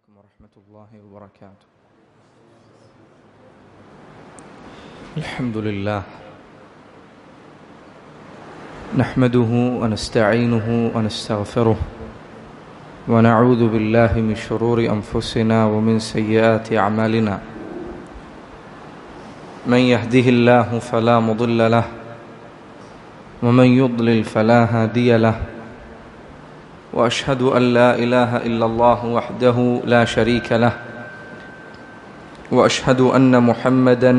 عليكم ورحمة الله وبركاته الحمد لله نحمده ونستعينه ونستغفره ونعوذ بالله من شرور أنفسنا ومن سيئات أعمالنا من يهده الله فلا مضل له ومن يضلل فلا هادي له واشهد ان لا اله الا الله وحده لا شريك له واشهد ان محمدا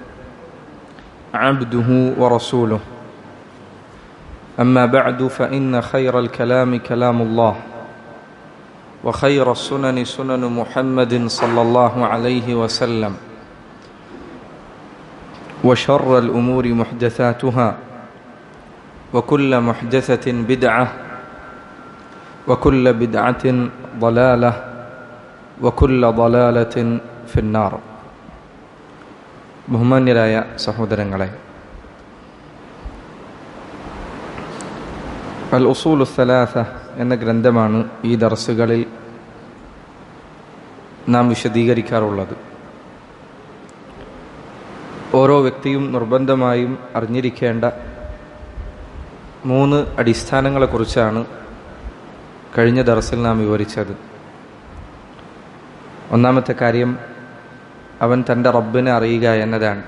عبده ورسوله اما بعد فان خير الكلام كلام الله وخير السنن سنن محمد صلى الله عليه وسلم وشر الامور محدثاتها وكل محدثه بدعه وكل بدعة ضلالة وكل ضلالة في النار ബഹുമാന്യരായ സഹോദരങ്ങളെ അൽ ഉസൂൽ സലാസ എന്ന ഗ്രന്ഥമാണ് ഈ ദർസുകളിൽ നാം വിശദീകരിക്കാറുള്ളത് ഓരോ വ്യക്തിയും നിർബന്ധമായും അറിഞ്ഞിരിക്കേണ്ട മൂന്ന് അടിസ്ഥാനങ്ങളെക്കുറിച്ചാണ് കഴിഞ്ഞ ദർസിൽ നാം വിവരിച്ചത് ഒന്നാമത്തെ കാര്യം അവൻ തൻ്റെ റബ്ബിനെ അറിയുക എന്നതാണ്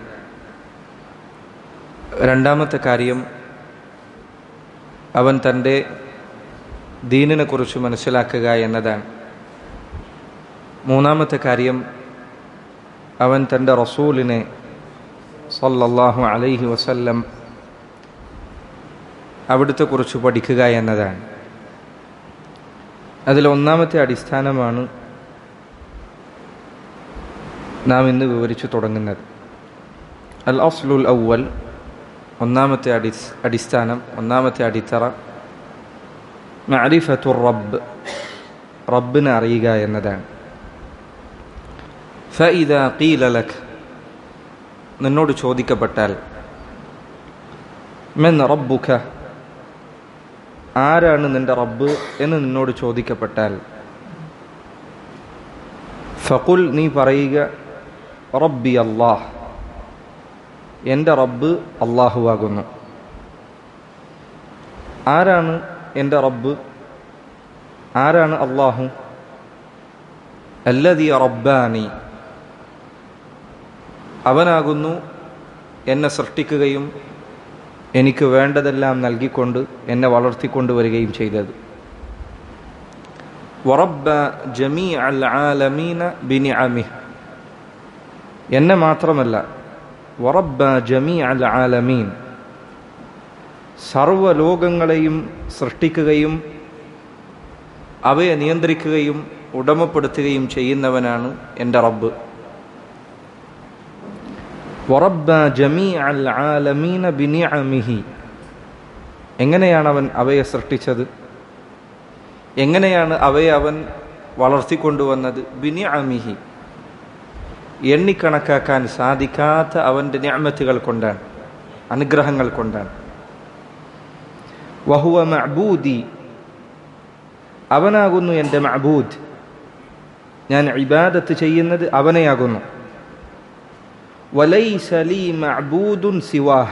രണ്ടാമത്തെ കാര്യം അവൻ തൻ്റെ ദീനിനെ കുറിച്ച് മനസ്സിലാക്കുക എന്നതാണ് മൂന്നാമത്തെ കാര്യം അവൻ തൻ്റെ റസൂലിനെ സല്ലല്ലാഹു അലൈഹി വസല്ലം അവിടുത്തെ കുറിച്ച് പഠിക്കുക എന്നതാണ് അതിൽ ഒന്നാമത്തെ അടിസ്ഥാനമാണ് നാം ഇന്ന് വിവരിച്ചു തുടങ്ങുന്നത് അൽ അസ്ലുൽ ഔവൽ ഒന്നാമത്തെ അടി അടിസ്ഥാനം ഒന്നാമത്തെ അടിത്തറ മഅരിഫത്തുർ റബ്ബ് റബ്ബിനെ അറിയുക എന്നതാണ് ഫഇദ ഖീല ലക് നിന്നോട് ചോദിക്കപ്പെട്ടാൽ മെൻ റബ്ബുക ആരാണ് നിന്റെ റബ്ബ് എന്ന് നിന്നോട് ചോദിക്കപ്പെട്ടാൽ ഫകുൽ നീ പറയുക റബ്ബി അള്ളാഹ് എൻ്റെ റബ്ബ് അള്ളാഹുവാകുന്നു ആരാണ് എൻ്റെ റബ്ബ് ആരാണ് അള്ളാഹു അല്ലതി റബ്ബാനി അവനാകുന്നു എന്നെ സൃഷ്ടിക്കുകയും എനിക്ക് വേണ്ടതെല്ലാം നൽകിക്കൊണ്ട് എന്നെ വളർത്തിക്കൊണ്ടുവരികയും ചെയ്തത് വറബ്ബ ജമീ അൽ ആലമീന ബിനി അമിഹ് എന്നെ മാത്രമല്ല വറബ്ബ ജമീ അൽ ആലമീൻ സർവലോകങ്ങളെയും സൃഷ്ടിക്കുകയും അവയെ നിയന്ത്രിക്കുകയും ഉടമപ്പെടുത്തുകയും ചെയ്യുന്നവനാണ് എൻ്റെ റബ്ബ് വറബ്ബ ജമീ അൽ ആലമീന ബിനിഅമിഹി എങ്ങനെയാണ് അവൻ അവയെ സൃഷ്ടിച്ചത് എങ്ങനെയാണ് അവയെ അവൻ വളർത്തിക്കൊണ്ടുവന്നത് ബിനിഅമിഹി എണ്ണിക്കണക്കാക്കാൻ സാധിക്കാത്ത അവൻ്റെ ഞാമത്തുകൾ കൊണ്ടാണ് അനുഗ്രഹങ്ങൾ കൊണ്ടാണ് വഹുവ മഅബൂദി അവനാകുന്നു എൻ്റെ മഅബൂദ് ഞാൻ ഇബാദത്ത് ചെയ്യുന്നത് അവനെയാകുന്നു വലൈസലി മഅബൂദുൻ സിവാഹ്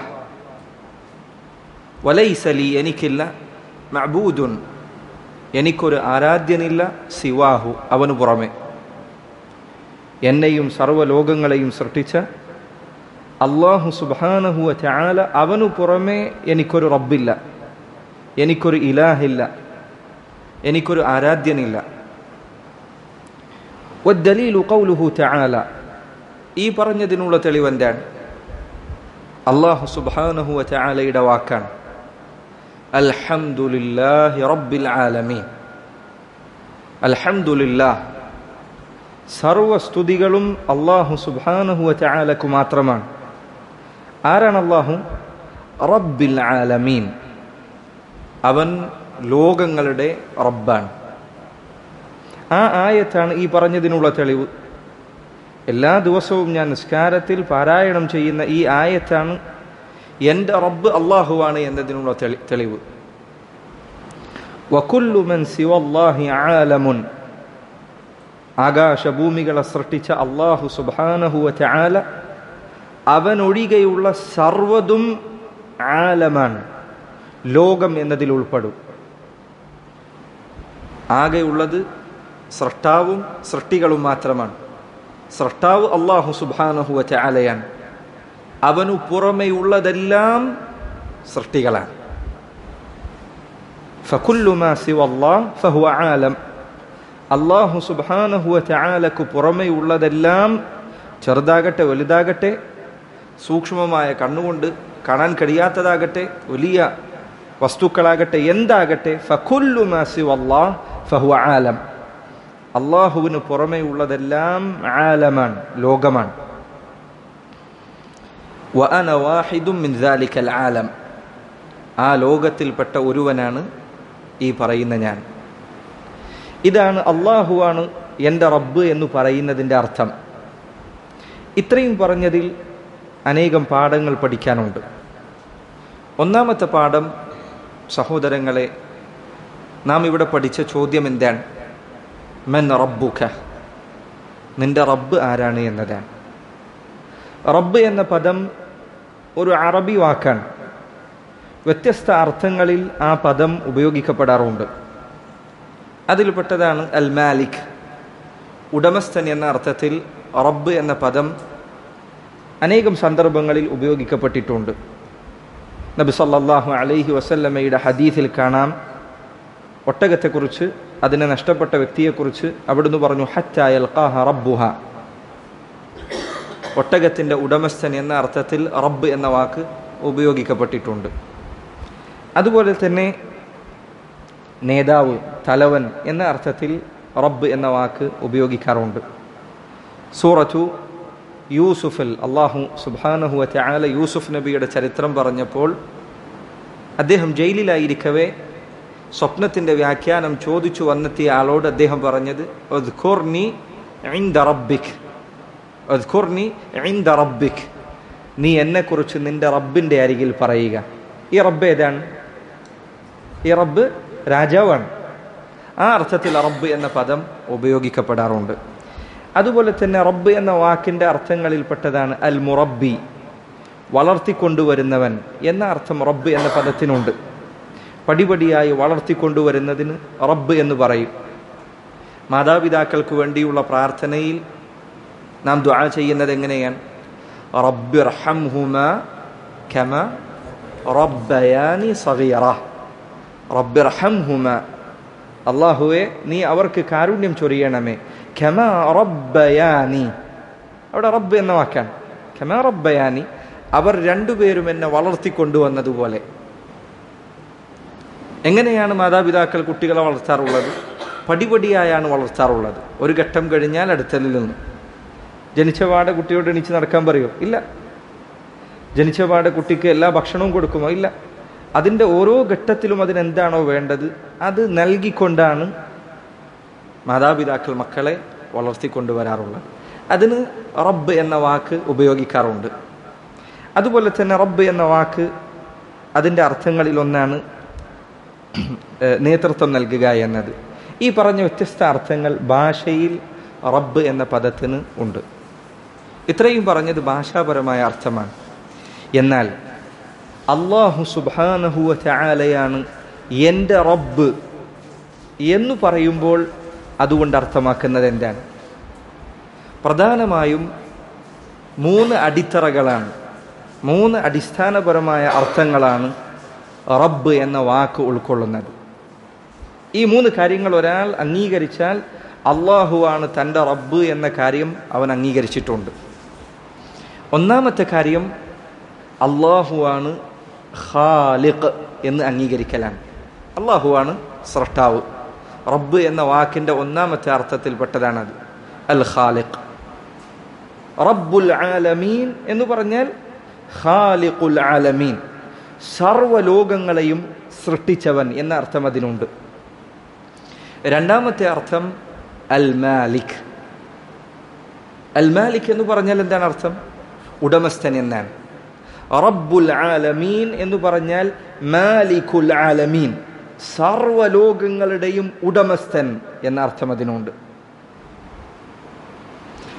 വലൈസലി എനിക്കില്ല മഅബൂദുൻ എനിക്കൊരു ആരാധ്യനില്ല സിവാഹു അവനു പുറമെ എന്നെയും സർവ്വലോകങ്ങളെയും സൃഷ്ടിച്ച അള്ളാഹു സുബാനഹുവ ചാല അവനു പുറമെ എനിക്കൊരു റബ്ബില്ല എനിക്കൊരു ഇലാഹില്ല എനിക്കൊരു ആരാധ്യനില്ല والدليل قوله تعالى ഈ പറഞ്ഞതിനുള്ള തെളിവെന്താണ് അള്ളാഹു സുബാനഹു ചാലയുടെ വാക്കാണ് അൽഹംദുലില്ലാഹി റബ്ബിൽ ആലമീൻ അൽഹംദുലില്ലാഹ് സർവസ്തുതികളും അള്ളാഹു സുബാനഹു ചാലക്കു മാത്രമാണ് ആരാണ് അള്ളാഹു റബ്ബിൽ ആലമീൻ അവൻ ലോകങ്ങളുടെ റബ്ബാണ് ആ ആയത്താണ് ഈ പറഞ്ഞതിനുള്ള തെളിവ് എല്ലാ ദിവസവും ഞാൻ നിസ്കാരത്തിൽ പാരായണം ചെയ്യുന്ന ഈ ആയത്താണ് എൻ്റെ റബ്ബ് അള്ളാഹുവാണ് എന്നതിനുള്ള തെളി തെളിവ് وكل من سوى الله عالم ആകാശഭൂമികളെ സൃഷ്ടിച്ച അള്ളാഹു സുബാനഹുവ ചാല അവനൊഴികെയുള്ള സർവതും ആലമാണ് ലോകം എന്നതിൽ ഉൾപ്പെടും ആകെയുള്ളത് സൃഷ്ടാവും സൃഷ്ടികളും മാത്രമാണ് സൃഷ്ടാവ് അള്ളാഹു സുബാനഹുവ ചാലയാണ് അവനു പുറമെയുള്ളതെല്ലാം സൃഷ്ടികളാണ് ഫകുല്ലുമാ സിവല്ലാ ഫഹുവ ആലം അള്ളാഹു സുബാനഹുവ ചാലക്ക് പുറമെയുള്ളതെല്ലാം ചെറുതാകട്ടെ വലുതാകട്ടെ സൂക്ഷ്മമായ കണ്ണുകൊണ്ട് കാണാൻ കഴിയാത്തതാകട്ടെ വലിയ വസ്തുക്കളാകട്ടെ എന്താകട്ടെ ഫകുല്ലുമാ സിവല്ലാ ഫഹുവ ആലം അള്ളാഹുവിന് പുറമെയുള്ളതെല്ലാം ആലമാണ് ലോകമാണ് വഅന വാഹിദും മിൻ ദാലിക്കൽ ആലം ആ ലോകത്തിൽപ്പെട്ട ഒരുവനാണ് ഈ പറയുന്ന ഞാൻ ഇതാണ് അള്ളാഹുവാണ് എൻ്റെ റബ്ബ് എന്ന് പറയുന്നതിൻ്റെ അർത്ഥം ഇത്രയും പറഞ്ഞതിൽ അനേകം പാഠങ്ങൾ പഠിക്കാനുണ്ട് ഒന്നാമത്തെ പാഠം സഹോദരങ്ങളെ നാം ഇവിടെ പഠിച്ച ചോദ്യം എന്താണ് മെൻ റബ്ബുഖ നിന്റെ റബ്ബ് ആരാണ് എന്നതാണ് റബ്ബ് എന്ന പദം ഒരു അറബി വാക്കാണ് വ്യത്യസ്ത അർത്ഥങ്ങളിൽ ആ പദം ഉപയോഗിക്കപ്പെടാറുണ്ട് അതിൽപ്പെട്ടതാണ് അൽ മാലിക് ഉടമസ്ഥൻ എന്ന അർത്ഥത്തിൽ റബ്ബ് എന്ന പദം അനേകം സന്ദർഭങ്ങളിൽ ഉപയോഗിക്കപ്പെട്ടിട്ടുണ്ട് നബി സല്ലല്ലാഹു അലൈഹി വസല്ലമയുടെ ഹദീസിൽ കാണാം ഒട്ടകത്തെക്കുറിച്ച് അതിനെ നഷ്ടപ്പെട്ട വ്യക്തിയെക്കുറിച്ച് അവിടുന്ന് പറഞ്ഞു ഹറ്റായൽ റബ്ബുഹ ഒട്ടകത്തിൻ്റെ ഉടമസ്ഥൻ എന്ന അർത്ഥത്തിൽ റബ്ബ് എന്ന വാക്ക് ഉപയോഗിക്കപ്പെട്ടിട്ടുണ്ട് അതുപോലെ തന്നെ നേതാവ് തലവൻ എന്ന അർത്ഥത്തിൽ റബ്ബ് എന്ന വാക്ക് ഉപയോഗിക്കാറുണ്ട് സൂറത്തു യൂസുഫിൽ അള്ളാഹു സുബാനഹു ചാല യൂസുഫ് നബിയുടെ ചരിത്രം പറഞ്ഞപ്പോൾ അദ്ദേഹം ജയിലിലായിരിക്കവേ സ്വപ്നത്തിൻ്റെ വ്യാഖ്യാനം ചോദിച്ചു വന്നെത്തിയ ആളോട് അദ്ദേഹം പറഞ്ഞത് റബ്ബിക് റബ്ബിക് നീ എന്നെക്കുറിച്ച് നിന്റെ റബ്ബിൻ്റെ അരികിൽ പറയുക ഈ റബ്ബ് ഏതാണ് ഈ റബ്ബ് രാജാവാണ് ആ അർത്ഥത്തിൽ റബ്ബ് എന്ന പദം ഉപയോഗിക്കപ്പെടാറുണ്ട് അതുപോലെ തന്നെ റബ്ബ് എന്ന വാക്കിൻ്റെ അർത്ഥങ്ങളിൽപ്പെട്ടതാണ് അൽ മുറബ്ബി വളർത്തിക്കൊണ്ടുവരുന്നവൻ എന്ന അർത്ഥം റബ്ബ് എന്ന പദത്തിനുണ്ട് പടിപടിയായി വളർത്തിക്കൊണ്ടുവരുന്നതിന് റബ്ബ് എന്ന് പറയും മാതാപിതാക്കൾക്ക് വേണ്ടിയുള്ള പ്രാർത്ഥനയിൽ നാം ദ്വാ ചെയ്യുന്നത് എങ്ങനെയാണ് റബ്ബി റഹംഹുമ കമ റബ്ബയാനി സഗീറ റബ്ബി റഹംഹുമ അള്ളാഹുവെ നീ അവർക്ക് കാരുണ്യം ചൊരിയണമേ ഖമ റബ്ബയാനി അവിടെ റബ്ബ് എന്ന വാക്കാണ് ഖമ റബ്ബയാനി അവർ രണ്ടുപേരും എന്നെ വളർത്തിക്കൊണ്ടുവന്നതുപോലെ എങ്ങനെയാണ് മാതാപിതാക്കൾ കുട്ടികളെ വളർത്താറുള്ളത് പടിപടിയായാണ് വളർത്താറുള്ളത് ഒരു ഘട്ടം കഴിഞ്ഞാൽ അടുത്തലിൽ നിന്ന് ജനിച്ചപാടെ കുട്ടിയോട് എണീച്ച് നടക്കാൻ പറയുമോ ഇല്ല ജനിച്ചപാടെ കുട്ടിക്ക് എല്ലാ ഭക്ഷണവും കൊടുക്കുമോ ഇല്ല അതിൻ്റെ ഓരോ ഘട്ടത്തിലും അതിനെന്താണോ വേണ്ടത് അത് നൽകിക്കൊണ്ടാണ് മാതാപിതാക്കൾ മക്കളെ വളർത്തിക്കൊണ്ടുവരാറുള്ളത് അതിന് റബ്ബ് എന്ന വാക്ക് ഉപയോഗിക്കാറുണ്ട് അതുപോലെ തന്നെ റബ്ബ് എന്ന വാക്ക് അതിൻ്റെ അർത്ഥങ്ങളിൽ ഒന്നാണ് നേതൃത്വം നൽകുക എന്നത് ഈ പറഞ്ഞ വ്യത്യസ്ത അർത്ഥങ്ങൾ ഭാഷയിൽ റബ്ബ് എന്ന പദത്തിന് ഉണ്ട് ഇത്രയും പറഞ്ഞത് ഭാഷാപരമായ അർത്ഥമാണ് എന്നാൽ അള്ളാഹു സുബാനഹുവ ചാലയാണ് എൻ്റെ റബ്ബ് എന്ന് പറയുമ്പോൾ അതുകൊണ്ട് അർത്ഥമാക്കുന്നത് എന്താണ് പ്രധാനമായും മൂന്ന് അടിത്തറകളാണ് മൂന്ന് അടിസ്ഥാനപരമായ അർത്ഥങ്ങളാണ് റബ്ബ് എന്ന വാക്ക് ഉൾക്കൊള്ളുന്നത് ഈ മൂന്ന് കാര്യങ്ങൾ ഒരാൾ അംഗീകരിച്ചാൽ അള്ളാഹുവാണ് തൻ്റെ റബ്ബ് എന്ന കാര്യം അവൻ അംഗീകരിച്ചിട്ടുണ്ട് ഒന്നാമത്തെ കാര്യം അള്ളാഹുവാണ് ഖാലിഖ് എന്ന് അംഗീകരിക്കലാണ് അള്ളാഹുവാണ് സ്രഷ്ടാവ് റബ്ബ് എന്ന വാക്കിൻ്റെ ഒന്നാമത്തെ അർത്ഥത്തിൽപ്പെട്ടതാണത് അൽ ഖാലിഖ് റബ്ബുൽ ആലമീൻ എന്ന് പറഞ്ഞാൽ ഖാലിഖുൽ ആലമീൻ സർവലോകങ്ങളെയും സൃഷ്ടിച്ചവൻ എന്ന അർത്ഥം അതിനുണ്ട് രണ്ടാമത്തെ അർത്ഥം അൽ മാലിക് അൽ മാലിക് എന്ന് പറഞ്ഞാൽ എന്താണ് അർത്ഥം ഉടമസ്ഥൻ എന്നാണ് റബ്ബുൽ ആലമീൻ എന്ന് പറഞ്ഞാൽ മാലിക്കുൽ ആലമീൻ സർവലോകങ്ങളുടെയും ഉടമസ്ഥൻ എന്ന അർത്ഥം അതിനുണ്ട്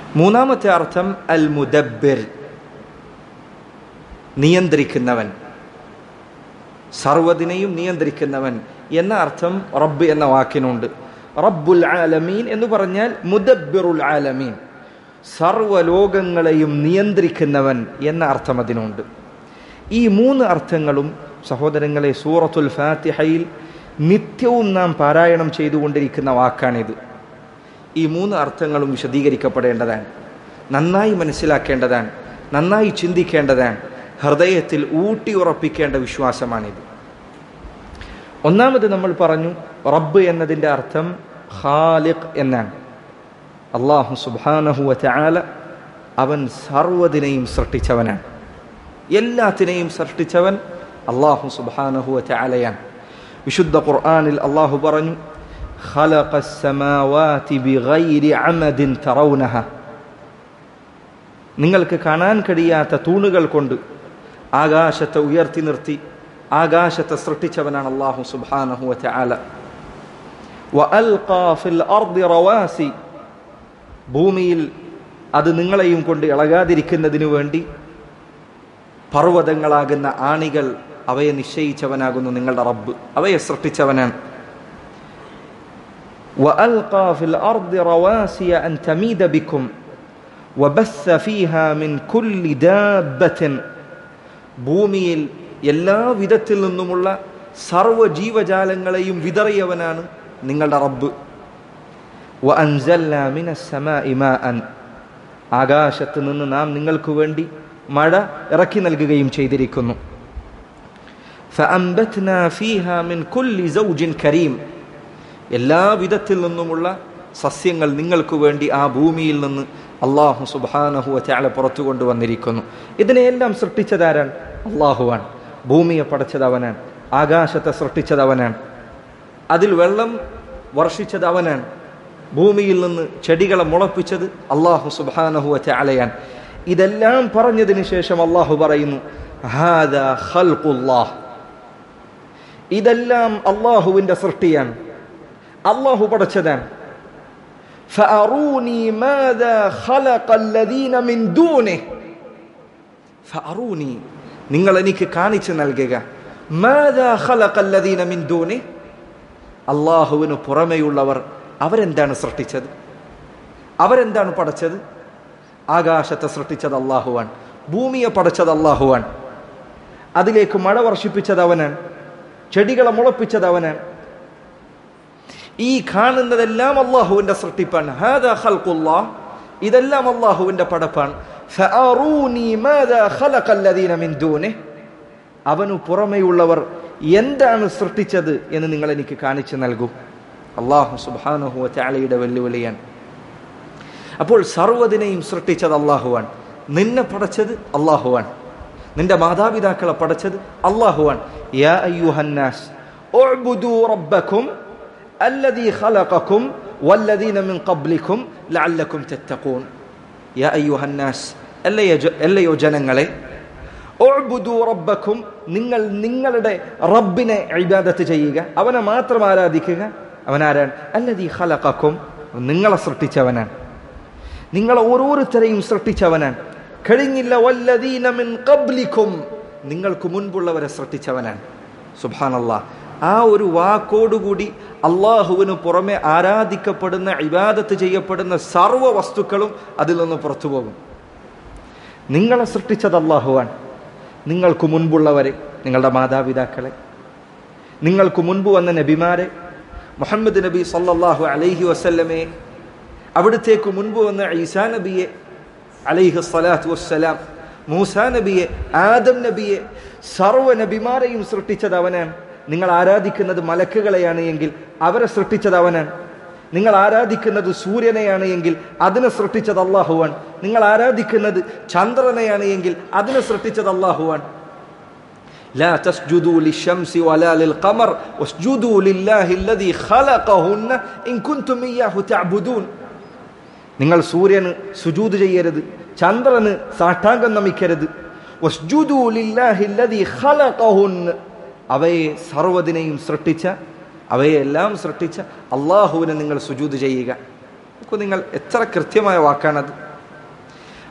മൂന്നാമത്തെ അർത്ഥം അൽ മുദബ്ബിർ നിയന്ത്രിക്കുന്നവൻ സർവ്വതിനെയും നിയന്ത്രിക്കുന്നവൻ എന്ന അർത്ഥം റബ്ബ് എന്ന വാക്കിനുണ്ട് റബ്ബുൽ ആലമീൻ എന്ന് പറഞ്ഞാൽ മുദബ്ബിറുൽ ആലമീൻ സർവ്വലോകങ്ങളെയും നിയന്ത്രിക്കുന്നവൻ എന്ന അർത്ഥം അതിനുണ്ട് ഈ മൂന്ന് അർത്ഥങ്ങളും സഹോദരങ്ങളെ സൂറത്തുൽ ഫാത്തിഹയിൽ നിത്യവും നാം പാരായണം ചെയ്തുകൊണ്ടിരിക്കുന്ന വാക്കാണിത് ഈ മൂന്ന് അർത്ഥങ്ങളും വിശദീകരിക്കപ്പെടേണ്ടതാണ് നന്നായി മനസ്സിലാക്കേണ്ടതാണ് നന്നായി ചിന്തിക്കേണ്ടതാണ് ഹൃദയത്തിൽ ഊട്ടി ഉറപ്പിക്കേണ്ട വിശ്വാസമാണിത് ഒന്നാമത് നമ്മൾ പറഞ്ഞു റബ്ബ് എന്നതിൻ്റെ അർത്ഥം ഖാലിഖ് എന്നാണ് അള്ളാഹു സുബാനഹുവ ചാല അവൻ സർവ്വതിനെയും സൃഷ്ടിച്ചവനാണ് എല്ലാത്തിനെയും സൃഷ്ടിച്ചവൻ അള്ളാഹു സുബാനഹുവ ചാലയാണ് വിശുദ്ധ ഖുർആാനിൽ അള്ളാഹു പറഞ്ഞു خلق السماوات بغير عمد ترونها നിങ്ങൾക്ക് കാണാൻ കഴിയാത്ത തൂണുകൾ കൊണ്ട് ആകാശത്തെ ഉയർത്തി നിർത്തി ആകാശത്തെ സൃഷ്ടിച്ചവനാണ് അള്ളാഹു സുബ്ഹാനഹു വതആല വഅൽഖാ ഫിൽ അർദി റവാസി ഭൂമിയിൽ അത് നിങ്ങളെയും കൊണ്ട് ഇളകാതിരിക്കുന്നതിനു വേണ്ടി പർവ്വതങ്ങളാകുന്ന ആണികൾ അവയെ നിശ്ചയിച്ചവനാകുന്നു നിങ്ങളുടെ റബ്ബ് അവയെ സൃഷ്ടിച്ചവനാണ് وألقى في الأرض رواسي أن تميد بكم وبث فيها من كل دابة ഭൂമിയിൽ എല്ലാ വിധത്തിൽ നിന്നുമുള്ള സർവ്വ ജീവജാലങ്ങളെയും വിതറിയവനാണ് നിങ്ങളുടെ റബ്ബ് وأنزلنا من السماء ماء ആകാശത്ത് നിന്ന് നാം നിങ്ങൾക്ക് വേണ്ടി മഴ ഇറക്കി നൽകുകയും ചെയ്തിരിക്കുന്നു فأنبتنا فيها من كل زوج كريم എല്ലാ വിധത്തിൽ നിന്നുമുള്ള സസ്യങ്ങൾ നിങ്ങൾക്ക് വേണ്ടി ആ ഭൂമിയിൽ നിന്ന് അള്ളാഹു സുബാനഹു ചാല പുറത്തു കൊണ്ടുവന്നിരിക്കുന്നു ഇതിനെയെല്ലാം സൃഷ്ടിച്ചതാരാണ് അള്ളാഹുവാണ് ഭൂമിയെ പടച്ചത് അവനാണ് ആകാശത്തെ സൃഷ്ടിച്ചത് അവനാണ് അതിൽ വെള്ളം വർഷിച്ചത് അവനാണ് ഭൂമിയിൽ നിന്ന് ചെടികളെ മുളപ്പിച്ചത് അള്ളാഹു സുബാനഹു ചാലയാണ് ഇതെല്ലാം പറഞ്ഞതിന് ശേഷം അള്ളാഹു പറയുന്നു ഹാദാ ഖൽഖുല്ലാഹ് ഇതെല്ലാം അള്ളാഹുവിൻ്റെ സൃഷ്ടിയാണ് അള്ളാഹു പടച്ചതാണ് فأروني ماذا خلق الذين من دونه فأروني നിങ്ങൾ എനിക്ക് കാണിച്ചു നൽകുക മാതാ خلق الذين من دونه അള്ളാഹുവിന് പുറമെയുള്ളവർ അവരെന്താണ് സൃഷ്ടിച്ചത് അവരെന്താണ് പടച്ചത് ആകാശത്തെ സൃഷ്ടിച്ചത് അള്ളാഹുവാൻ ഭൂമിയെ പടച്ചത് അള്ളാഹുവാൻ അതിലേക്ക് മഴ വർഷിപ്പിച്ചത് അവനാണ് ചെടികളെ മുളപ്പിച്ചത് അവനാണ് ഈ കാണുന്നതെല്ലാം അള്ളാഹുവിന്റെ സൃഷ്ടിപ്പാണ് ഹാദാ ഖൽഖുല്ലാഹ് ഇതെല്ലാം അള്ളാഹുവിന്റെ പടപ്പാണ് ഫഅറൂനി മാദാ ഖലഖല്ലദീന മിൻ ദൂനിഹ് അവനു പുറമെയുള്ളവർ എന്താണ് സൃഷ്ടിച്ചത് എന്ന് നിങ്ങൾ എനിക്ക് കാണിച്ചു നൽകൂ അള്ളാഹു സുബ്ഹാനഹു വതആലയുടെ വെല്ലുവിളിയാണ് അപ്പോൾ സർവ്വതിനെയും സൃഷ്ടിച്ചത് അള്ളാഹുവാണ് നിന്നെ പടച്ചത് അള്ളാഹുവാണ് നിന്റെ മാതാപിതാക്കളെ പടച്ചത് അള്ളാഹുവാണ് യാ അയ്യുഹന്നാസ് ഉഅ്ബുദൂ റബ്ബക്കും الذي خلقكم والذين من قبلكم لعلكم تتقون يا أيها الناس അല്ലയോ ജനങ്ങളെ ഒഴുബുദു റബ്ബക്കും നിങ്ങൾ നിങ്ങളുടെ റബ്ബിനെ ഇബാദത്ത് ചെയ്യുക അവനെ മാത്രം ആരാധിക്കുക അവൻ ആരാണ് അല്ലതീ ഖലഖക്കും നിങ്ങളെ സൃഷ്ടിച്ചവനാണ് നിങ്ങളെ ഓരോരുത്തരെയും സൃഷ്ടിച്ചവനാണ് കഴിഞ്ഞില്ല വല്ലദീന മിൻ ഖബ്ലിക്കും നിങ്ങൾക്ക് മുൻപുള്ളവരെ സൃഷ്ടിച്ചവനാണ് സുബ്ഹാനല്ലാഹ് ആ ഒരു വാക്കോടുകൂടി അള്ളാഹുവിന് പുറമെ ആരാധിക്കപ്പെടുന്ന ഇബാദത്ത് ചെയ്യപ്പെടുന്ന സർവ്വ വസ്തുക്കളും അതിൽ നിന്ന് പുറത്തു പോകും നിങ്ങളെ സൃഷ്ടിച്ചത് അള്ളാഹുവാൻ നിങ്ങൾക്ക് മുൻപുള്ളവരെ നിങ്ങളുടെ മാതാപിതാക്കളെ നിങ്ങൾക്ക് മുൻപ് വന്ന നബിമാരെ മുഹമ്മദ് നബി സല്ലല്ലാഹു അലൈഹി വസല്ലമയെ അവിടത്തേക്ക് മുൻപ് വന്ന ഈസാ നബിയെ അലൈഹി സ്വലാത്തു വസ്സലാം മൂസാ നബിയെ ആദം നബിയെ സർവ്വ നബിമാരെയും സൃഷ്ടിച്ചത് അവനാണ് നിങ്ങൾ ആരാധിക്കുന്നത് മലക്കുകളെയാണ് എങ്കിൽ അവരെ സൃഷ്ടിച്ചത് അവനാണ് നിങ്ങൾ ആരാധിക്കുന്നത് സൂര്യനെയാണ് എങ്കിൽ അതിനെ സൃഷ്ടിച്ചത് അള്ളാഹുവാൻ നിങ്ങൾ ആരാധിക്കുന്നത് ചന്ദ്രനെയാണ് എങ്കിൽ അതിനെ സൃഷ്ടിച്ചത് അള്ളാഹുവാൻ لا تسجدوا للشمس ولا للقمر واسجدوا لله الذي خلقهن إن كنتم إياه تعبدون നിങ്ങൾ സൂര്യന് സുജൂത് ചെയ്യരുത് ചന്ദ്രന് സാഷ്ടാംഗം നമിക്കരുത് വസ്ജുദു ലില്ലാഹി الذي خلقهن അവയെ സർവ്വതിനെയും സൃഷ്ടിച്ച അവയെല്ലാം സൃഷ്ടിച്ച അള്ളാഹുവിനെ നിങ്ങൾ സുജൂത് ചെയ്യുക നോക്കൂ നിങ്ങൾ എത്ര കൃത്യമായ വാക്കാണത്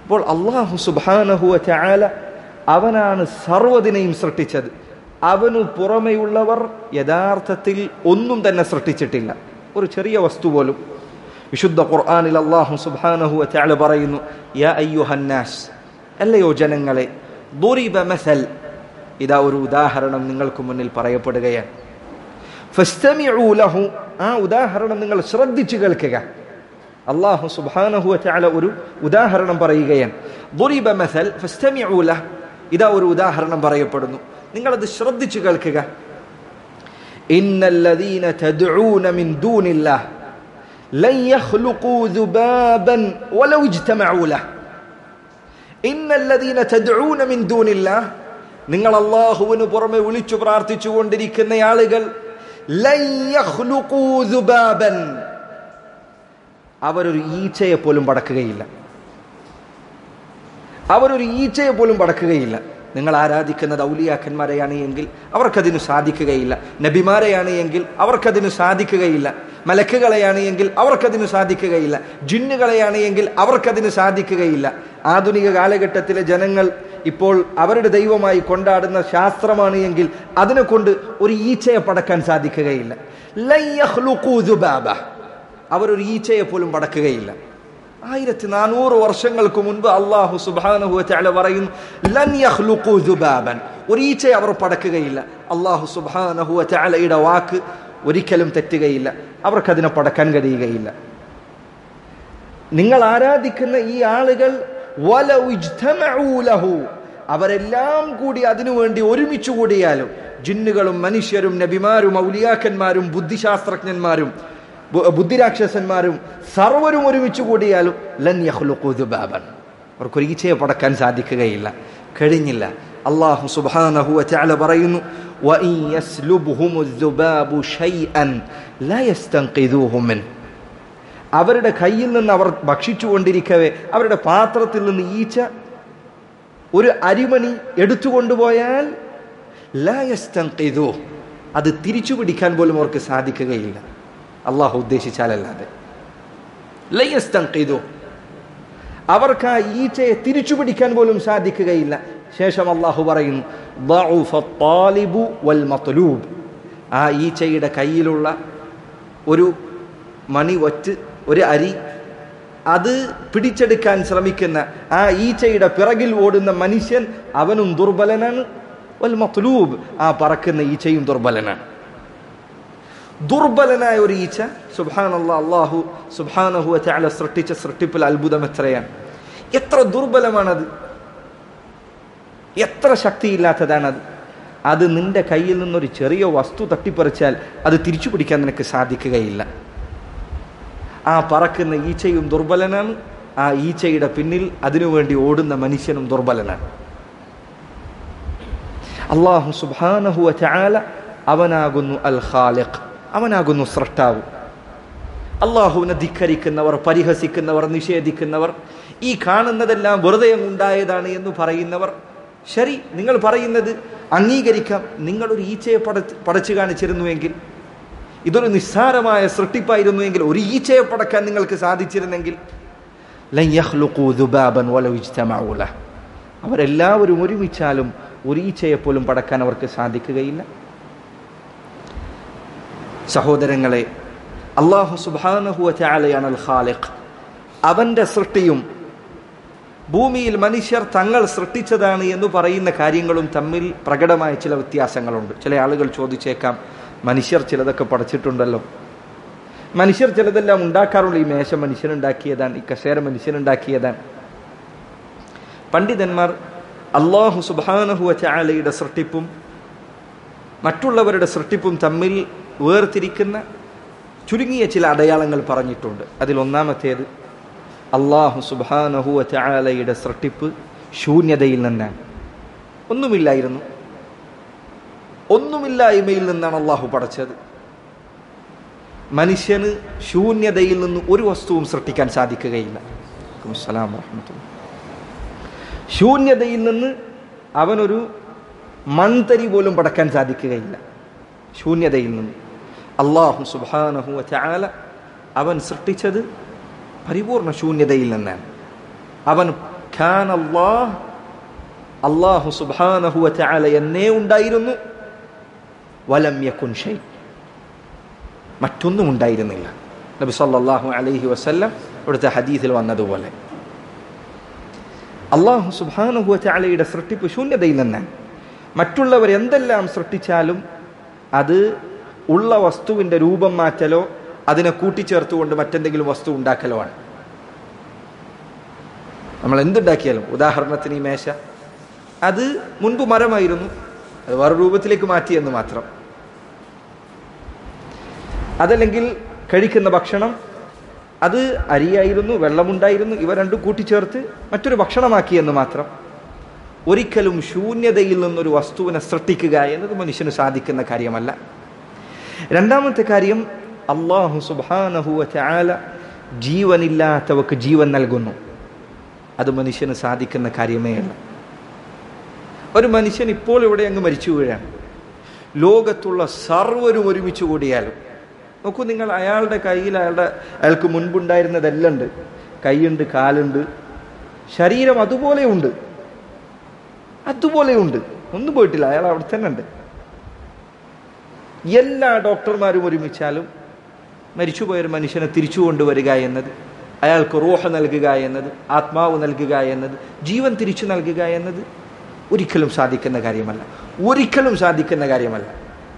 അപ്പോൾ അള്ളാഹു സുബാനഹുവ ചാല അവനാണ് സർവ്വതിനെയും സൃഷ്ടിച്ചത് അവനു പുറമെയുള്ളവർ യഥാർത്ഥത്തിൽ ഒന്നും തന്നെ സൃഷ്ടിച്ചിട്ടില്ല ഒരു ചെറിയ വസ്തു പോലും വിശുദ്ധ ഖുർആാനിൽ അള്ളാഹു സുബാനഹു ചാല പറയുന്നു യാ അയ്യുഹന്നാസ് അല്ലയോ ജനങ്ങളെ ദുരിബ മസൽ ഇതാ ഒരു ഉദാഹരണം നിങ്ങൾക്ക് മുന്നിൽ പറയപ്പെടുകയാണ് ഫസ്തമിഉ ലഹു ആ ഉദാഹരണം നിങ്ങൾ ശ്രദ്ധിച്ചു കേൾക്കുക അള്ളാഹു സുബ്ഹാനഹു വതആല ഒരു ഉദാഹരണം പറയുകയാണ് ദുരിബ മസൽ ഫസ്തമിഉ ലഹ് ഇതാ ഒരു ഉദാഹരണം പറയപ്പെടുന്നു നിങ്ങളത് ശ്രദ്ധിച്ചു കേൾക്കുക ഇന്നല്ലദീന തദ്ഊന മിൻ ദൂനില്ലാഹ് ലൻ യഖ്ലുഖൂ ദുബാബൻ വലൗ ഇജ്തമഉ ലഹ് ഇന്നല്ലദീന തദ്ഊന മിൻ ദൂനില്ലാഹ് നിങ്ങൾ അള്ളാഹുവിന് പുറമെ വിളിച്ചു പ്രാർത്ഥിച്ചു കൊണ്ടിരിക്കുന്ന ആളുകൾ ലൻ യഖ്ലുഖൂ ദുബാബൻ അവരൊരു ഈച്ചയെ പോലും പടക്കുകയില്ല അവരൊരു ഈച്ചയെ പോലും പടക്കുകയില്ല നിങ്ങൾ ആരാധിക്കുന്നത് ഔലിയാക്കന്മാരെയാണ് എങ്കിൽ അവർക്കതിനു സാധിക്കുകയില്ല നബിമാരെയാണ് എങ്കിൽ അവർക്കതിനു സാധിക്കുകയില്ല മലക്കുകളെയാണ് എങ്കിൽ അവർക്കതിനു സാധിക്കുകയില്ല ജിന്നുകളെയാണ് എങ്കിൽ അവർക്കതിന് സാധിക്കുകയില്ല ആധുനിക കാലഘട്ടത്തിലെ ജനങ്ങൾ ഇപ്പോൾ അവരുടെ ദൈവമായി കൊണ്ടാടുന്ന ശാസ്ത്രമാണ് എങ്കിൽ അതിനെ കൊണ്ട് ഒരു ഈച്ചയെ പടക്കാൻ സാധിക്കുകയില്ല ലൻ യഖ്ലുഖൂ ദുബാബ അവരൊരു ഈച്ചയെ പോലും പടക്കുകയില്ല ആയിരത്തി നാനൂറ് വർഷങ്ങൾക്ക് മുൻപ് അള്ളാഹു സുബാനഹു ചാല പറയുന്നു ലൻ യഖ്ലുഖൂ ദുബാബൻ ഒരു ഈച്ചയെ അവർ പടക്കുകയില്ല അള്ളാഹു സുബാനഹു ചാലയുടെ വാക്ക് ഒരിക്കലും തെറ്റുകയില്ല അവർക്കതിനെ പടക്കാൻ കഴിയുകയില്ല നിങ്ങൾ ആരാധിക്കുന്ന ഈ ആളുകൾ വലൗ ഇജ്തമഉ ലഹു അവരെല്ലാം കൂടി അതിനുവേണ്ടി ഒരുമിച്ച് കൂടിയാലും ജിന്നുകളും മനുഷ്യരും നബിമാരും ഔലിയാക്കന്മാരും ബുദ്ധിശാസ്ത്രജ്ഞന്മാരും ബു- ബുദ്ധിരാക്ഷസന്മാരും സർവരും ഒരുമിച്ച് കൂടിയാലും ലൻ യഖ്ലുഖൂ ദുബാബൻ അവർക്കൊരു ഈച്ചയെ പടക്കാൻ സാധിക്കുകയില്ല കഴിഞ്ഞില്ല അള്ളാഹു സുബ്ഹാനഹു വതആല പറയുന്നു വഇൻ യസ്ലുബ്ഹുമു ദുബാബു ഷൈഅൻ ലാ യസ്തൻഖിദൂഹു മിൻ അവരുടെ കയ്യിൽ നിന്ന് അവർ ഭക്ഷിച്ചുകൊണ്ടിരിക്കവേ അവരുടെ പാത്രത്തിൽ നിന്ന് ഈച്ച ഒരു അരിമണി എടുത്തുകൊണ്ടുപോയാൽ ലാ യസ്തൻഖിദൂ അത് തിരിച്ചു പിടിക്കാൻ പോലും അവർക്ക് സാധിക്കുകയില്ല അള്ളാഹു ഉദ്ദേശിച്ചാലല്ലാതെ ലാ യസ്തൻഖിദൂ അവർക്ക് ആ ഈച്ചയെ തിരിച്ചു പിടിക്കാൻ പോലും സാധിക്കുകയില്ല ശേഷം അള്ളാഹു പറയുന്നു ضعف الطالب والمطلوب ആ ഈച്ചയുടെ കയ്യിലുള്ള ഒരു മണി ഒറ്റ് ഒരു അരി അത് പിടിച്ചെടുക്കാൻ ശ്രമിക്കുന്ന ആ ഈച്ചയുടെ പിറകിൽ ഓടുന്ന മനുഷ്യൻ അവനും ദുർബലനാണ് വൽ മത്ലൂബ് ആ പറക്കുന്ന ഈച്ചയും ദുർബലനാണ് ദുർബലനായ ഒരു ഈച്ച സുബാനല്ല അള്ളാഹു സുബാനഹു ചാല സൃഷ്ടിച്ച സൃഷ്ടിപ്പിൽ അത്ഭുതം എത്രയാണ് എത്ര ദുർബലമാണത് എത്ര ശക്തിയില്ലാത്തതാണത് അത് നിന്റെ കയ്യിൽ നിന്നൊരു ചെറിയ വസ്തു തട്ടിപ്പറിച്ചാൽ അത് തിരിച്ചു പിടിക്കാൻ നിനക്ക് സാധിക്കുകയില്ല ആ പറക്കുന്ന ഈച്ചയും ദുർബലനാണ് ആ ഈച്ചയുടെ പിന്നിൽ അതിനുവേണ്ടി ഓടുന്ന മനുഷ്യനും ദുർബലനാണ് അള്ളാഹു സുബാനഹുവ ചാല അവനാകുന്നു അൽ ഖാലിഖ് അവനാകുന്നു സൃഷ്ടാവ് അള്ളാഹുവിനെ ധിക്കരിക്കുന്നവർ പരിഹസിക്കുന്നവർ നിഷേധിക്കുന്നവർ ഈ കാണുന്നതെല്ലാം വെറുതെ ഉണ്ടായതാണ് എന്ന് പറയുന്നവർ ശരി നിങ്ങൾ പറയുന്നത് അംഗീകരിക്കാം നിങ്ങളൊരു ഈച്ചയെ പട പടച്ചു കാണിച്ചിരുന്നുവെങ്കിൽ ഇതൊരു നിസ്സാരമായ സൃഷ്ടിപ്പായിരുന്നുവെങ്കിൽ ഒരു ഈച്ചയെ പടക്കാൻ നിങ്ങൾക്ക് സാധിച്ചിരുന്നെങ്കിൽ ലൻ യഖ്ലുഖൂ ദുബാബൻ വലൗ ഇജ്തമഉ ലഹ്. അവരെല്ലാവരും ഒരുമിച്ചാലും ഒരു ഈച്ചയെ പോലും പടക്കാൻ അവർക്ക് സാധിക്കുകയില്ല സഹോദരങ്ങളെ അള്ളാഹു സുബാനഹുവ ചാലയാണ് അൽ ഖാലിഖ് അവന്റെ സൃഷ്ടിയും ഭൂമിയിൽ മനുഷ്യർ തങ്ങൾ സൃഷ്ടിച്ചതാണ് എന്ന് പറയുന്ന കാര്യങ്ങളും തമ്മിൽ പ്രകടമായ ചില വ്യത്യാസങ്ങളുണ്ട് ചില ആളുകൾ ചോദിച്ചേക്കാം മനുഷ്യർ ചിലതൊക്കെ പഠിച്ചിട്ടുണ്ടല്ലോ മനുഷ്യർ ചിലതെല്ലാം ഉണ്ടാക്കാറുണ്ട് ഈ മേശ മനുഷ്യനുണ്ടാക്കിയതാണ് ഈ കസേര മനുഷ്യനുണ്ടാക്കിയതാണ് പണ്ഡിതന്മാർ അള്ളാഹു സുബാനഹുവ ചാലയുടെ സൃഷ്ടിപ്പും മറ്റുള്ളവരുടെ സൃഷ്ടിപ്പും തമ്മിൽ വേർതിരിക്കുന്ന ചുരുങ്ങിയ ചില അടയാളങ്ങൾ പറഞ്ഞിട്ടുണ്ട് അതിൽ ഒന്നാമത്തേത് അള്ളാഹു സുബാനഹുവ ചാലയുടെ സൃഷ്ടിപ്പ് ശൂന്യതയിൽ നിന്നാണ് ഒന്നുമില്ലായിരുന്നു ഒന്നുമില്ലായ്മയിൽ നിന്നാണ് അള്ളാഹു പടച്ചത് മനുഷ്യന് ശൂന്യതയിൽ നിന്ന് ഒരു വസ്തുവും സൃഷ്ടിക്കാൻ സാധിക്കുകയില്ല അസ്സലാമു വറഹ്മത്തുള്ളാഹി. ശൂന്യതയിൽ നിന്ന് അവനൊരു മൺതരി പോലും പടക്കാൻ സാധിക്കുകയില്ല ശൂന്യതയിൽ നിന്ന് അള്ളാഹു സുബാനഹു ചാല അവൻ സൃഷ്ടിച്ചത് പരിപൂർണ ശൂന്യതയിൽ നിന്നാണ് അവൻ കാൻ അല്ലാഹ് അള്ളാഹു സുബ്ഹാനഹു വതആല എന്നേ ഉണ്ടായിരുന്നു വലം യകുൻ ഷൈ മറ്റൊന്നും ഉണ്ടായിരുന്നില്ല നബി സല്ലല്ലാഹു അലൈഹി വസല്ലം ഇവിടുത്തെ ഹദീസിൽ വന്നതുപോലെ അള്ളാഹു സുബ്ഹാനഹു വതആലയുടെ സൃഷ്ടിപ്പ് ശൂന്യതയിൽ നിന്നാണ് മറ്റുള്ളവർ എന്തെല്ലാം സൃഷ്ടിച്ചാലും അത് ഉള്ള വസ്തുവിൻ്റെ രൂപം മാറ്റലോ അതിനെ കൂട്ടിച്ചേർത്തുകൊണ്ട് മറ്റെന്തെങ്കിലും വസ്തു ഉണ്ടാക്കലോ ആണ് നമ്മൾ എന്തുണ്ടാക്കിയാലും ഉദാഹരണത്തിന് ഈ മേശ അത് മുൻപ് മരമായിരുന്നു അത് വേറെ രൂപത്തിലേക്ക് മാറ്റിയെന്ന് മാത്രം അതല്ലെങ്കിൽ കഴിക്കുന്ന ഭക്ഷണം അത് അരിയായിരുന്നു വെള്ളമുണ്ടായിരുന്നു ഇവ രണ്ടും കൂട്ടിച്ചേർത്ത് മറ്റൊരു ഭക്ഷണമാക്കിയെന്ന് മാത്രം ഒരിക്കലും ശൂന്യതയിൽ നിന്നൊരു വസ്തുവിനെ സൃഷ്ടിക്കുക എന്നത് മനുഷ്യന് സാധിക്കുന്ന കാര്യമല്ല രണ്ടാമത്തെ കാര്യം അള്ളാഹു സുബാനഹുവ ചാല ജീവനില്ലാത്തവർക്ക് ജീവൻ നൽകുന്നു അത് മനുഷ്യന് സാധിക്കുന്ന കാര്യമേ അല്ല ഒരു മനുഷ്യൻ ഇപ്പോൾ ഇവിടെ അങ്ങ് മരിച്ചു വീഴാണ് ലോകത്തുള്ള സർവരും ഒരുമിച്ച് കൂടിയാലും നോക്കൂ നിങ്ങൾ അയാളുടെ കയ്യിൽ അയാളുടെ അയാൾക്ക് മുൻപുണ്ടായിരുന്നതെല്ലാം ഉണ്ട് കൈയുണ്ട് കാലുണ്ട് ശരീരം അതുപോലെ ഉണ്ട് അതുപോലെ ഉണ്ട് ഒന്നും പോയിട്ടില്ല അയാൾ അവിടെ തന്നെ ഉണ്ട് എല്ലാ ഡോക്ടർമാരും ഒരുമിച്ചാലും മരിച്ചുപോയൊരു മനുഷ്യനെ തിരിച്ചു കൊണ്ടുവരിക എന്നത് അയാൾക്ക് റൂഹ നൽകുക എന്നത് ആത്മാവ് നൽകുക എന്നത് ജീവൻ തിരിച്ചു നൽകുക എന്നത് ഒരിക്കലും സാധിക്കുന്ന കാര്യമല്ല ഒരിക്കലും സാധിക്കുന്ന കാര്യമല്ല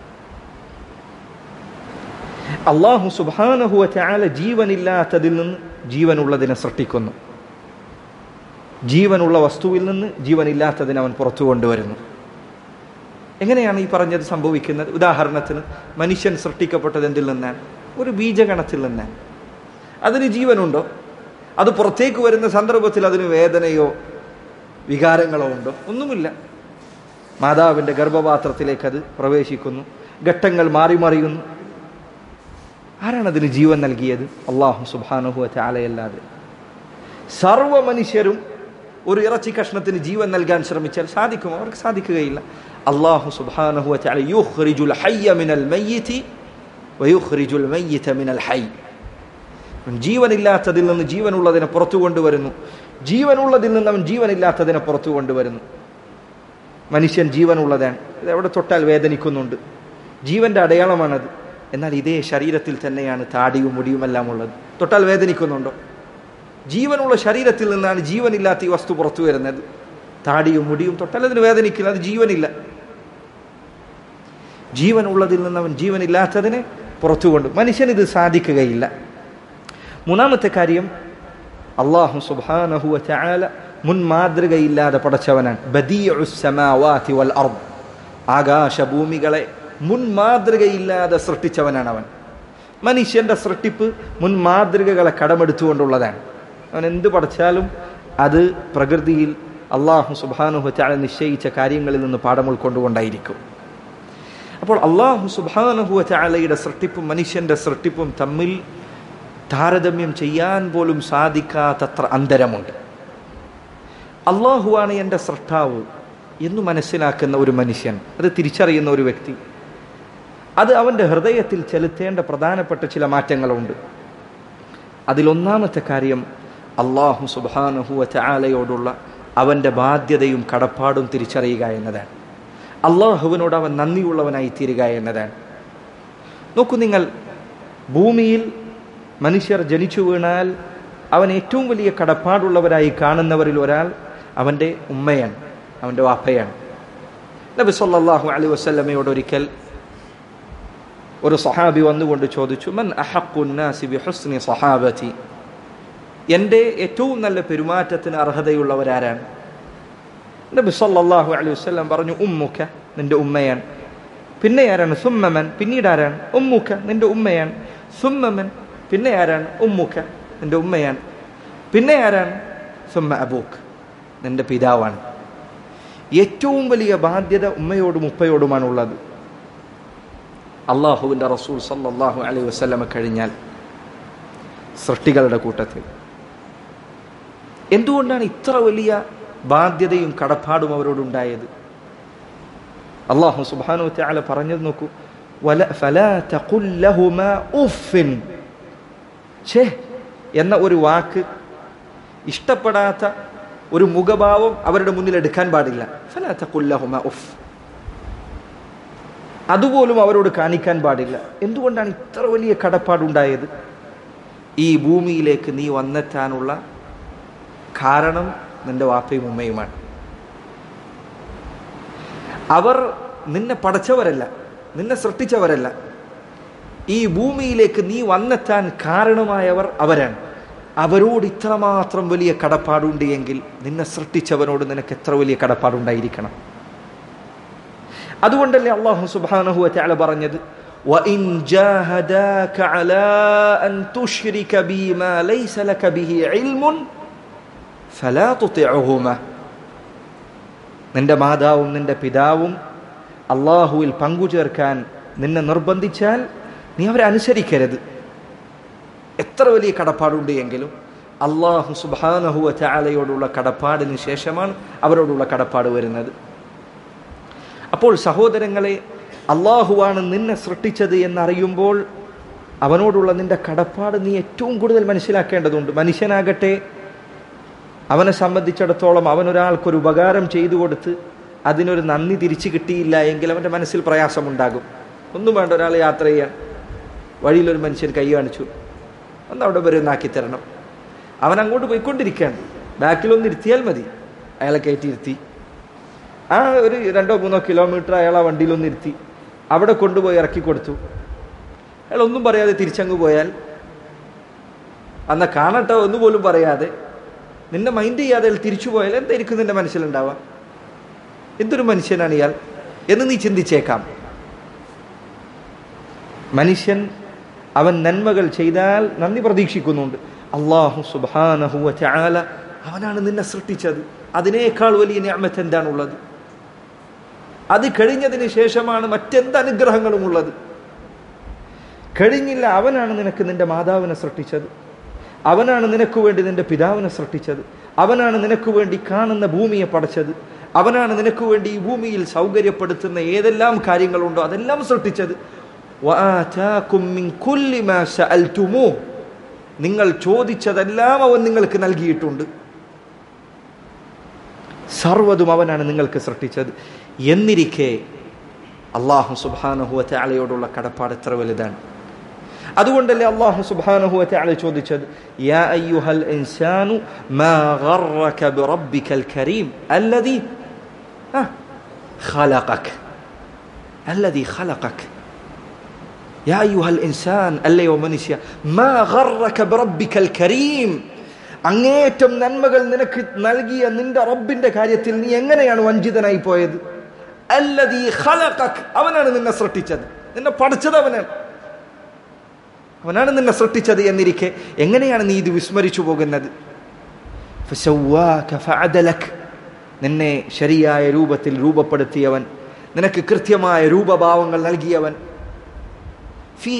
അള്ളാഹു സുബാനഹുവ ചാല ജീവനില്ലാത്തതിൽ നിന്ന് ജീവനുള്ളതിനെ സൃഷ്ടിക്കുന്നു ജീവനുള്ള വസ്തുവിൽ നിന്ന് ജീവനില്ലാത്തതിനെ അവൻ പുറത്തു കൊണ്ടുവരുന്നു എങ്ങനെയാണ് ഈ പറഞ്ഞത് സംഭവിക്കുന്നത് ഉദാഹരണത്തിന് മനുഷ്യൻ സൃഷ്ടിക്കപ്പെട്ടത് എന്തിൽ നിന്നാണ് ഒരു ബീജഗണത്തിൽ നിന്നാണ് അതിന് ജീവനുണ്ടോ അത് പുറത്തേക്ക് വരുന്ന സന്ദർഭത്തിൽ അതിന് വേദനയോ വികാരങ്ങളോ ഉണ്ടോ ഒന്നുമില്ല മാതാവിൻ്റെ ഗർഭപാത്രത്തിലേക്ക് അത് പ്രവേശിക്കുന്നു ഘട്ടങ്ങൾ മാറി മറിയുന്നു ആരാണ് അതിന് ജീവൻ നൽകിയത് അള്ളാഹു സുബാനുഹു ചാലയല്ലാതെ സർവ മനുഷ്യരും ഒരു ഇറച്ചി കഷ്ണത്തിന് ജീവൻ നൽകാൻ ശ്രമിച്ചാൽ സാധിക്കും അവർക്ക് സാധിക്കുകയില്ല അള്ളാഹു സുബാനുഹു ചാല യുഖ്റിജുൽ ഹയ്യ മിനൽ മയ്യിതി വയുഖ്റിജുൽ മയ്യിത മിനൽ ഹൈ ജീവനില്ലാത്തതിൽ നിന്ന് ജീവനുള്ളതിനെ പുറത്തു കൊണ്ടുവരുന്നു ജീവനുള്ളതിൽ നിന്ന് അവൻ ജീവനില്ലാത്തതിനെ പുറത്തു കൊണ്ടുവരുന്നു മനുഷ്യൻ ജീവനുള്ളതാണ് ഇത് എവിടെ തൊട്ടാൽ വേദനിക്കുന്നുണ്ട് ജീവന്റെ അടയാളമാണത് എന്നാൽ ഇതേ ശരീരത്തിൽ തന്നെയാണ് താടിയും മുടിയുമെല്ലാം ഉള്ളത് തൊട്ടാൽ വേദനിക്കുന്നുണ്ടോ ജീവനുള്ള ശരീരത്തിൽ നിന്നാണ് ജീവനില്ലാത്ത ഈ വസ്തു പുറത്തു വരുന്നത് താടിയും മുടിയും തൊട്ടാൽ അതിന് വേദനിക്കില്ല അത് ജീവനില്ല ജീവനുള്ളതിൽ നിന്ന് അവൻ ജീവനില്ലാത്തതിനെ പുറത്തുകൊണ്ട് മനുഷ്യൻ ഇത് സാധിക്കുകയില്ല മൂന്നാമത്തെ കാര്യം അള്ളാഹു സുബാനഹുവ ചാല മുൻ മാതൃകയില്ലാതെ പടച്ചവനാണ് ബദീഉസ്സമാവാതി വൽ അർദ് ആകാശഭൂമികളെ മുൻ മാതൃകയില്ലാതെ സൃഷ്ടിച്ചവനാണ് അവൻ മനുഷ്യന്റെ സൃഷ്ടിപ്പ് മുൻ മാതൃകകളെ കടമെടുത്തുകൊണ്ടുള്ളതാണ് അവൻ എന്ത് പഠിച്ചാലും അത് പ്രകൃതിയിൽ അള്ളാഹു സുബാനുഹു ചാല നിശ്ചയിച്ച കാര്യങ്ങളിൽ നിന്ന് പാഠം ഉൾക്കൊണ്ടുകൊണ്ടായിരിക്കും അപ്പോൾ അള്ളാഹു സുബാനുഹുവ ചാലയുടെ സൃഷ്ടിപ്പും മനുഷ്യന്റെ സൃഷ്ടിപ്പും തമ്മിൽ താരതമ്യം ചെയ്യാൻ പോലും സാധിക്കാത്തത്ര അന്തരമുണ്ട് അള്ളാഹുവാണ് എൻ്റെ സൃഷ്ടാവ് എന്ന് മനസ്സിലാക്കുന്ന ഒരു മനുഷ്യൻ അത് തിരിച്ചറിയുന്ന ഒരു വ്യക്തി അത് അവൻ്റെ ഹൃദയത്തിൽ ചെലുത്തേണ്ട പ്രധാനപ്പെട്ട ചില മാറ്റങ്ങളുണ്ട് അതിലൊന്നാമത്തെ കാര്യം അള്ളാഹു സുബാനുഹുവ ചാലയോടുള്ള അവൻ്റെ ബാധ്യതയും കടപ്പാടും തിരിച്ചറിയുക എന്നതാണ് അള്ളാഹുവിനോട് അവൻ നന്ദിയുള്ളവനായി തീരുക എന്നതാണ് നോക്കൂ നിങ്ങൾ ഭൂമിയിൽ മനുഷ്യർ ജനിച്ചു വീണാൽ അവൻ ഏറ്റവും വലിയ കടപ്പാടുള്ളവരായി കാണുന്നവരിൽ ഒരാൾ അവൻ്റെ ഉമ്മയാണ് അവൻ്റെ വാപ്പയാണ് നബി സല്ലല്ലാഹു അലൈഹി വസല്ലമയോട് ഒരിക്കൽ ഒരു സഹാബി വന്നുകൊണ്ട് ചോദിച്ചു മൻ അഹഖുന്നാസി ബിഹുസ്നി സഹാബതി എൻ്റെ ഏറ്റവും നല്ല പെരുമാറ്റത്തിന് അർഹതയുള്ളവരാരാണ് നബി സല്ലല്ലാഹു അലൈഹി വസല്ലം പറഞ്ഞു ഉമ്മുക്ക നിന്റെ ഉമ്മയാണ് പിന്നെ ആരാണ് സുമ്മമൻ പിന്നീട് ആരാണ് ഉമ്മുക്ക നിന്റെ ഉമ്മയാണ് സുമ്മമൻ പിന്നെ ആരാണ് ഉമ്മുക്ക നിന്റെ ഉമ്മയാണ് പിന്നെ ആരാണ് സുമ്മ അബൂക്ക് നിന്റെ പിതാവാണ് ഏറ്റവും വലിയ ബാധ്യത ഉമ്മയോടും ഉപ്പയോടുമാണുള്ളത് അള്ളാഹുവിൻ്റെ റസൂൽ സല്ലല്ലാഹു അലൈഹി വസല്ലമ കഴിഞ്ഞാൽ സൃഷ്ടികളുടെ കൂട്ടത്തിൽ എന്തുകൊണ്ടാണ് ഇത്ര വലിയ ബാധ്യതയും കടപ്പാടും അവരോടുണ്ടായത് അള്ളാഹു സുബാനു തആല പറഞ്ഞത് നോക്കൂ വല ഫലാ തഖുൽ ലഹുമാ ഉഫിൻ ഛേ എന്ന ഒരു വാക്ക് ഇഷ്ടപ്പെടാത്ത ഒരു മുഖഭാവം അവരുടെ മുന്നിൽ എടുക്കാൻ പാടില്ല ഫലാ തഖുല്ലഹുമ ഉഫ് അതുപോലും അവരോട് കാണിക്കാൻ പാടില്ല എന്തുകൊണ്ടാണ് ഇത്ര വലിയ കടപ്പാടുണ്ടായത് ഈ ഭൂമിയിലേക്ക് നീ വന്നെത്താനുള്ള കാരണം നിന്റെ വാപ്പയും ഉമ്മയുമാണ് അവർ നിന്നെ പടച്ചവരല്ല നിന്നെ സൃഷ്ടിച്ചവരല്ല ഈ ഭൂമിയിലേക്ക് നീ വന്നെത്താൻ കാരണമായവർ അവരാണ് അവരോട് ഇത്രമാത്രം വലിയ കടപ്പാടുണ്ട് എങ്കിൽ നിന്നെ സൃഷ്ടിച്ചവനോട് നിനക്ക് എത്ര വലിയ കടപ്പാടുണ്ടായിരിക്കണം അതുകൊണ്ടല്ലേ അള്ളാഹു സുബ്ഹാനഹു വതആല പറഞ്ഞത് وَإِن جَاهَدَاكَ عَلَىٰ أَن تُشْرِكَ بِي مَا لَيْسَ لَكَ بِهِ عِلْمٌ فَلَا تُطِعْهُمَا നിന്റെ മാതാവും നിന്റെ പിതാവും അള്ളാഹുവിൽ പങ്കുചേർക്കാൻ നിന്നെ നിർബന്ധിച്ചാൽ നീ അവരെ അനുസരിക്കരുത് എത്ര വലിയ കടപ്പാടുണ്ട് എങ്കിലും അള്ളാഹു സുബാനഹുവ ചാലയോടുള്ള കടപ്പാടിന് ശേഷമാണ് അവരോടുള്ള കടപ്പാട് വരുന്നത് അപ്പോൾ സഹോദരങ്ങളെ അള്ളാഹുവാണ് നിന്നെ സൃഷ്ടിച്ചത് എന്നറിയുമ്പോൾ അവനോടുള്ള നിന്റെ കടപ്പാട് നീ ഏറ്റവും കൂടുതൽ മനസ്സിലാക്കേണ്ടതുണ്ട് മനുഷ്യനാകട്ടെ അവനെ സംബന്ധിച്ചിടത്തോളം അവനൊരാൾക്കൊരു ഉപകാരം ചെയ്തു കൊടുത്ത് അതിനൊരു നന്ദി തിരിച്ചു കിട്ടിയില്ല എങ്കിൽ അവൻ്റെ മനസ്സിൽ പ്രയാസമുണ്ടാകും ഒന്നും വേണ്ട ഒരാൾ യാത്ര ചെയ്യാൻ വഴിയിലൊരു മനുഷ്യൻ കൈ കാണിച്ചു ഒന്ന് അവിടെ വരെ ഒന്നാക്കി തരണം അവൻ അങ്ങോട്ട് പോയിക്കൊണ്ടിരിക്കുകയാണ് ബാക്കിലൊന്ന് ഇരുത്തിയാൽ മതി അയാളെ കയറ്റി ഇരുത്തി ആ ഒരു രണ്ടോ മൂന്നോ കിലോമീറ്റർ അയാൾ ആ വണ്ടിയിലൊന്ന് ഇരുത്തി അവിടെ കൊണ്ടുപോയി ഇറക്കി കൊടുത്തു അയാൾ ഒന്നും പറയാതെ തിരിച്ചങ്ങ് പോയാൽ അന്ന കാണട്ടോ ഒന്നുപോലും പറയാതെ നിന്നെ മൈൻഡ് ചെയ്യാതെ അയാൾ തിരിച്ചു പോയാൽ എന്തായിരിക്കും നിന്റെ മനസ്സിലുണ്ടാവുക എന്തൊരു മനുഷ്യനാണ് ഇയാൾ എന്ന് നീ ചിന്തിച്ചേക്കാം മനുഷ്യൻ അവൻ നന്മകൾ ചെയ്താൽ നന്ദി പ്രതീക്ഷിക്കുന്നുണ്ട് അള്ളാഹു സുബാനഹുവ ചാല അവനാണ് നിന്നെ സൃഷ്ടിച്ചത് അതിനേക്കാൾ വലിയ ഞാമത്ത് എന്താണുള്ളത് അത് കഴിഞ്ഞതിന് ശേഷമാണ് മറ്റെന്ത് അനുഗ്രഹങ്ങളും ഉള്ളത് കഴിഞ്ഞില്ല അവനാണ് നിനക്ക് നിന്റെ മാതാവിനെ സൃഷ്ടിച്ചത് അവനാണ് നിനക്ക് വേണ്ടി നിന്റെ പിതാവിനെ സൃഷ്ടിച്ചത് അവനാണ് നിനക്ക് വേണ്ടി കാണുന്ന ഭൂമിയെ പടച്ചത് അവനാണ് നിനക്ക് വേണ്ടി ഈ ഭൂമിയിൽ സൗകര്യപ്പെടുത്തുന്ന ഏതെല്ലാം കാര്യങ്ങളുണ്ടോ അതെല്ലാം സൃഷ്ടിച്ചത് وآتاكم من كل ما سألتموه നിങ്ങൾ ചോദിച്ചതെല്ലാം അവൻ നിങ്ങൾക്ക് നൽകിയിട്ടുണ്ട് സർവ്വതും അവനാണ് നിങ്ങൾക്ക് സൃഷ്ടിച്ചത് എന്നിരിക്കെ അള്ളാഹു സുബാനഹുവത്തെ അലയോടുള്ള കടപ്പാട് എത്ര വലുതാണ് അതുകൊണ്ടല്ലേ അള്ളാഹു സുബാനഹുവത്തെ അല ചോദിച്ചത് യാ അയ്യുഹൽ ഇൻസാനു മാ ഗർറക ബിറബ്ബിക്കൽ കരീം അല്ലദീ ഖലഖക് അല്ലദീ ഖലഖക് يا أيها الإنسان അല്ലയോ മനുഷ്യ ما غرك بربك الكريم അങ്ങേറ്റം നന്മകൾ നിനക്ക് നൽകിയ നിന്റെ റബ്ബിന്റെ കാര്യത്തിൽ നീ എങ്ങനെയാണ് വഞ്ചിതനായി പോയത് അല്ലതീ ഖലഖക് അവനാണ് നിന്നെ സൃഷ്ടിച്ചത് നിന്നെ പഠിച്ചത് അവനാണ് അവനാണ് നിന്നെ സൃഷ്ടിച്ചത് എന്നിരിക്കെ എങ്ങനെയാണ് നീ ഇത് വിസ്മരിച്ചു പോകുന്നത് ഫസവ്വാക ഫഅദലക് നിന്നെ ശരിയായ രൂപത്തിൽ രൂപപ്പെടുത്തിയവൻ നിനക്ക് കൃത്യമായ രൂപഭാവങ്ങൾ നൽകിയവൻ ഫി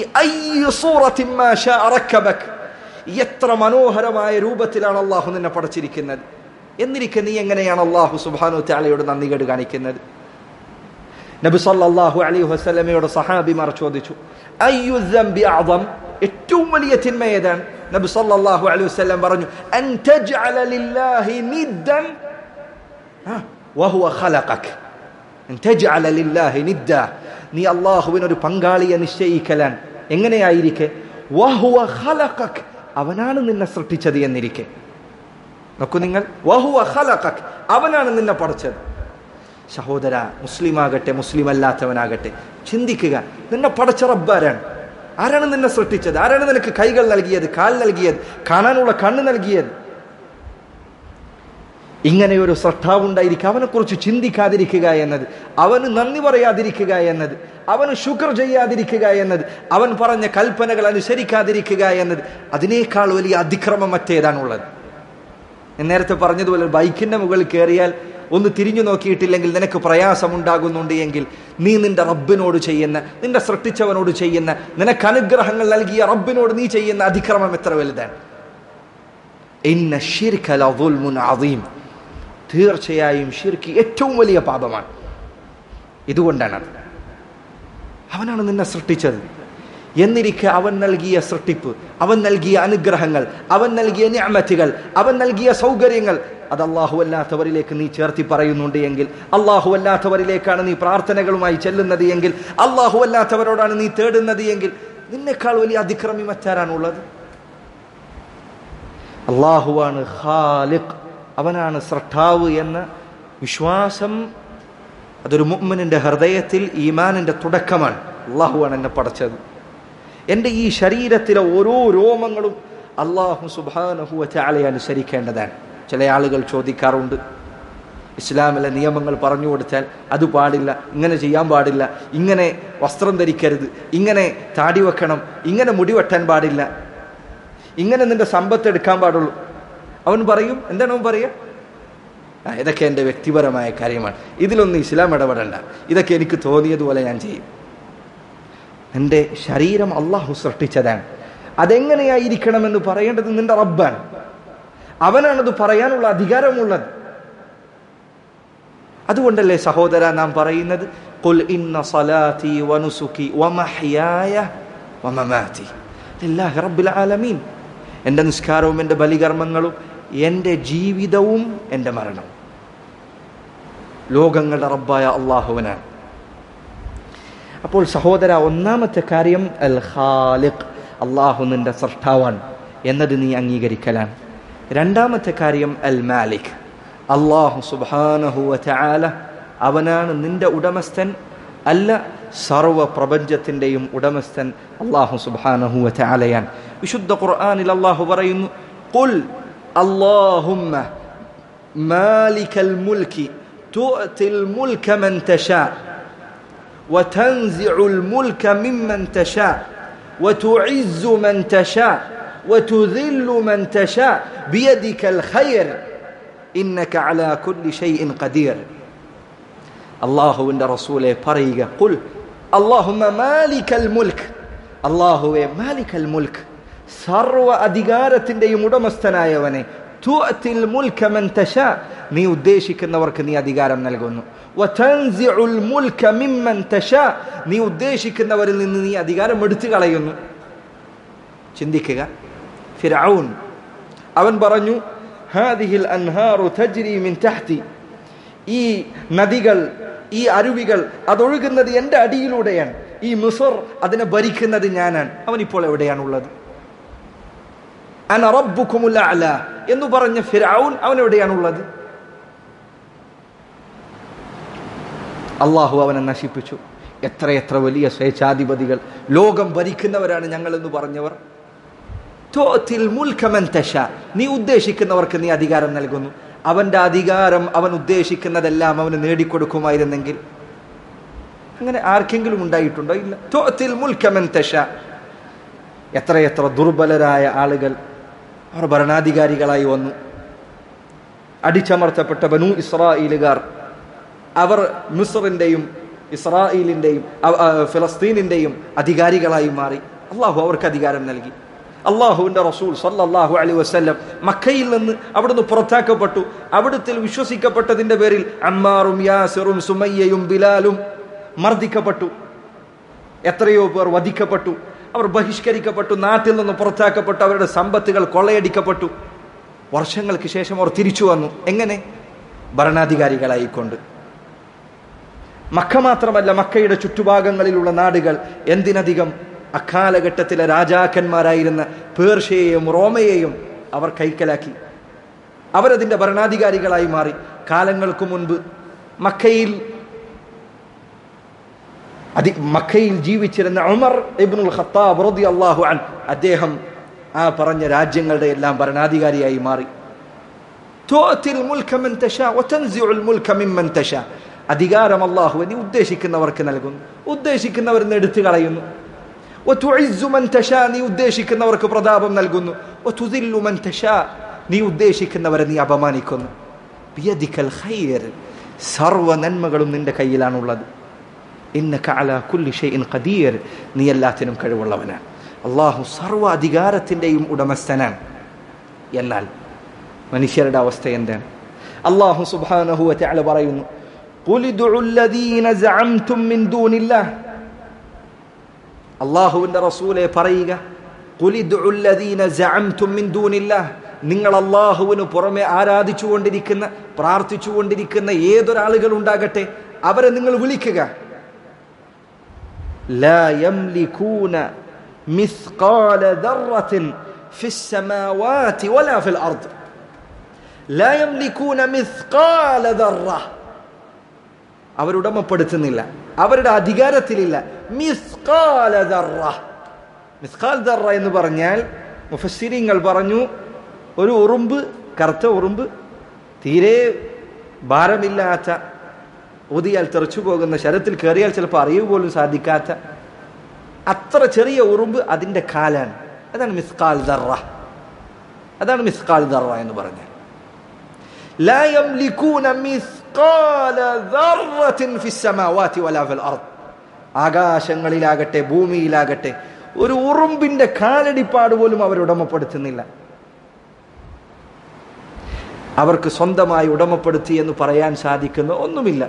എത്ര മനോഹരമായ രൂപത്തിലാണ് അള്ളാഹു നിന്നെ പടച്ചിരിക്കുന്നത് എന്നിരിക്കെ നീ എങ്ങനെയാണ് അള്ളാഹു സുബാനു താലയോട് നന്ദി കേട് കാണിക്കുന്നത് നബി സല്ലല്ലാഹു അലൈഹി വസല്ലമയോട് സഹാബിമാർ ചോദിച്ചു അയ്യു ദംബി അദം ഏറ്റവും വലിയ തിന്മ ഏതാണ് നബി സല്ലല്ലാഹു അലൈഹി വസല്ലം പറഞ്ഞു അൻ തജ്അല ലില്ലാഹി നിദ്ദൻ വഹുവ ഖലഖക് അൻ തജ്അല ലില്ലാഹി നിദ്ദ നീ അള്ളാഹുവിന് ഒരു പങ്കാളിയെ നിശ്ചയിക്കലാൻ എങ്ങനെയായിരിക്കെ വഹുവ ഖലഖക് അവനാണ് നിന്നെ സൃഷ്ടിച്ചത് എന്നിരിക്കെ നോക്കൂ നിങ്ങൾ വഹുവ ഖലഖക് അവനാണ് നിന്നെ പഠിച്ചത് സഹോദര മുസ്ലിം ആകട്ടെ മുസ്ലിം അല്ലാത്തവനാകട്ടെ ചിന്തിക്കുക നിന്നെ പടച്ച റബ്ബാരാണ് ആരാണ് നിന്നെ സൃഷ്ടിച്ചത് ആരാണ് നിനക്ക് കൈകൾ നൽകിയത് കാൽ നൽകിയത് കാണാനുള്ള കണ്ണ് നൽകിയത് ഇങ്ങനെ ഒരു ശ്രദ്ധാവുണ്ടായിരിക്കുക അവനെക്കുറിച്ച് ചിന്തിക്കാതിരിക്കുക എന്നത് അവന് നന്ദി പറയാതിരിക്കുക എന്നത് അവന് ശുക്ർ ചെയ്യാതിരിക്കുക എന്നത് അവൻ പറഞ്ഞ കൽപ്പനകൾ അനുസരിക്കാതിരിക്കുക എന്നത് അതിനേക്കാൾ വലിയ അതിക്രമം മറ്റേതാണുള്ളത് ഞാൻ നേരത്തെ പറഞ്ഞതുപോലെ ബൈക്കിന്റെ മുകളിൽ കയറിയാൽ ഒന്ന് തിരിഞ്ഞു നോക്കിയിട്ടില്ലെങ്കിൽ നിനക്ക് പ്രയാസമുണ്ടാകുന്നുണ്ട് എങ്കിൽ നീ നിന്റെ റബ്ബിനോട് ചെയ്യുന്ന നിന്റെ സൃഷ്ടിച്ചവനോട് ചെയ്യുന്ന നിനക്ക് അനുഗ്രഹങ്ങൾ നൽകിയ റബ്ബിനോട് നീ ചെയ്യുന്ന അതിക്രമം എത്ര വലുതാണ് ഇന്ന ഷിർക ലദുൽമുൻ അദീം തീർച്ചയായും ഷിർക്ക് ഏറ്റവും വലിയ പാപമാണ് ഇതുകൊണ്ടാണ് അത് അവനാണ് നിന്നെ സൃഷ്ടിച്ചത് എന്നിരിക്കെ അവൻ നൽകിയ സൃഷ്ടിപ്പ് അവൻ നൽകിയ അനുഗ്രഹങ്ങൾ അവൻ നൽകിയ ഞാമറ്റുകൾ അവൻ നൽകിയ സൗകര്യങ്ങൾ അത് അള്ളാഹു അല്ലാത്തവരിലേക്ക് നീ ചേർത്തി പറയുന്നുണ്ട് എങ്കിൽ അള്ളാഹു അല്ലാത്തവരിലേക്കാണ് നീ പ്രാർത്ഥനകളുമായി ചെല്ലുന്നത് എങ്കിൽ അള്ളാഹു അല്ലാത്തവരോടാണ് നീ തേടുന്നത് എങ്കിൽ നിന്നെക്കാൾ വലിയ അതിക്രമി മറ്റാരാണുള്ളത് അള്ളാഹുവാണ് ഖാലിഖ് അവനാണ് സ്രഷ്ടാവ് എന്ന വിശ്വാസം അതൊരു മുഅ്മിനിന്റെ ഹൃദയത്തിൽ ഈമാനിന്റെ തുടക്കമാണ് അള്ളാഹുവാണ് എന്നെ പടച്ചത് എൻ്റെ ഈ ശരീരത്തിലെ ഓരോ രോമങ്ങളും അള്ളാഹു സുബാനഹുവ ചാലയെ അനുസരിക്കേണ്ടതാണ് ചില ആളുകൾ ചോദിക്കാറുണ്ട് ഇസ്ലാമിലെ നിയമങ്ങൾ പറഞ്ഞു കൊടുത്താൽ അത് പാടില്ല ഇങ്ങനെ ചെയ്യാൻ പാടില്ല ഇങ്ങനെ വസ്ത്രം ധരിക്കരുത് ഇങ്ങനെ താടി വെക്കണം ഇങ്ങനെ മുടി വെട്ടാൻ പാടില്ല ഇങ്ങനെ നിന്റെ സമ്പത്ത് എടുക്കാൻ പാടുള്ളൂ അവൻ പറയും എന്താണ് അവൻ പറയുക ആ ഇതൊക്കെ എൻ്റെ വ്യക്തിപരമായ കാര്യമാണ് ഇതിലൊന്നും ഇസ്ലാം ഇടപെടണ്ട ഇതൊക്കെ എനിക്ക് തോന്നിയതുപോലെ ഞാൻ ചെയ്യും എൻ്റെ ശരീരം അള്ളാഹു സൃഷ്ടിച്ചതാണ് അതെങ്ങനെയായിരിക്കണമെന്ന് പറയേണ്ടത് നിന്റെ റബ്ബാണ് അവനാണത് പറയാനുള്ള അധികാരമുള്ളത് അതുകൊണ്ടല്ലേ സഹോദര നാം പറയുന്നത് قل إن صلاتي ونسكي ومحياي ومماتي لله رب العالمين എൻ്റെ നിസ്കാരവും എൻ്റെ ബലികർമ്മങ്ങളും എൻ്റെ ജീവിതവും എൻ്റെ മരണവും ലോകങ്ങളുടെ റബ്ബായ അള്ളാഹുവിനാണ് അപ്പോൾ സഹോദര ഒന്നാമത്തെ കാര്യം അൽ ഖാലിഖ് അള്ളാഹു നിന്റെ സൃഷ്ടാവാണ് എന്നത് നീ അംഗീകരിക്കലാണ് രണ്ടാമത്തെ കാര്യം അൽ മാലിക് അള്ളാഹു സുബാനഹുവ ചാല അവനാണ് നിന്റെ ഉടമസ്ഥൻ അല്ല സർവ പ്രപഞ്ചത്തിൻ്റെയും ഉടമസ്ഥൻ അള്ളാഹു സുബാനഹുവ ചാലയാൻ വിശുദ്ധ ഖുർആാനിൽ അള്ളാഹു പറയുന്നു قل اللهم مالك الملك تؤتي الملك من تشاء وتنزع الملك ممن تشاء وتعز من تشاء وتذل من تشاء بيدك الخير إنك على كل شيء قدير الله عند رسوله പറയുക قل اللهم مالك الملك الله مالك الملك സർവ അധികാരത്തിന്റെയും ഉടമസ്ഥനായവനെ തുഅത്തിൽ മുൽക മൻ തശാ നീ ഉദ്ദേശിക്കുന്നവർക്ക് നീ അധികാരം നൽകുന്നു വതൻസിഉൽ മുൽക മിമ്മൻ തശാ നീ ഉദ്ദേശിക്കുന്നവരിൽ നിന്ന് നീ അധികാരം എടുത്തു കളയുന്നു ചിന്തിക്കുക ഫിർഔൻ അവൻ പറഞ്ഞു ഹാദിഹിൽ അൻഹാറു തജ്രി മിൻ തഹ്തി ഈ നദികൾ ഈ അരുവികൾ അതൊഴുകുന്നത് എൻ്റെ അടിയിലൂടെയാണ് ഈ മിസർ അതിനെ ഭരിക്കുന്നത് ഞാനാണ് അവൻ ഇപ്പോൾ എവിടെയാണുള്ളത് അന റബ്ബുക്കുമുൽ അഅല എന്ന് പറഞ്ഞ ഫിർഔൻ അവൻ എവിടെയാണുള്ളത് അള്ളാഹു അവനെ നശിപ്പിച്ചു എത്രയെത്ര വലിയ സ്വേച്ഛാധിപതികൾ ലോകം ഭരിക്കുന്നവരാണ് ഞങ്ങൾ എന്ന് പറഞ്ഞവർ തുഅത്തിൽ മുൽക മൻ തശാ. നീ ഉദ്ദേശിക്കുന്നവർക്ക് നീ അധികാരം നൽകുന്നു അവന്റെ അധികാരം അവൻ ഉദ്ദേശിക്കുന്നതെല്ലാം അവന് നേടിക്കൊടുക്കുമായിരുന്നെങ്കിൽ അങ്ങനെ ആർക്കെങ്കിലും ഉണ്ടായിട്ടുണ്ടോ ഇല്ല തുഅത്തിൽ മുൽക മൻ തശാ. എത്രയെത്ര ദുർബലരായ ആളുകൾ അവർ ഭരണാധികാരികളായി വന്നു അടിച്ചമർത്തപ്പെട്ട ബനു ഇസ്രായേലുകാർ അവർ മിസ്റിന്റെയും ഇസ്രായേലിന്റെയും അവ- ആ, ഫിലസ്തീനിന്റെയും അധികാരികളായി മാറി അള്ളാഹു അവർക്ക് അധികാരം നൽകി അള്ളാഹുവിന്റെ റസൂൽ സല്ലല്ലാഹു അലൈഹി വസല്ലം മക്കയിൽ നിന്ന് അവിടുന്ന് പുറത്താക്കപ്പെട്ടു അവിടുത്തെ വിശ്വസിക്കപ്പെട്ടതിന്റെ പേരിൽ അമ്മാറും യാസിറും സുമയ്യയും ബിലാലും മർദ്ദിക്കപ്പെട്ടു എത്രയോ പേർ വധിക്കപ്പെട്ടു അവർ ബഹിഷ്കരിക്കപ്പെട്ടു നാട്ടിൽ നിന്ന് പുറത്താക്കപ്പെട്ടു അവരുടെ സമ്പത്തുകൾ കൊള്ളയടിക്കപ്പെട്ടു വർഷങ്ങൾക്ക് ശേഷം അവർ തിരിച്ചു വന്നു എങ്ങനെ ഭരണാധികാരികളായിക്കൊണ്ട് മക്ക മാത്രമല്ല മക്കയുടെ ചുറ്റുഭാഗങ്ങളിലുള്ള നാടുകൾ എന്തിനധികം അക്കാലഘട്ടത്തിലെ രാജാക്കന്മാരായിരുന്ന പേർഷ്യയെയും റോമയെയും അവർ കൈക്കലാക്കി അവരതിൻ്റെ ഭരണാധികാരികളായി മാറി കാലങ്ങൾക്ക് മുൻപ് മക്കയിൽ അതി മക്കയിൽ ജീവിച്ചിരുന്ന ഉമർ ഇബ്നുൽ ഖത്താബ് റളിയല്ലാഹു അൻ അദ്ദേഹം ആ പറഞ്ഞ രാജ്യങ്ങളുടെ എല്ലാം ഭരണാധികാരിയായി മാറി തുഅത്തിൽ മുൽക മൻ തശാ വതൻസിഉൽ മുൽക മിമ്മൻ തശാ അധികാരം അല്ലാഹു നീ ഉദ്ദേശിക്കുന്നവർക്ക് നൽകുന്നു ഉദ്ദേശിക്കുന്നവർ എടുത്തു കളയുന്നു വതുഇസ്സു മൻ തശാ നീ ഉദ്ദേശിക്കുന്നവർക്ക് പ്രതാപം നൽകുന്നു വതുദില്ലു മൻ തശാ നീ ഉദ്ദേശിക്കുന്നവരെ നീ അപമാനിക്കുന്നു ബിയദിക്കൽ ഖൈർ സർവ നന്മകളും നിന്റെ കയ്യിലാണുള്ളത് ഇന്നക അലാ കുല്ലി ഷൈഇൻ ഖദീർ നീ എല്ലാത്തിനും കഴിവുള്ളവനാണ് അള്ളാഹു സർവ്വ അധികാരത്തിൻ്റെയും ഉടമസ്ഥനാണ് എന്നാൽ മനുഷ്യരുടെ അവസ്ഥ എന്താണ് അള്ളാഹു സുബ്ഹാനഹു വതആല പറയുന്നു قل ادعوا الذين زعمتم من دون الله അള്ളാഹുവിന്റെ റസൂലെ പറയുക "ഖുലിദ്ഉ الذين زعمتم من دون الله നിങ്ങൾ അള്ളാഹുവിന് പുറമെ ആരാധിച്ചുകൊണ്ടിരിക്കുന്ന പ്രാർത്ഥിച്ചുകൊണ്ടിരിക്കുന്ന ഏതൊരാളുകൾ ഉണ്ടാകട്ടെ അവരെ നിങ്ങൾ വിളിക്കുക لا يملكون مثقال ذرة في السماوات ولا في الأرض لا يملكون مثقال ذرة അവരുടമപ്പെടുത്തുന്നില്ല അവരുടെ അധികാരത്തിലില്ല മിസ്കാല ദർറ മിസ്കാൽ ദർറ എന്ന് പറഞ്ഞാൽ മുഫസ്സിരിങ്ങൾ പറഞ്ഞു ഒരു ഉറുമ്പ് കറുത്ത ഉറുമ്പ് തീരെ ഭാരമില്ലാത്ത ഊതിയാൽ തെറിച്ചു പോകുന്ന ശരത്തിൽ കയറിയാൽ ചിലപ്പോൾ അറിയുക പോലും സാധിക്കാത്ത അത്ര ചെറിയ ഉറുമ്പ് അതിൻ്റെ കാലാണ് അതാണ് മിസ്കാൽ ദർറ അതാണ് മിസ്കാൽ ദർറ എന്ന് പറഞ്ഞാൽ لا يملكون مثقال ذرة في السماوات ولا في الأرض ആകാശങ്ങളിലാകട്ടെ ഭൂമിയിലാകട്ടെ ഒരു ഉറുമ്പിന്റെ കാലടിപ്പാട് പോലും അവർ ഉടമപ്പെടുത്തുന്നില്ല അവർക്ക് സ്വന്തമായി ഉടമപ്പെടുത്തി എന്ന് പറയാൻ സാധിക്കുന്ന ഒന്നുമില്ല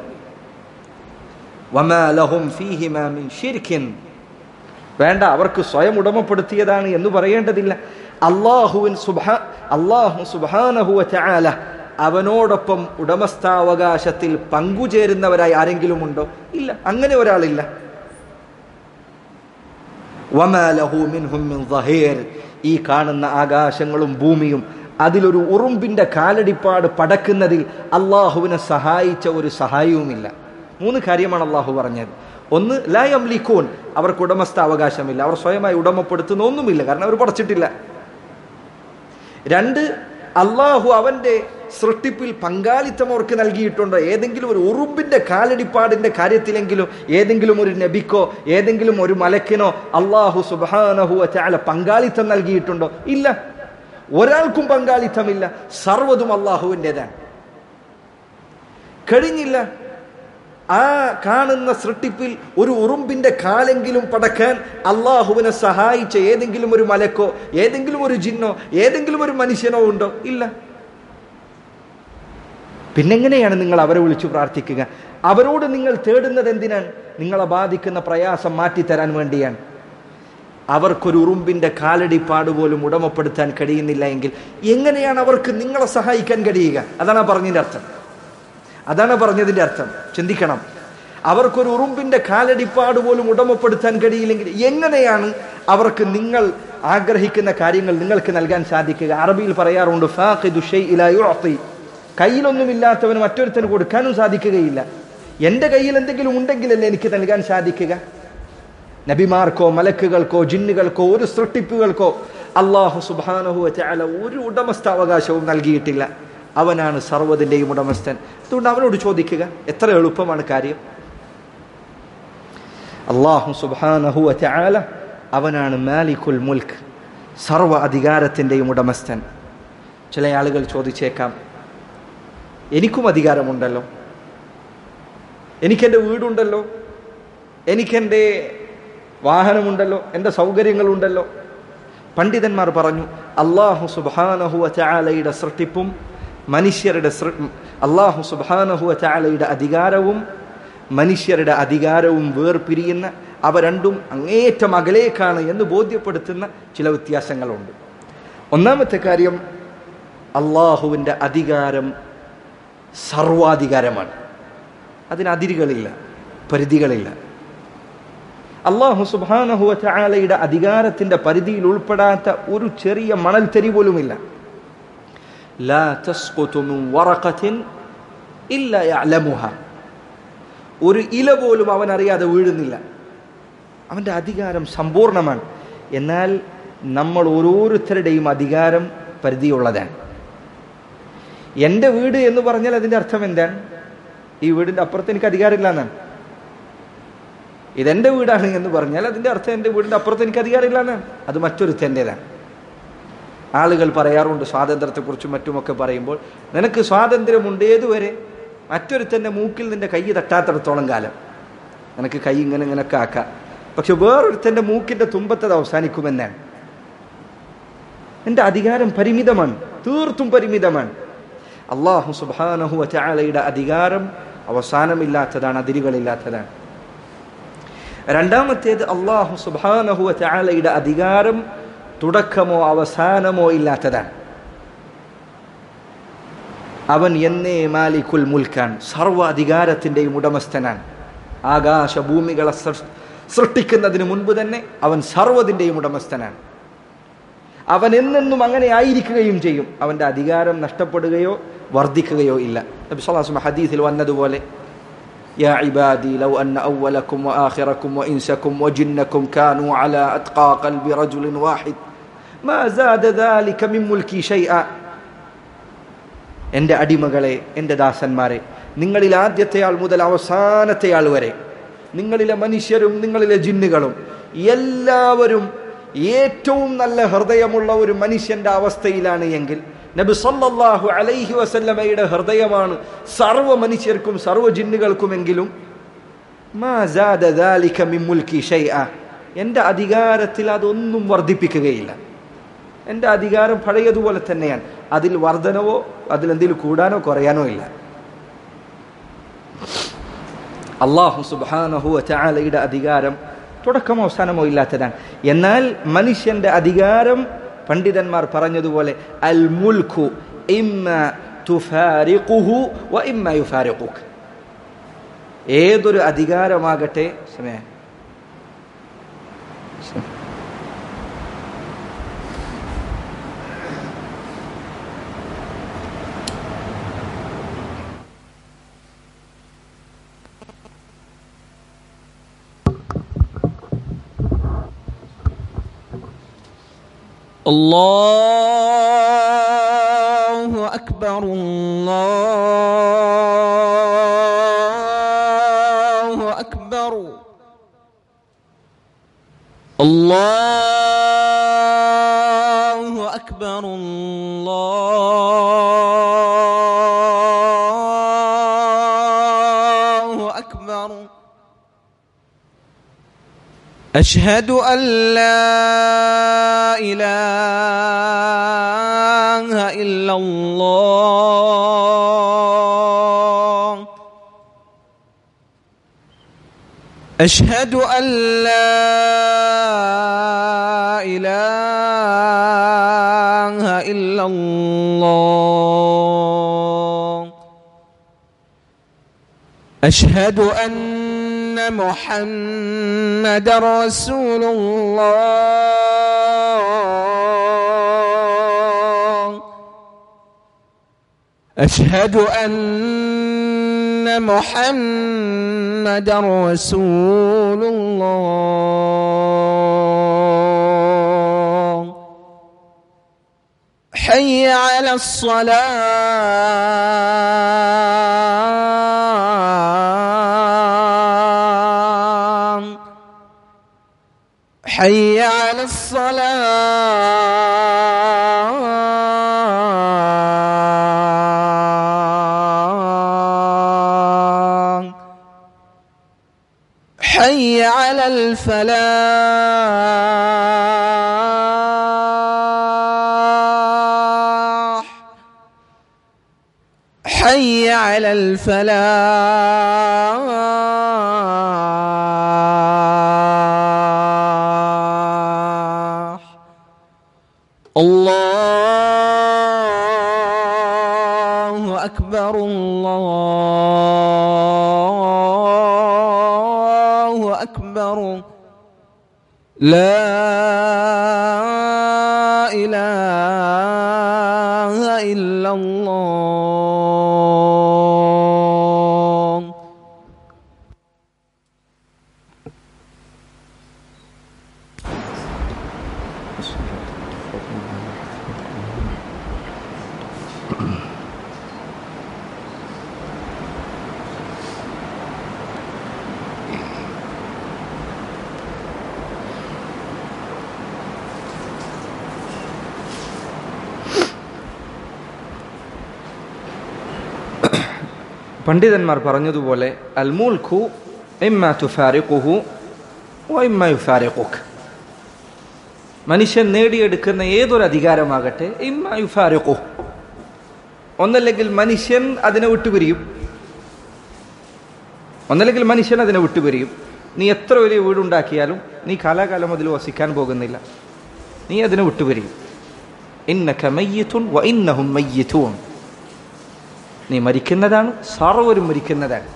വമാ ലഹും ഫീഹിമാ മിൻ ശിർക്കിൻ വേണ്ട അവർക്ക് സ്വയം ഉടമപ്പെടുത്തിയതാണ് എന്ന് പറയേണ്ടതില്ല അള്ളാഹുവിൻ സുബാ അള്ളാഹു സുബാനഹുവ ചാല അവനോടൊപ്പം ഉടമസ്ഥാവകാശത്തിൽ പങ്കുചേരുന്നവരായി ആരെങ്കിലും ഉണ്ടോ ഇല്ല അങ്ങനെ ഒരാളില്ല വമാ ലഹു മിൻഹും മിൻ ദഹീർ. ഈ കാണുന്ന ആകാശങ്ങളും ഭൂമിയും അതിലൊരു ഉറുമ്പിന്റെ കാലടിപ്പാട് പടക്കുന്നതിൽ അള്ളാഹുവിനെ സഹായിച്ച ഒരു സഹായവുമില്ല മൂന്ന് കാര്യമാണ് അള്ളാഹു പറഞ്ഞത് ഒന്ന് ലയം ലിഖൂൻ അവർക്ക് ഉടമസ്ഥ അവകാശമില്ല അവർ സ്വയമായി ഉടമപ്പെടുത്തുന്ന ഒന്നുമില്ല കാരണം അവർ പഠിച്ചിട്ടില്ല രണ്ട് അള്ളാഹു അവന്റെ സൃഷ്ടിപ്പിൽ പങ്കാളിത്തം അവർക്ക് നൽകിയിട്ടുണ്ടോ ഏതെങ്കിലും ഒരു ഉറുമ്പിന്റെ കാലടിപ്പാടിന്റെ കാര്യത്തിലെങ്കിലും ഏതെങ്കിലും ഒരു നബിക്കോ ഏതെങ്കിലും ഒരു മലക്കിനോ അള്ളാഹു സുബാനഹു ചാല പങ്കാളിത്തം നൽകിയിട്ടുണ്ടോ ഇല്ല ഒരാൾക്കും പങ്കാളിത്തമില്ല സർവ്വതും അള്ളാഹുവിൻ്റെതാണ് കഴിഞ്ഞില്ല ആ കാണുന്ന സൃഷ്ടിപ്പിൽ ഒരു ഉറുമ്പിന്റെ കാലെങ്കിലും പടക്കാൻ അള്ളാഹുവിനെ സഹായിച്ച ഏതെങ്കിലും ഒരു മലക്കോ ഏതെങ്കിലും ഒരു ജിന്നോ ഏതെങ്കിലും ഒരു മനുഷ്യനോ ഉണ്ടോ ഇല്ല പിന്നെങ്ങനെയാണ് നിങ്ങൾ അവരെ വിളിച്ചു പ്രാർത്ഥിക്കുക അവരോട് നിങ്ങൾ തേടുന്നത് എന്തിനാണ് നിങ്ങളെ ബാധിക്കുന്ന പ്രയാസം മാറ്റിത്തരാൻ വേണ്ടിയാണ് അവർക്കൊരു ഉറുമ്പിന്റെ കാലടിപ്പാട് പോലും ഉടമപ്പെടുത്താൻ കഴിയുന്നില്ല എങ്കിൽ എങ്ങനെയാണ് അവർക്ക് നിങ്ങളെ സഹായിക്കാൻ കഴിയുക അതാണ് ആ പറഞ്ഞതിന്റെ അർത്ഥം അതാണ് പറഞ്ഞതിന്റെ അർത്ഥം ചിന്തിക്കണം അവർക്കൊരു ഉറുമ്പിന്റെ കാലടിപ്പാട് പോലും ഉടമപ്പെടുത്താൻ കഴിയില്ലെങ്കിൽ എങ്ങനെയാണ് അവർക്ക് നിങ്ങൾ ആഗ്രഹിക്കുന്ന കാര്യങ്ങൾ നിങ്ങൾക്ക് നൽകാൻ സാധിക്കുക അറബിയിൽ പറയാറുണ്ട് ഫാഖിദു ഷൈഇ ലാ യുഅതി. കയ്യിലൊന്നുമില്ലാത്തവന് മറ്റൊരുത്തന് കൊടുക്കാനും സാധിക്കുകയില്ല എൻ്റെ കയ്യിൽ എന്തെങ്കിലും ഉണ്ടെങ്കിലല്ലേ എനിക്ക് നൽകാൻ സാധിക്കുക നബിമാർക്കോ മലക്കുകൾക്കോ ജിന്നുകൾക്കോ ഒരു സൃഷ്ടിപ്പുകൾക്കോ അള്ളാഹു സുബാനഹു ചാല ഒരു ഉടമസ്ഥാവകാശവും നൽകിയിട്ടില്ല അവനാണ് സർവ്വതിൻ്റെയും ഉടമസ്ഥൻ അതുകൊണ്ട് അവനോട് ചോദിക്കുക എത്ര എളുപ്പമാണ് കാര്യം അള്ളാഹു സുബാനഹു ചാല അവനാണ് മാലിക്കുൽ മുൽക്ക് സർവ അധികാരത്തിൻ്റെയും ഉടമസ്ഥൻ ചില ആളുകൾ ചോദിച്ചേക്കാം എനിക്കും അധികാരമുണ്ടല്ലോ എനിക്കെൻ്റെ വീടുണ്ടല്ലോ എനിക്കെൻ്റെ വാഹനമുണ്ടല്ലോ എൻ്റെ സൗകര്യങ്ങളുണ്ടല്ലോ പണ്ഡിതന്മാർ പറഞ്ഞു അള്ളാഹു സുബാനഹുവ ചാലയുടെ സൃഷ്ടിപ്പും മനുഷ്യരുടെ സൃ അള്ളാഹു സുബാനഹുവ ചാലയുടെ അധികാരവും മനുഷ്യരുടെ അധികാരവും വേർപിരിയുന്ന അവ രണ്ടും അങ്ങേയറ്റം അകലേക്കാണ് എന്ന് ബോധ്യപ്പെടുത്തുന്ന ചില വ്യത്യാസങ്ങളുണ്ട് ഒന്നാമത്തെ കാര്യം അള്ളാഹുവിൻ്റെ അധികാരം സർവാധികാരമാണ് അതിന് അതിരുകളില്ല പരിധികളില്ല അള്ളാഹു സുബാനഹുവ ചാലയുടെ അധികാരത്തിന്റെ പരിധിയിൽ ഉൾപ്പെടാത്ത ഒരു ചെറിയ മണൽത്തരി പോലുമില്ല ലാ തസ്ഖുതു മിൻ വറഖത്തിൻ ഇല്ല യഅലമുഹ ഒരു ഇല പോലും അവൻ അറിയാതെ വീഴുന്നില്ല അവന്റെ അധികാരം സമ്പൂർണ്ണമാണ് എന്നാൽ നമ്മൾ ഓരോരുത്തരുടെയും അധികാരം പരിധിയുള്ളതാണ് എൻ്റെ വീട് എന്ന് പറഞ്ഞാൽ അതിൻ്റെ അർത്ഥം എന്താണ് ഈ വീടിൻ്റെ അപ്പുറത്ത് എനിക്ക് അധികാരമില്ല എന്നാണ് ഇതെന്റെ വീടാണ് എന്ന് പറഞ്ഞാൽ അതിന്റെ അർത്ഥം എൻ്റെ വീടിന്റെ അപ്പുറത്ത് എനിക്ക് അധികാരമില്ല എന്നാണ് അത് മറ്റൊരുത്തൻ്റെതാണ് ആളുകൾ പറയാറുണ്ട് സ്വാതന്ത്ര്യത്തെക്കുറിച്ചും മറ്റുമൊക്കെ പറയുമ്പോൾ നിനക്ക് സ്വാതന്ത്ര്യമുണ്ട് ഏതുവരെ മറ്റൊരുത്തൻ്റെ മൂക്കിൽ നിന്റെ കൈ തട്ടാത്തിടത്തോളം കാലം നിനക്ക് കൈ ഇങ്ങനെ ഇങ്ങനൊക്കെ ആക്കാം പക്ഷെ വേറൊരുത്തൻ്റെ മൂക്കിന്റെ തുമ്പത്തത് അവസാനിക്കുമെന്നാണ് എൻ്റെ അധികാരം പരിമിതമാണ് തീർത്തും പരിമിതമാണ് അള്ളാഹു സുബാനഹു ചാലയുടെ അധികാരം അവസാനമില്ലാത്തതാണ് അതിരുകളില്ലാത്തതാണ് രണ്ടാമത്തേത് അള്ളാഹു സുബാനഹുവ ചാലയുടെ അധികാരം തുടക്കമോ അവസാനമോ ഇല്ലാത്തതാണ് അവൻ എന്നേ മാലിക്കുൽ മുൽക്കാൻ സർവ്വ അധികാരത്തിൻ്റെയും ഉടമസ്ഥനാണ് ആകാശ ഭൂമികളെ സൃ- സൃഷ്ടിക്കുന്നതിന് മുൻപ് തന്നെ അവൻ സർവ്വതിൻ്റെയും ഉടമസ്ഥനാണ് അവൻ എന്നെന്നും അങ്ങനെ ആയിരിക്കുകയും ചെയ്യും അവൻ്റെ അധികാരം നഷ്ടപ്പെടുകയോ വർദ്ധിക്കുകയോ ഇല്ല നബി സ്വല്ലല്ലാഹു അലൈഹി വസല്ലം ഹദീസിൽ വന്നതുപോലെ يا عبادي لو أن أولكم وآخركم وإنسكم وجنكم كانوا على أتقى قلب رجل واحد ما زاد ذلك من ملكي شيئا എൻ്റെ അടിമകളെ എൻ്റെ ദാസന്മാരെ നിങ്ങളിൽ ആദ്യത്തെയാൾ മുതൽ അവസാനത്തെയാൾ വരെ നിങ്ങളിലെ മനുഷ്യരും നിങ്ങളിലെ ജിന്നുകളും എല്ലാവരും ഏറ്റവും നല്ല ഹൃദയമുള്ള ഒരു മനുഷ്യന്റെ അവസ്ഥയിലാണ് എങ്കിൽ നബി സല്ലല്ലാഹു അലൈഹി വസല്ലമയുടെ ഹൃദയമാണ് സർവ്വ മനുഷ്യർക്കും സർവ്വ ജിന്നുകൾക്കുമെങ്കിലും മാ സാദ ദാലിക മിൻ മുൽക്കി ഷൈഅ എൻ്റെ അധികാരത്തിൽ അതൊന്നും വർദ്ധിപ്പിക്കുകയില്ല എൻ്റെ അധികാരം പഴയതുപോലെ തന്നെയാണ് അതിൽ വർധനവോ അതിലെന്തെങ്കിലും കൂടാനോ കുറയാനോ ഇല്ല അള്ളാഹു സുബാനഹു ചാലയുടെ അധികാരം തുടക്കമോ അവസാനമോ ഇല്ലാത്തതാണ് എന്നാൽ മനുഷ്യന്റെ അധികാരം പണ്ഡിതന്മാർ പറഞ്ഞതുപോലെ അൽ മുൽഖു ഇമ്മ തുഫാരിഖുഹു വ ഇമ്മ യുഫാരിഖുക് ഏതൊരു അധികാരമാകട്ടെ സമയം الله أكبر الله أكبر الله أكبر الله أكبر أشهد أن لا إله إلا الله أشهد أن لا إله إلا الله أشهد أن محمد رسول الله أشهد أن محمد رسول الله حي على الصلاة حي على الصلاة حي على الفلاح حي على الفلاح الله أكبر الله أكبر لا إله إلا الله പണ്ഡിതന്മാർ പറഞ്ഞതുപോലെ അൽ മുൽഖു ഇമ്മ തുഫാരിഖുഹു വ ഇമ്മ യുഫാരിഖുക് മനുഷ്യൻ നേടിയെടുക്കുന്ന ഏതൊരു അധികാരമാകട്ടെ ഇമ്മ യുഫാരിഖു ഒന്നല്ലെങ്കിൽ മനുഷ്യൻ അതിനെ വിട്ടുപിരിയും ഒന്നല്ലെങ്കിൽ മനുഷ്യൻ അതിനെ വിട്ടുപിരിയും നീ എത്ര വലിയ വീടുണ്ടാക്കിയാലും നീ കാലാകാലം അതിൽ വസിക്കാൻ പോകുന്നില്ല നീ അതിനെ വിട്ടുപിരിയും ഇന്നക മയ്യത്തുൻ വ ഇന്നഹും മയ്യത്തുൻ നീ മരിക്കുന്നതാണ് സർവരും മരിക്കുന്നതാണ്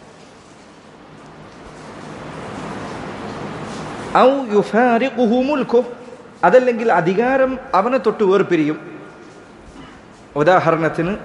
ഔ യുഫാരിഖുഹു മുൽക്കുഹു അതല്ലെങ്കിൽ അധികാരം അവനെ തൊട്ട് വേർപിരിയും ഉദാഹരണത്തിന്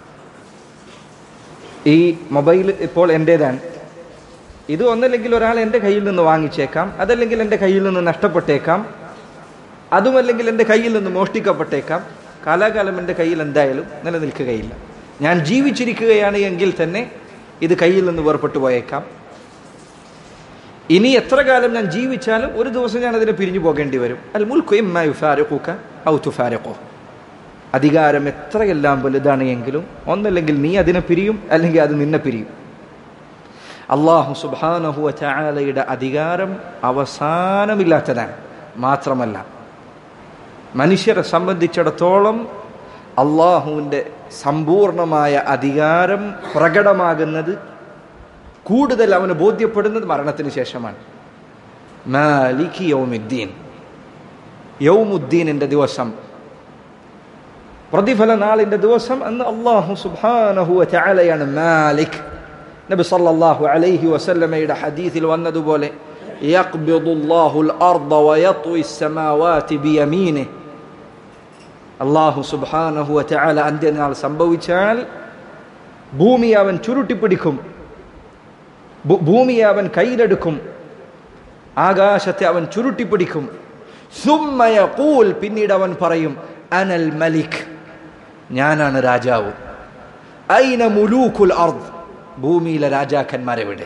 ഈ മൊബൈൽ ഇപ്പോൾ എൻ്റേതാണ് ഇത് ഒന്നല്ലെങ്കിൽ ഒരാൾ എൻ്റെ കയ്യിൽ നിന്ന് വാങ്ങിച്ചേക്കാം അതല്ലെങ്കിൽ എൻ്റെ കയ്യിൽ നിന്ന് നഷ്ടപ്പെട്ടേക്കാം അതുമല്ലെങ്കിൽ എൻ്റെ കയ്യിൽ നിന്ന് മോഷ്ടിക്കപ്പെട്ടേക്കാം കാലാകാലം എൻ്റെ കയ്യിൽ എന്തായാലും നിലനിൽക്കുകയില്ല ഞാൻ ജീവിച്ചിരിക്കുകയാണ് എങ്കിൽ തന്നെ ഇത് കയ്യിൽ നിന്ന് വേർപെട്ടു പോയേക്കാം ഇനി എത്ര കാലം ഞാൻ ജീവിച്ചാലും ഒരു ദിവസം ഞാൻ അതിനെ പിരിഞ്ഞു പോകേണ്ടി വരും അൽ മുൽക്കു ഇമ്മ യുഫാരിഖുക ഔ തുഫാരിഖു അധികാരം എത്രയെല്ലാം വലുതാണ് എങ്കിലും ഒന്നല്ലെങ്കിൽ നീ അതിനെ പിരിയും അല്ലെങ്കിൽ അത് നിന്നെ പിരിയും അള്ളാഹു സുബാനഹുവ ചായാലയുടെ അധികാരം അവസാനമില്ലാത്തതാണ് മാത്രമല്ല മനുഷ്യരെ സംബന്ധിച്ചിടത്തോളം അള്ളാഹുവിൻ്റെ സമ്പൂർണമായ അധികാരം പ്രകടമാകുന്നത് കൂടുതൽ അവന് ബോധ്യപ്പെടുന്നത് മരണത്തിന് ശേഷമാണ് മാലിക് യൗമുദ്ദീൻ യൗമുദ്ദീനിൻ്റെ ദിവസം പ്രതിഫല നാളിൻ്റെ ദിവസം അന്ന് അള്ളാഹു സുബാനഹു ചാലയാണ് മാലിക് നബി സല്ലല്ലാഹു അലൈഹി വസല്ലമയുടെ ഹദീസിൽ വന്നതുപോലെ يقبض الله الأرض ويطوي السماوات بيمينه അള്ളാഹു സുബാനഹു ചാല അന്ത്യനാൾ സംഭവിച്ചാൽ ഭൂമി അവൻ ചുരുട്ടിപ്പിടിക്കും ഭൂമിയെ അവൻ കയ്യിലെടുക്കും ആകാശത്തെ അവൻ ചുരുട്ടിപ്പിടിക്കും സുമ്മയ കൂൽ പിന്നീട് അവൻ പറയും അനൽ മലിക് ഞാനാണ് രാജാവ് ഐന മുലൂക്കുൽ അർദ് ഭൂമിയിലെ രാജാക്കന്മാരെവിടെ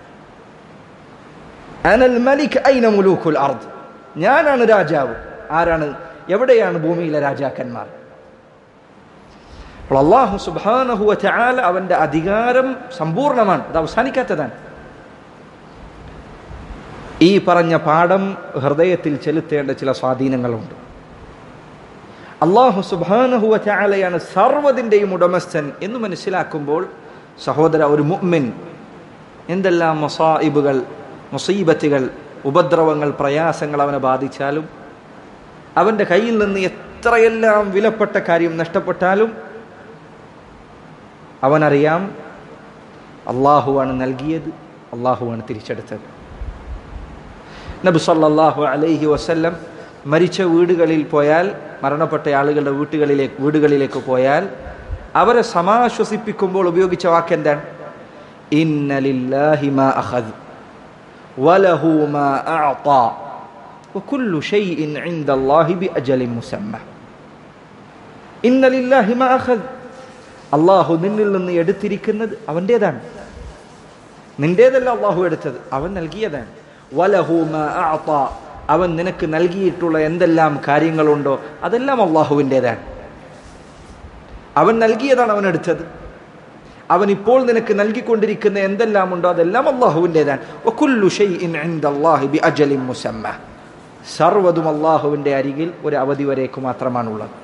അനൽ മലിക് ഐന മുലൂക്കുൽ അർദ് ഞാനാണ് രാജാവ് ആരാണ് എവിടെയാണ് ഭൂമിയിലെ രാജാക്കന്മാർ അപ്പോൾ അള്ളാഹു സുബാനഹുവ ചാല അവന്റെ അധികാരം സമ്പൂർണ്ണമാണ് അത് അവസാനിക്കാത്തതാണ് ഈ പറഞ്ഞ പാഠം ഹൃദയത്തിൽ ചെലുത്തേണ്ട ചില സ്വാധീനങ്ങളുണ്ട് അള്ളാഹു സുബാനഹുവ ചാലയാണ് സർവ്വതിൻ്റെയും ഉടമസ്ഥൻ എന്ന് മനസ്സിലാക്കുമ്പോൾ സഹോദര ഒരു മുഅ്മിൻ എന്തെല്ലാം മൊസായിബുകൾ മുസീബത്തുകൾ ഉപദ്രവങ്ങൾ പ്രയാസങ്ങൾ അവനെ ബാധിച്ചാലും അവൻ്റെ കയ്യിൽ നിന്ന് എത്രയെല്ലാം വിലപ്പെട്ട കാര്യം നഷ്ടപ്പെട്ടാലും അവനറിയാം അള്ളാഹുവാണ് നൽകിയത് അള്ളാഹുവാണ് തിരിച്ചെടുത്തത് നബി സല്ലല്ലാഹു അലൈഹി വസല്ലം മരിച്ച വീടുകളിൽ പോയാൽ മരണപ്പെട്ട ആളുകളുടെ വീട്ടുകളിലേക്ക് വീടുകളിലേക്ക് പോയാൽ അവരെ സമാശ്വസിപ്പിക്കുമ്പോൾ ഉപയോഗിച്ച വാക്ക് എന്താണ് ഇന്നലില്ലാഹി മാ അഖദ് വലഹു മാ അഅത وكل شيء عند الله بأجل مسمى إن لله ما أخذ അള്ളാഹു നിന്നിൽ നിന്ന് എടുത്തിരിക്കുന്നത് അവൻ്റേതാണ് നിന്റേതല്ല അള്ളാഹു എടുത്തത് അവൻ നൽകിയതാണ് വലഹൂമ അവൻ നിനക്ക് നൽകിയിട്ടുള്ള എന്തെല്ലാം കാര്യങ്ങളുണ്ടോ അതെല്ലാം അള്ളാഹുവിൻ്റെതാണ് അവൻ നൽകിയതാണ് അവൻ എടുത്തത് അവൻ ഇപ്പോൾ നിനക്ക് നൽകിക്കൊണ്ടിരിക്കുന്ന എന്തെല്ലാം ഉണ്ടോ അതെല്ലാം അള്ളാഹുവിൻ്റെതാണ് സർവതും അള്ളാഹുവിൻ്റെ അരികിൽ ഒരു അവധി വരേക്ക് മാത്രമാണുള്ളത്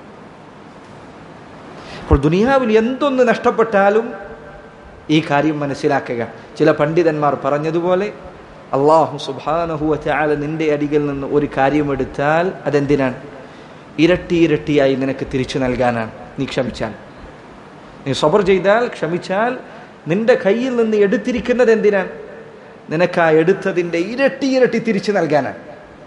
അപ്പോൾ ദുനിയാവിൽ എന്തൊന്ന് നഷ്ടപ്പെട്ടാലും ഈ കാര്യം മനസ്സിലാക്കുക ചില പണ്ഡിതന്മാർ പറഞ്ഞതുപോലെ അള്ളാഹു സുബാനഹുവ ചാല നിന്റെ അരികിൽ നിന്ന് ഒരു കാര്യമെടുത്താൽ അതെന്തിനാണ് ഇരട്ടി ഇരട്ടിയായി നിനക്ക് തിരിച്ചു നൽകാനാണ് നീ ക്ഷമിച്ചാൽ നീ സബർ ചെയ്താൽ ക്ഷമിച്ചാൽ നിന്റെ കയ്യിൽ നിന്ന് എടുത്തിരിക്കുന്നത് എന്തിനാണ് നിനക്ക് ആ എടുത്തതിൻ്റെ ഇരട്ടി ഇരട്ടി തിരിച്ചു നൽകാനാണ്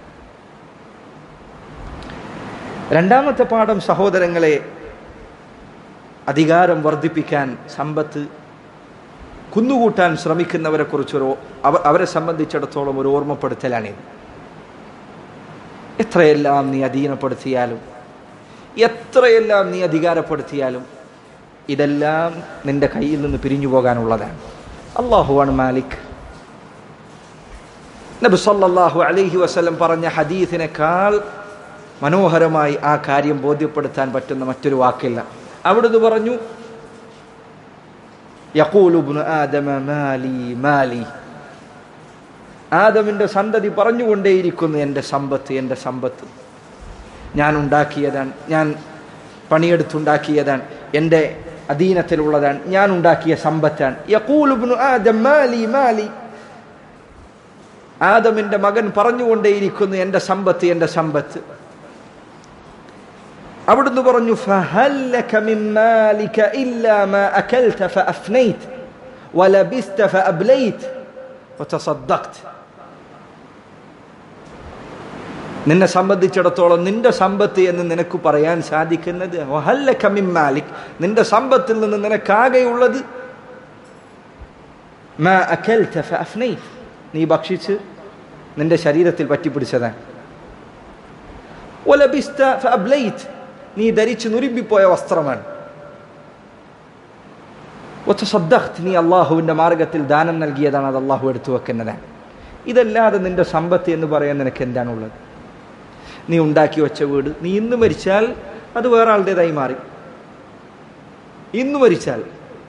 രണ്ടാമത്തെ പാഠം സഹോദരങ്ങളെ അധികാരം വർദ്ധിപ്പിക്കാൻ സമ്പത്ത് കുന്നുകൂട്ടാൻ ശ്രമിക്കുന്നവരെ കുറിച്ചൊരു അവരെ സംബന്ധിച്ചിടത്തോളം ഒരു ഓർമ്മപ്പെടുത്തലാണിത് എത്രയെല്ലാം നീ അധീനപ്പെടുത്തിയാലും എത്രയെല്ലാം നീ അധികാരപ്പെടുത്തിയാലും ഇതെല്ലാം നിന്റെ കയ്യിൽ നിന്ന് പിരിഞ്ഞു പോകാനുള്ളതാണ് അള്ളാഹുവാണ് മാലിക് നബി സല്ലല്ലാഹു അലൈഹി വസല്ലം പറഞ്ഞ ഹദീസിനേക്കാൾ മനോഹരമായി ആ കാര്യം ബോധ്യപ്പെടുത്താൻ പറ്റുന്ന മറ്റൊരു വാക്കില്ല അവിടുന്ന് പറഞ്ഞു യഖൂലുബ്നു ആദമ മാലി മാലി ആദമിന്റെ സന്തതി പറഞ്ഞുകൊണ്ടേയിരിക്കുന്നു എൻ്റെ സമ്പത്ത് എൻ്റെ സമ്പത്ത് ഞാൻ ഉണ്ടാക്കിയതാണ് ഞാൻ പണിയെടുത്തുണ്ടാക്കിയതാണ് എൻ്റെ അധീനത്തിലുള്ളതാണ് ഞാൻ ഉണ്ടാക്കിയ സമ്പത്താണ് യഖൂലുബ്നു ആദം മാലി മാലി ആദമിന്റെ മകൻ പറഞ്ഞുകൊണ്ടേയിരിക്കുന്നു എൻ്റെ സമ്പത്ത് എൻ്റെ സമ്പത്ത് അവിടുന്ന് പറഞ്ഞു فهلك من مالك إلا ما أكلت فأفنيت ولبست فأبليت وتصدقت നിന്നെ സംബന്ധിച്ചിടത്തോളം നിന്റെ സമ്പത്ത് എന്ന് നിനക്ക് പറയാൻ സാധിക്കുന്നത് വഹല്ലക മിൻ മാലിക് നിന്റെ സമ്പത്തിൽ നിന്ന് നിനക്കാകെയുള്ളത് മാ അകൽത ഫഅഫ്നൈത് നീ ഭക്ഷിച്ച് നിന്റെ ശരീരത്തിൽ പറ്റിപ്പിടിച്ചതാണ് വലബിസ്ത ഫഅബ്ലൈത് നീ ധരിച്ച് നുരുമ്പിപ്പോയ വസ്ത്രമാണ് ഒറ്റസദ്ദഖ്ത് നീ അള്ളാഹുവിൻ്റെ മാർഗത്തിൽ ദാനം നൽകിയതാണ് അത് അള്ളാഹു എടുത്തു വെക്കുന്നതാണ് ഇതല്ലാതെ നിന്റെ സമ്പത്ത് എന്ന് പറയാൻ നിനക്ക് എന്താണുള്ളത് നീ ഉണ്ടാക്കി വെച്ച വീട് നീ ഇന്ന് മരിച്ചാൽ അത് വേറെ ആളുടേതായി മാറി ഇന്ന് മരിച്ചാൽ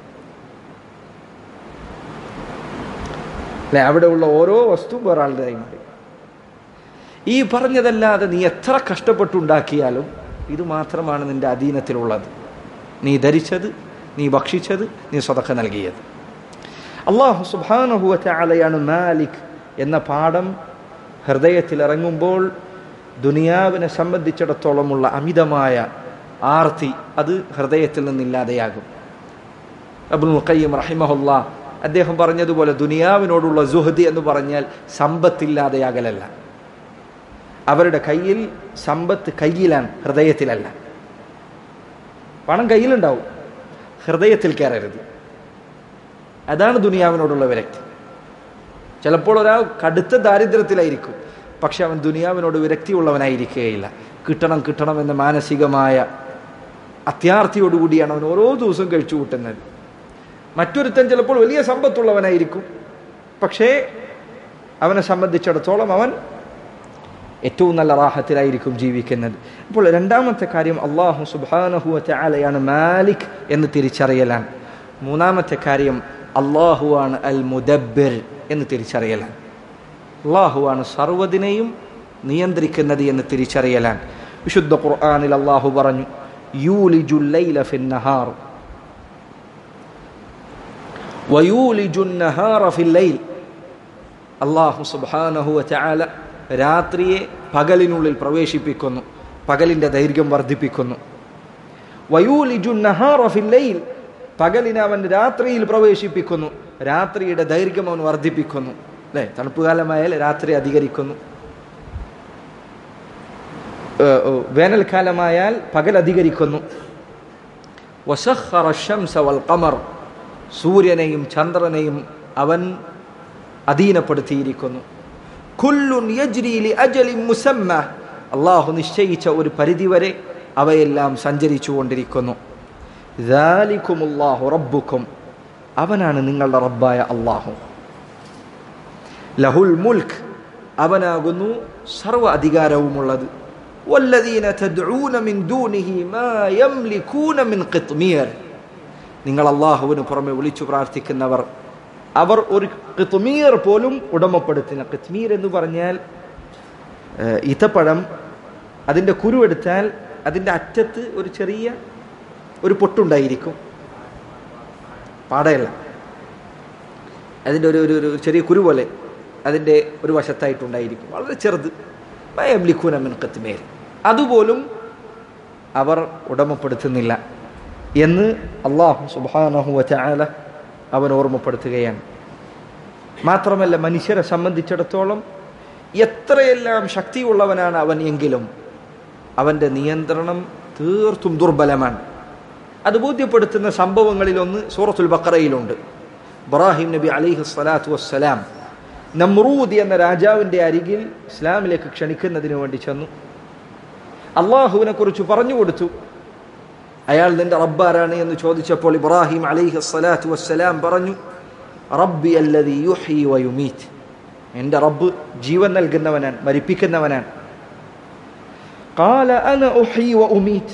അല്ലെ അവിടെയുള്ള ഓരോ വസ്തുവും വേറെ ആളുടേതായി മാറി ഈ പറഞ്ഞതല്ലാതെ നീ എത്ര കഷ്ടപ്പെട്ടുണ്ടാക്കിയാലും ഇത് മാത്രമാണ് നിന്റെ അധീനത്തിലുള്ളത് നീ ധരിച്ചത് നീ ഭക്ഷിച്ചത് നീ സ്വതക്ക നൽകിയത് അള്ളാഹു സുബാനുഭവറ്റ ആലയാണ് മാലിക് എന്ന പാഠം ഹൃദയത്തിൽ ഇറങ്ങുമ്പോൾ ദുനിയാവിനെ സംബന്ധിച്ചിടത്തോളമുള്ള അമിതമായ ആർത്തി അത് ഹൃദയത്തിൽ നിന്നില്ലാതെയാകും അബുൽ മുഖയ്യം റഹിമഹുല്ല അദ്ദേഹം പറഞ്ഞതുപോലെ ദുനിയാവിനോടുള്ള സുഹദി എന്ന് പറഞ്ഞാൽ സമ്പത്തില്ലാതെയാകലല്ല അവരുടെ കയ്യിൽ സമ്പത്ത് കയ്യിലാണ് ഹൃദയത്തിലല്ല പണം കയ്യിലുണ്ടാവും ഹൃദയത്തിൽ കയറരുത് അതാണ് ദുനിയാവിനോടുള്ള വിരക്തി ചിലപ്പോൾ ഒരാൾ കടുത്ത ദാരിദ്ര്യത്തിലായിരിക്കും പക്ഷെ അവൻ ദുനിയാവിനോട് വിരക്തിയുള്ളവനായിരിക്കുകയില്ല കിട്ടണം കിട്ടണം എന്ന മാനസികമായ അത്യാർത്ഥിയോടുകൂടിയാണ് അവൻ ഓരോ ദിവസവും കഴിച്ചു കൂട്ടുന്നത് മറ്റൊരുത്തൻ ചിലപ്പോൾ വലിയ സമ്പത്തുള്ളവനായിരിക്കും പക്ഷേ അവനെ സംബന്ധിച്ചിടത്തോളം അവൻ ഏറ്റവും നല്ല റാഹത്തിലായിരിക്കും ജീവിക്കുന്നത് അപ്പോൾ രണ്ടാമത്തെ കാര്യം അള്ളാഹു സുബാനഹുവത്തെ ആലയാണ് മാലിക് എന്ന് തിരിച്ചറിയലാണ് മൂന്നാമത്തെ കാര്യം അള്ളാഹുവാണ് അൽ മുദബ്ബിർ എന്ന് തിരിച്ചറിയലാണ് അള്ളാഹുവാണ് സർവ്വതിനെയും നിയന്ത്രിക്കുന്നത് എന്ന് തിരിച്ചറിയലാണ് വിശുദ്ധ ഖുർആാനിൽ അള്ളാഹു പറഞ്ഞു യൂലിജുല്ലൈല ഫിന്നഹാർ വയൂലിജുന്നഹാറ ഫില്ലൈൽ അള്ളാഹു സുബ്ഹാനഹു വതആല രാത്രിയെ പകലിനുള്ളിൽ പ്രവേശിപ്പിക്കുന്നു പകലിന്റെ ദൈർഘ്യം വർദ്ധിപ്പിക്കുന്നു വയൂലിജുന്നഹാറ ഫില്ലൈൽ പകലിനെ അവൻ രാത്രിയിൽ പ്രവേശിപ്പിക്കുന്നു രാത്രിയുടെ ദൈർഘ്യം അവൻ വർദ്ധിപ്പിക്കുന്നു അല്ലേ തണുപ്പുകാലമായാൽ രാത്രി അധികരിക്കുന്നു ഏഹ്, ഏഹ്, വേനൽക്കാലമായാൽ പകൽ അധികരിക്കുന്നു വസഖറ الشمس والقمر സൂര്യനെയും ചന്ദ്രനെയും അവൻ അധീനപ്പെടുത്തിയിരിക്കുന്നു കുല്ലുൻ യജ്രി ലി അജലിൻ മുസമ്മ അള്ളാഹു നിശ്ചയിച്ച ഒരു പരിധിവരെ അവയെല്ലാം സഞ്ചരിച്ചു കൊണ്ടിരിക്കുന്നു ദാലിക്കുമുല്ലാഹു റബ്ബുക്കും അവനാണ് നിങ്ങളുടെ റബ്ബായ അള്ളാഹു ലഹുൽ മുൽക്ക് അവനാകുന്നു സർവ അധികാരവുമുള്ളത് വല്ലദീന തദ്ഊന മിൻ ദൂനിഹി മാ യംലികൂന മിൻ ഖിത്മീർ നിങ്ങൾ അള്ളാഹുവിന് പുറമെ വിളിച്ചു പ്രാർത്ഥിക്കുന്നവർ അവർ ഒരു കിത്മീർ പോലും ഉടമപ്പെടുത്തുന്ന കിത്മീർ എന്ന് പറഞ്ഞാൽ ഏഹ്, ഈത്തപ്പഴം അതിൻ്റെ കുരുവെടുത്താൽ അതിൻ്റെ അറ്റത്ത് ഒരു ചെറിയ ഒരു പൊട്ടുണ്ടായിരിക്കും പാടയല്ല അതിൻ്റെ ഒരു ഒരു ഒരു ചെറിയ കുരു പോലെ അതിൻ്റെ ഒരു വശത്തായിട്ടുണ്ടായിരിക്കും വളരെ ചെറുത് മയംലിക്കൂനമിൻ കത്തിമേൽ അതുപോലും അവർ ഉടമപ്പെടുത്തുന്നില്ല എന്ന് അള്ളാഹു സുബാനഹു വചാല അവൻ ഓർമ്മപ്പെടുത്തുകയാണ് മാത്രമല്ല മനുഷ്യരെ സംബന്ധിച്ചിടത്തോളം എത്രയെല്ലാം ശക്തിയുള്ളവനാണ് അവൻ എങ്കിലും അവൻ്റെ നിയന്ത്രണം തീർത്തും ദുർബലമാണ് അത് ബോധ്യപ്പെടുത്തുന്ന സംഭവങ്ങളിലൊന്ന് സൂറത്തുൽ ബക്കറയിലുണ്ട് ഇബ്രാഹിം നബി അലിഹു സ്വലാത്തു വസ്സലാം നമ്രൂദ് എന്ന രാജാവിൻ്റെ അരികിൽ ഇസ്ലാമിലേക്ക് ക്ഷണിക്കുന്നതിന് വേണ്ടി ചെന്നു അള്ളാഹുവിനെ കുറിച്ച് പറഞ്ഞു കൊടുത്തു അയാൾ നിന്റെ റബ്ബാരാണ് എന്ന് ചോദിച്ചപ്പോൾ ഇബ്രാഹിം അലൈഹി സ്വലാത്തു വസ്സലാം പറഞ്ഞു റബ്ബി അല്ലതി യുഹി വയുമീറ്റ് എൻ്റെ റബ്ബ് ജീവൻ നൽകുന്നവനാണ് മരിപ്പിക്കുന്നവനാണ് قال أنا أحيي وأميت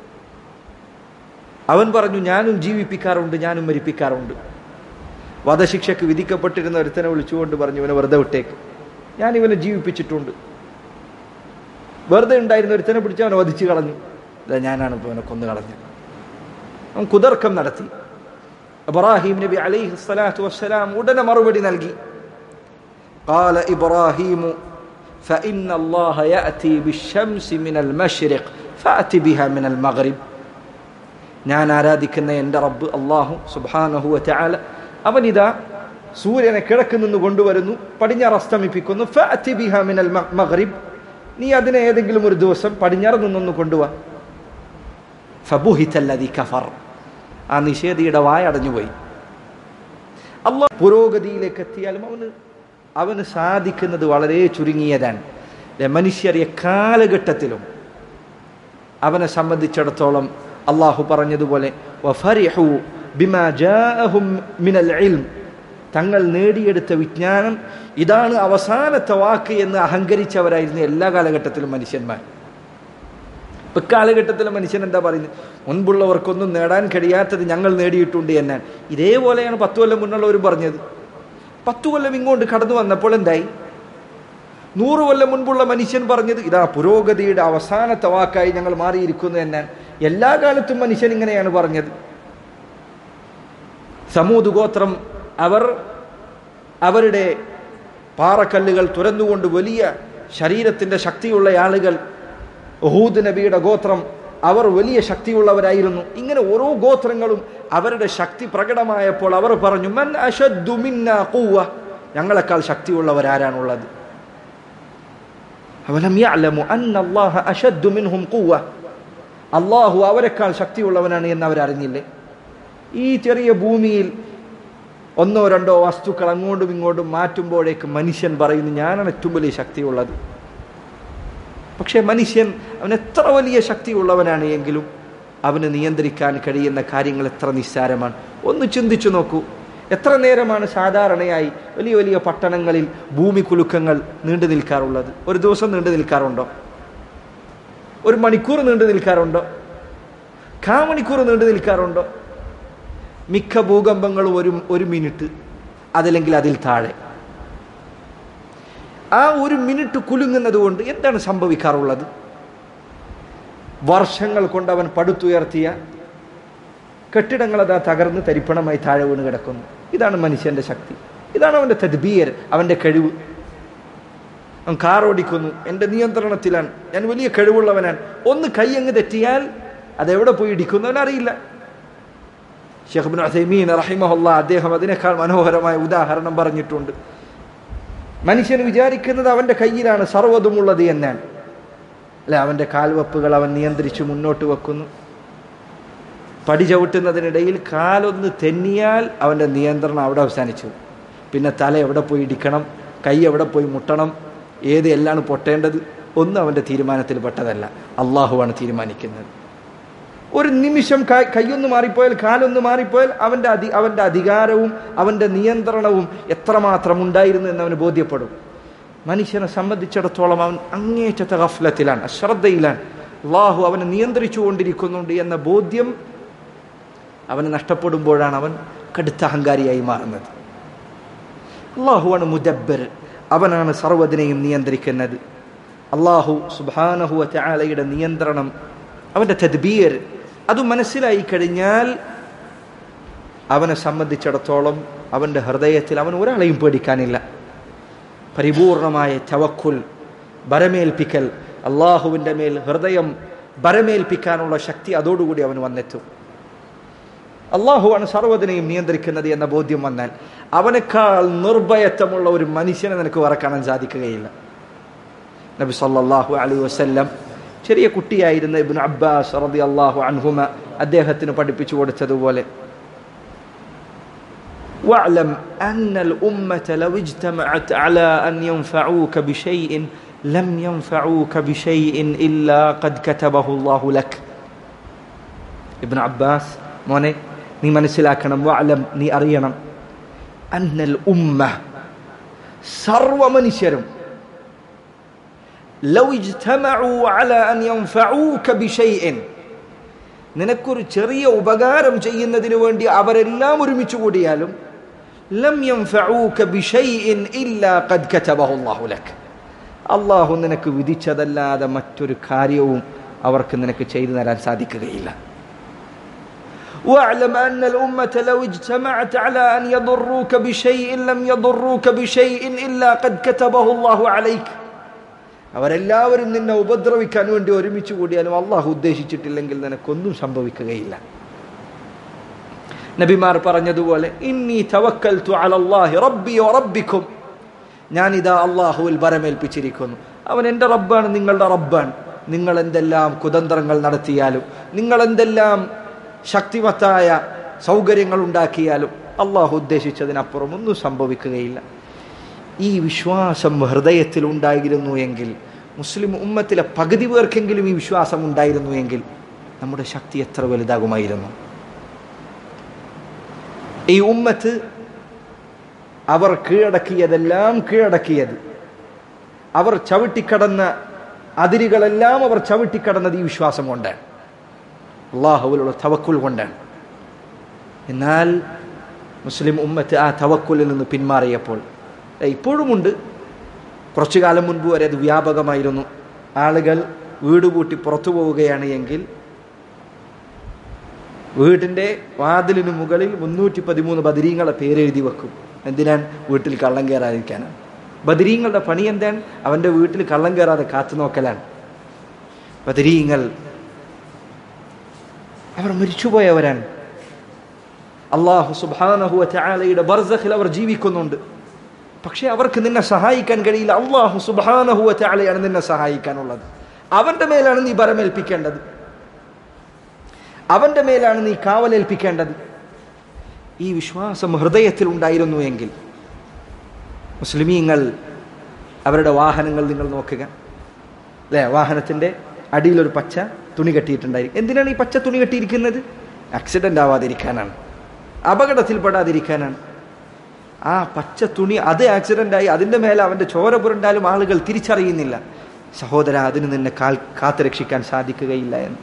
അവൻ പറഞ്ഞു ഞാനും ജീവിപ്പിക്കാറുണ്ട് ഞാനും മരിപ്പിക്കാറുണ്ട് വധശിക്ഷയ്ക്ക് വിധിക്കപ്പെട്ടിരുന്ന ഒരുത്തനെ വിളിച്ചുകൊണ്ട് പറഞ്ഞു ഇവനെ വെറുതെ വിട്ടേക്ക് ഞാൻ ഇവനെ ജീവിപ്പിച്ചിട്ടുണ്ട് വെറുതെ ഉണ്ടായിരുന്ന ഒരുത്തനെ പിടിച്ച് അവനെ വധിച്ചു കളഞ്ഞു ഇതാ ഞാനാണ് ഇപ്പോൾ അവനെ കൊന്നു കളഞ്ഞത് അവൻ കുതർക്കം നടത്തി ഇബ്രാഹിം നബി അലൈഹി സ്വലാത്തു വസ്സലാം ഉടനെ മറുപടി നൽകി قال إبراهيم فإن الله يأتي بالشمس من المشرق فأتي بها من المغرب ഞാൻ ആരാധിക്കുന്ന എൻ്റെ റബ്ബ് അള്ളാഹു സുബാനഹുവ ചാല അവനിതാ സൂര്യനെ കിഴക്ക് നിന്ന് കൊണ്ടുവരുന്നു പടിഞ്ഞാറ് അസ്തമിപ്പിക്കുന്നു ഫഅതി ബിഹാ മിനൽ മ- മഗ്രിബ് നീ അതിനെ ഏതെങ്കിലും ഒരു ദിവസം പടിഞ്ഞാറ് നിന്നൊന്ന് കൊണ്ടുവാ ഫബുഹിതല്ലദി കഫർ ആ നിഷേധിയുടെ വായ അടഞ്ഞുപോയി അള്ളാഹ് പുരോഗതിയിലേക്ക് എത്തിയാലും അവന് അവന് സാധിക്കുന്നത് വളരെ ചുരുങ്ങിയതാണ് അല്ലേ? മനുഷ്യർ എക്കാലഘട്ടത്തിലും അവനെ സംബന്ധിച്ചിടത്തോളം അള്ളാഹു പറഞ്ഞതുപോലെ വഫരിഹു ബിമാ ജാഅഹും മിനൽ ഇൽം തങ്ങൾ നേടിയെടുത്ത വിജ്ഞാനം ഇതാണ് അവസാനത്തെ വാക്ക് എന്ന് അഹങ്കരിച്ചവരായിരുന്നു എല്ലാ കാലഘട്ടത്തിലും മനുഷ്യന്മാർ ഇപ്പൊ കാലഘട്ടത്തിലെ മനുഷ്യൻ എന്താ പറയുന്നത് മുൻപുള്ളവർക്കൊന്നും നേടാൻ കഴിയാത്തത് ഞങ്ങൾ നേടിയിട്ടുണ്ട് എന്നാണ് ഇതേപോലെയാണ് പത്ത് കൊല്ലം മുന്നുള്ളവരും പറഞ്ഞത് പത്തു കൊല്ലം ഇങ്ങോട്ട് കടന്നു വന്നപ്പോൾ എന്തായി നൂറ് കൊല്ലം മുൻപുള്ള മനുഷ്യൻ പറഞ്ഞത് ഇതാ പുരോഗതിയുടെ അവസാനത്തെ വാക്കായി ഞങ്ങൾ മാറിയിരിക്കുന്നു എന്നാണ് എല്ലാ കാലത്തും മനുഷ്യൻ ഇങ്ങനെയാണ് പറഞ്ഞത് സമൂത് ഗോത്രം അവർ അവരുടെ പാറക്കല്ലുകൾ തുരന്നുകൊണ്ട് വലിയ ശരീരത്തിന്റെ ശക്തിയുള്ള ആളുകൾ ഹൂദ് നബിയുടെ ഗോത്രം അവർ വലിയ ശക്തിയുള്ളവരായിരുന്നു ഇങ്ങനെ ഓരോ ഗോത്രങ്ങളും അവരുടെ ശക്തി പ്രകടമായപ്പോൾ അവർ പറഞ്ഞു മൻ അശദ്ദു മിന്നാ ഖുവ്വ ഞങ്ങളെക്കാൾ ശക്തിയുള്ളവരാരാണുള്ളത് അവലം യഅലമു അന്ന അല്ലാഹ അശദ്ദു മിൻഹും ഖുവ്വ അള്ളാഹു അവരെക്കാൾ ശക്തിയുള്ളവനാണ് എന്ന് അവരറിഞ്ഞില്ലേ ഈ ചെറിയ ഭൂമിയിൽ ഒന്നോ രണ്ടോ വസ്തുക്കൾ അങ്ങോട്ടും ഇങ്ങോട്ടും മാറ്റുമ്പോഴേക്ക് മനുഷ്യൻ പറയുന്നു ഞാനാണ് ഏറ്റവും വലിയ ശക്തിയുള്ളത് പക്ഷേ മനുഷ്യൻ അവൻ എത്ര വലിയ ശക്തിയുള്ളവനാണ് എങ്കിലും അവന് നിയന്ത്രിക്കാൻ കഴിയുന്ന കാര്യങ്ങൾ എത്ര നിസ്സാരമാണ് ഒന്ന് ചിന്തിച്ചു നോക്കൂ എത്ര നേരമാണ് സാധാരണയായി വലിയ വലിയ പട്ടണങ്ങളിൽ ഭൂമി കുലുക്കങ്ങൾ നീണ്ടു നിൽക്കാറുള്ളത് ഒരു ദിവസം നീണ്ടു നിൽക്കാറുണ്ടോ ഒരു മണിക്കൂർ നീണ്ടു നിൽക്കാറുണ്ടോ കാ മണിക്കൂർ നീണ്ടു നിൽക്കാറുണ്ടോ മിക്ക ഭൂകമ്പങ്ങളും ഒരു ഒരു മിനിറ്റ് അതല്ലെങ്കിൽ അതിൽ താഴെ ആ ഒരു മിനിറ്റ് കുലുങ്ങുന്നത് കൊണ്ട് എന്താണ് സംഭവിക്കാറുള്ളത് വർഷങ്ങൾ കൊണ്ട് അവൻ പടുത്തുയർത്തിയ കെട്ടിടങ്ങൾ അതാ തകർന്ന് തരിപ്പണമായി താഴെ വീണ് കിടക്കുന്നു ഇതാണ് മനുഷ്യന്റെ ശക്തി ഇതാണ് അവന്റെ തദ്ബീർ അവന്റെ കഴിവ് അവൻ കാർ ഓടിക്കുന്നു എൻ്റെ നിയന്ത്രണത്തിലാണ് ഞാൻ വലിയ കഴിവുള്ളവനാണ് ഒന്ന് കൈയങ്ങ് തെറ്റിയാൽ അതെവിടെ പോയി ഇടിക്കുന്നു അവനറിയില്ല ഷെഹ്ബിൻ അസൈമീൻ റഹിമഹുല്ല അദ്ദേഹം അതിനേക്കാൾ മനോഹരമായ ഉദാഹരണം പറഞ്ഞിട്ടുണ്ട് മനുഷ്യൻ വിചാരിക്കുന്നത് അവൻ്റെ കയ്യിലാണ് സർവ്വതുമുള്ളത് എന്നാണ് അല്ലെ അവൻ്റെ കാൽവെപ്പുകൾ അവൻ നിയന്ത്രിച്ച് മുന്നോട്ട് വെക്കുന്നു പടി ചവിട്ടുന്നതിനിടയിൽ കാലൊന്ന് തെന്നിയാൽ അവൻ്റെ നിയന്ത്രണം അവിടെ അവസാനിച്ചു പിന്നെ തല എവിടെ പോയി ഇടിക്കണം കൈ എവിടെ പോയി മുട്ടണം ഏത് എല്ലാണ് പൊട്ടേണ്ടത് ഒന്നും അവൻ്റെ തീരുമാനത്തിൽ പെട്ടതല്ല അള്ളാഹുവാണ് തീരുമാനിക്കുന്നത് ഒരു നിമിഷം കൈ- കൈയൊന്ന് മാറിപ്പോയാൽ കാലൊന്ന് മാറിപ്പോയാൽ അവൻ്റെ അധി അവൻ്റെ അധികാരവും അവൻ്റെ നിയന്ത്രണവും എത്രമാത്രം ഉണ്ടായിരുന്നു എന്ന് അവന് ബോധ്യപ്പെടും മനുഷ്യനെ സംബന്ധിച്ചിടത്തോളം അവൻ അങ്ങേറ്റത്തെ ഗഫ്ലത്തിലാണ് അശ്രദ്ധയിലാണ് അള്ളാഹു അവനെ നിയന്ത്രിച്ചു കൊണ്ടിരിക്കുന്നുണ്ട് എന്ന ബോധ്യം അവന് നഷ്ടപ്പെടുമ്പോഴാണ് അവൻ കടുത്ത അഹങ്കാരിയായി മാറുന്നത് അള്ളാഹുവാണ് മുദബ്ബർ അവനാണ് സർവ്വതിനെയും നിയന്ത്രിക്കുന്നത് അള്ളാഹു സുബാനഹുവ ചാലയുടെ നിയന്ത്രണം അവൻ്റെ തദ്ബീർ അത് മനസ്സിലായി കഴിഞ്ഞാൽ അവനെ സംബന്ധിച്ചിടത്തോളം അവൻ്റെ ഹൃദയത്തിൽ അവൻ ഒരാളെയും പേടിക്കാനില്ല പരിപൂർണമായ ചവക്കുൽ ബരമേൽപ്പിക്കൽ അള്ളാഹുവിൻ്റെ മേൽ ഹൃദയം ബരമേൽപ്പിക്കാനുള്ള ശക്തി അതോടുകൂടി അവന് വന്നെത്തും അള്ളാഹുവാണ് സർവ്വതിനെയും നിയന്ത്രിക്കുന്നത് എന്ന ബോധ്യം വന്നാൽ അവനേക്കാൾ നിർഭയത്വമുള്ള ഒരു മനുഷ്യനെ നിനക്ക് വേറെ കാണാൻ സാധിക്കുകയില്ല നബി സല്ലല്ലാഹു അലൈഹി വസല്ലം ചെറിയ കുട്ടിയായിരുന്ന ഇബ്നു അബ്ബാസ് റതി അള്ളാഹു അൻഹുമ അദ്ദേഹത്തിന് പഠിപ്പിച്ചു കൊടുത്തതുപോലെ واعلم أن الأمة لو اجتمعت على أن ينفعوك بشيء لم ينفعوك بشيء إلا قد كتبه الله لك ابن عباس മോനെ നീ മനസ്സിലാക്കണം വാലം നീ അറിയണം അന്നൽ ഉമ്മ സർവ മനുഷ്യരും ലൗ ഇജ്തമഉ അല അൻ യൻഫഊക ബിശൈഇൻ നിനക്കൊരു ചെറിയ ഉപകാരം ചെയ്യുന്നതിന് വേണ്ടി അവരെല്ലാം ഒരുമിച്ച് കൂടിയാലും ലം യൻഫഊക ബിശൈഇൻ ഇല്ലാ ഖദ് കതബഹു അല്ലാഹു ലക് അള്ളാഹു നിനക്ക് വിധിച്ചതല്ലാതെ മറ്റൊരു കാര്യവും അവർക്ക് നിനക്ക് ചെയ്തു തരാൻ സാധിക്കുകയില്ല واعلم أن الأمة لو اجتمعت على أن يضروك بشيء لم يضروك بشيء إلا قد كتبه الله عليك അവരെല്ലാവരും നിന്നെ ഉപദ്രവിക്കാൻ വേണ്ടി ഒരുമിച്ച് കൂടിയാലും അള്ളാഹു ഉദ്ദേശിച്ചിട്ടില്ലെങ്കിൽ നിനക്കൊന്നും സംഭവിക്കുകയില്ല നബിമാർ പറഞ്ഞതുപോലെ ഇന്നി തവക്കൽതു അലല്ലാഹി റബ്ബി റബ്ബിക്കും ഞാൻ ഇതാ അള്ളാഹുവിൽ ബരമേൽപ്പിച്ചിരിക്കുന്നു അവൻ എൻ്റെ റബ്ബാണ് നിങ്ങളുടെ റബ്ബാണ് നിങ്ങൾ എന്തെല്ലാം കുതന്ത്രങ്ങൾ നടത്തിയാലും നിങ്ങൾ എന്തെല്ലാം ശക്തിമത്തായ സൗകര്യങ്ങൾ ഉണ്ടാക്കിയാലും അള്ളാഹു ഉദ്ദേശിച്ചതിനപ്പുറം ഒന്നും സംഭവിക്കുകയില്ല ഈ വിശ്വാസം ഹൃദയത്തിൽ ഉണ്ടായിരുന്നു എങ്കിൽ മുസ്ലിം ഉമ്മത്തിലെ പകുതി പേർക്കെങ്കിലും ഈ വിശ്വാസം ഉണ്ടായിരുന്നു എങ്കിൽ നമ്മുടെ ശക്തി എത്ര വലുതാകുമായിരുന്നു ഈ ഉമ്മത്ത് അവർ കീഴടക്കിയതെല്ലാം കീഴടക്കിയത് അവർ ചവിട്ടിക്കടന്ന അതിരുകളെല്ലാം അവർ ചവിട്ടിക്കടന്നത് ഈ വിശ്വാസം കൊണ്ടാണ് അള്ളാഹുവിലുള്ള തവക്കുൽ കൊണ്ടാണ് എന്നാൽ മുസ്ലിം ഉമ്മത്ത് ആ തവക്കുലിൽ നിന്ന് പിന്മാറിയപ്പോൾ ഏ, ഇപ്പോഴുമുണ്ട് കുറച്ചു കാലം മുൻപ് വരെ അത് വ്യാപകമായിരുന്നു ആളുകൾ വീട് പൂട്ടി പുറത്തു പോവുകയാണ് എങ്കിൽ വീടിൻ്റെ വാതിലിന് മുകളിൽ മുന്നൂറ്റി പതിമൂന്ന് ബദരീങ്ങളെ പേരെഴുതി വെക്കും എന്തിനാൻ വീട്ടിൽ കള്ളം കയറാതിരിക്കാനാണ് ബദരീങ്ങളുടെ പണി എന്താണ് അവൻ്റെ വീട്ടിൽ കള്ളം കയറാതെ കാത്തു നോക്കലാണ് ബദരീങ്ങൾ അവർ മരിച്ചുപോയവരാണ് അള്ളാഹു സുബാനഹുവ ചാലയുടെ ബർസഖിൽ അവർ ജീവിക്കുന്നുണ്ട് പക്ഷെ അവർക്ക് നിന്നെ സഹായിക്കാൻ കഴിയില്ല അള്ളാഹു സുബാനഹുവ ചാലയാണ് നിന്നെ സഹായിക്കാനുള്ളത് അവന്റെ മേലാണ് നീ ബരമേൽപ്പിക്കേണ്ടത് അവന്റെ മേലാണ് നീ കാവലേൽപ്പിക്കേണ്ടത് ഈ വിശ്വാസം ഹൃദയത്തിൽ ഉണ്ടായിരുന്നു എങ്കിൽ മുസ്ലിമീങ്ങൾ അവരുടെ വാഹനങ്ങൾ നിങ്ങൾ നോക്കുക അല്ലേ വാഹനത്തിന്റെ അടിയിലൊരു പച്ച തുണി കെട്ടിയിട്ടുണ്ടായിരിക്കും എന്തിനാണ് ഈ പച്ച തുണി കെട്ടിയിരിക്കുന്നത് ആക്സിഡന്റ് ആവാതിരിക്കാനാണ് അപകടത്തിൽപ്പെടാതിരിക്കാനാണ് ആ പച്ച തുണി അത് ആക്സിഡന്റ് ആയി അതിന്റെ മേലെ അവന്റെ ചോര പുരണ്ടാലും ആളുകൾ തിരിച്ചറിയുന്നില്ല സഹോദര അതിന് നിന്നെ കാൽ കാത്തു രക്ഷിക്കാൻ സാധിക്കുകയില്ല എന്ന്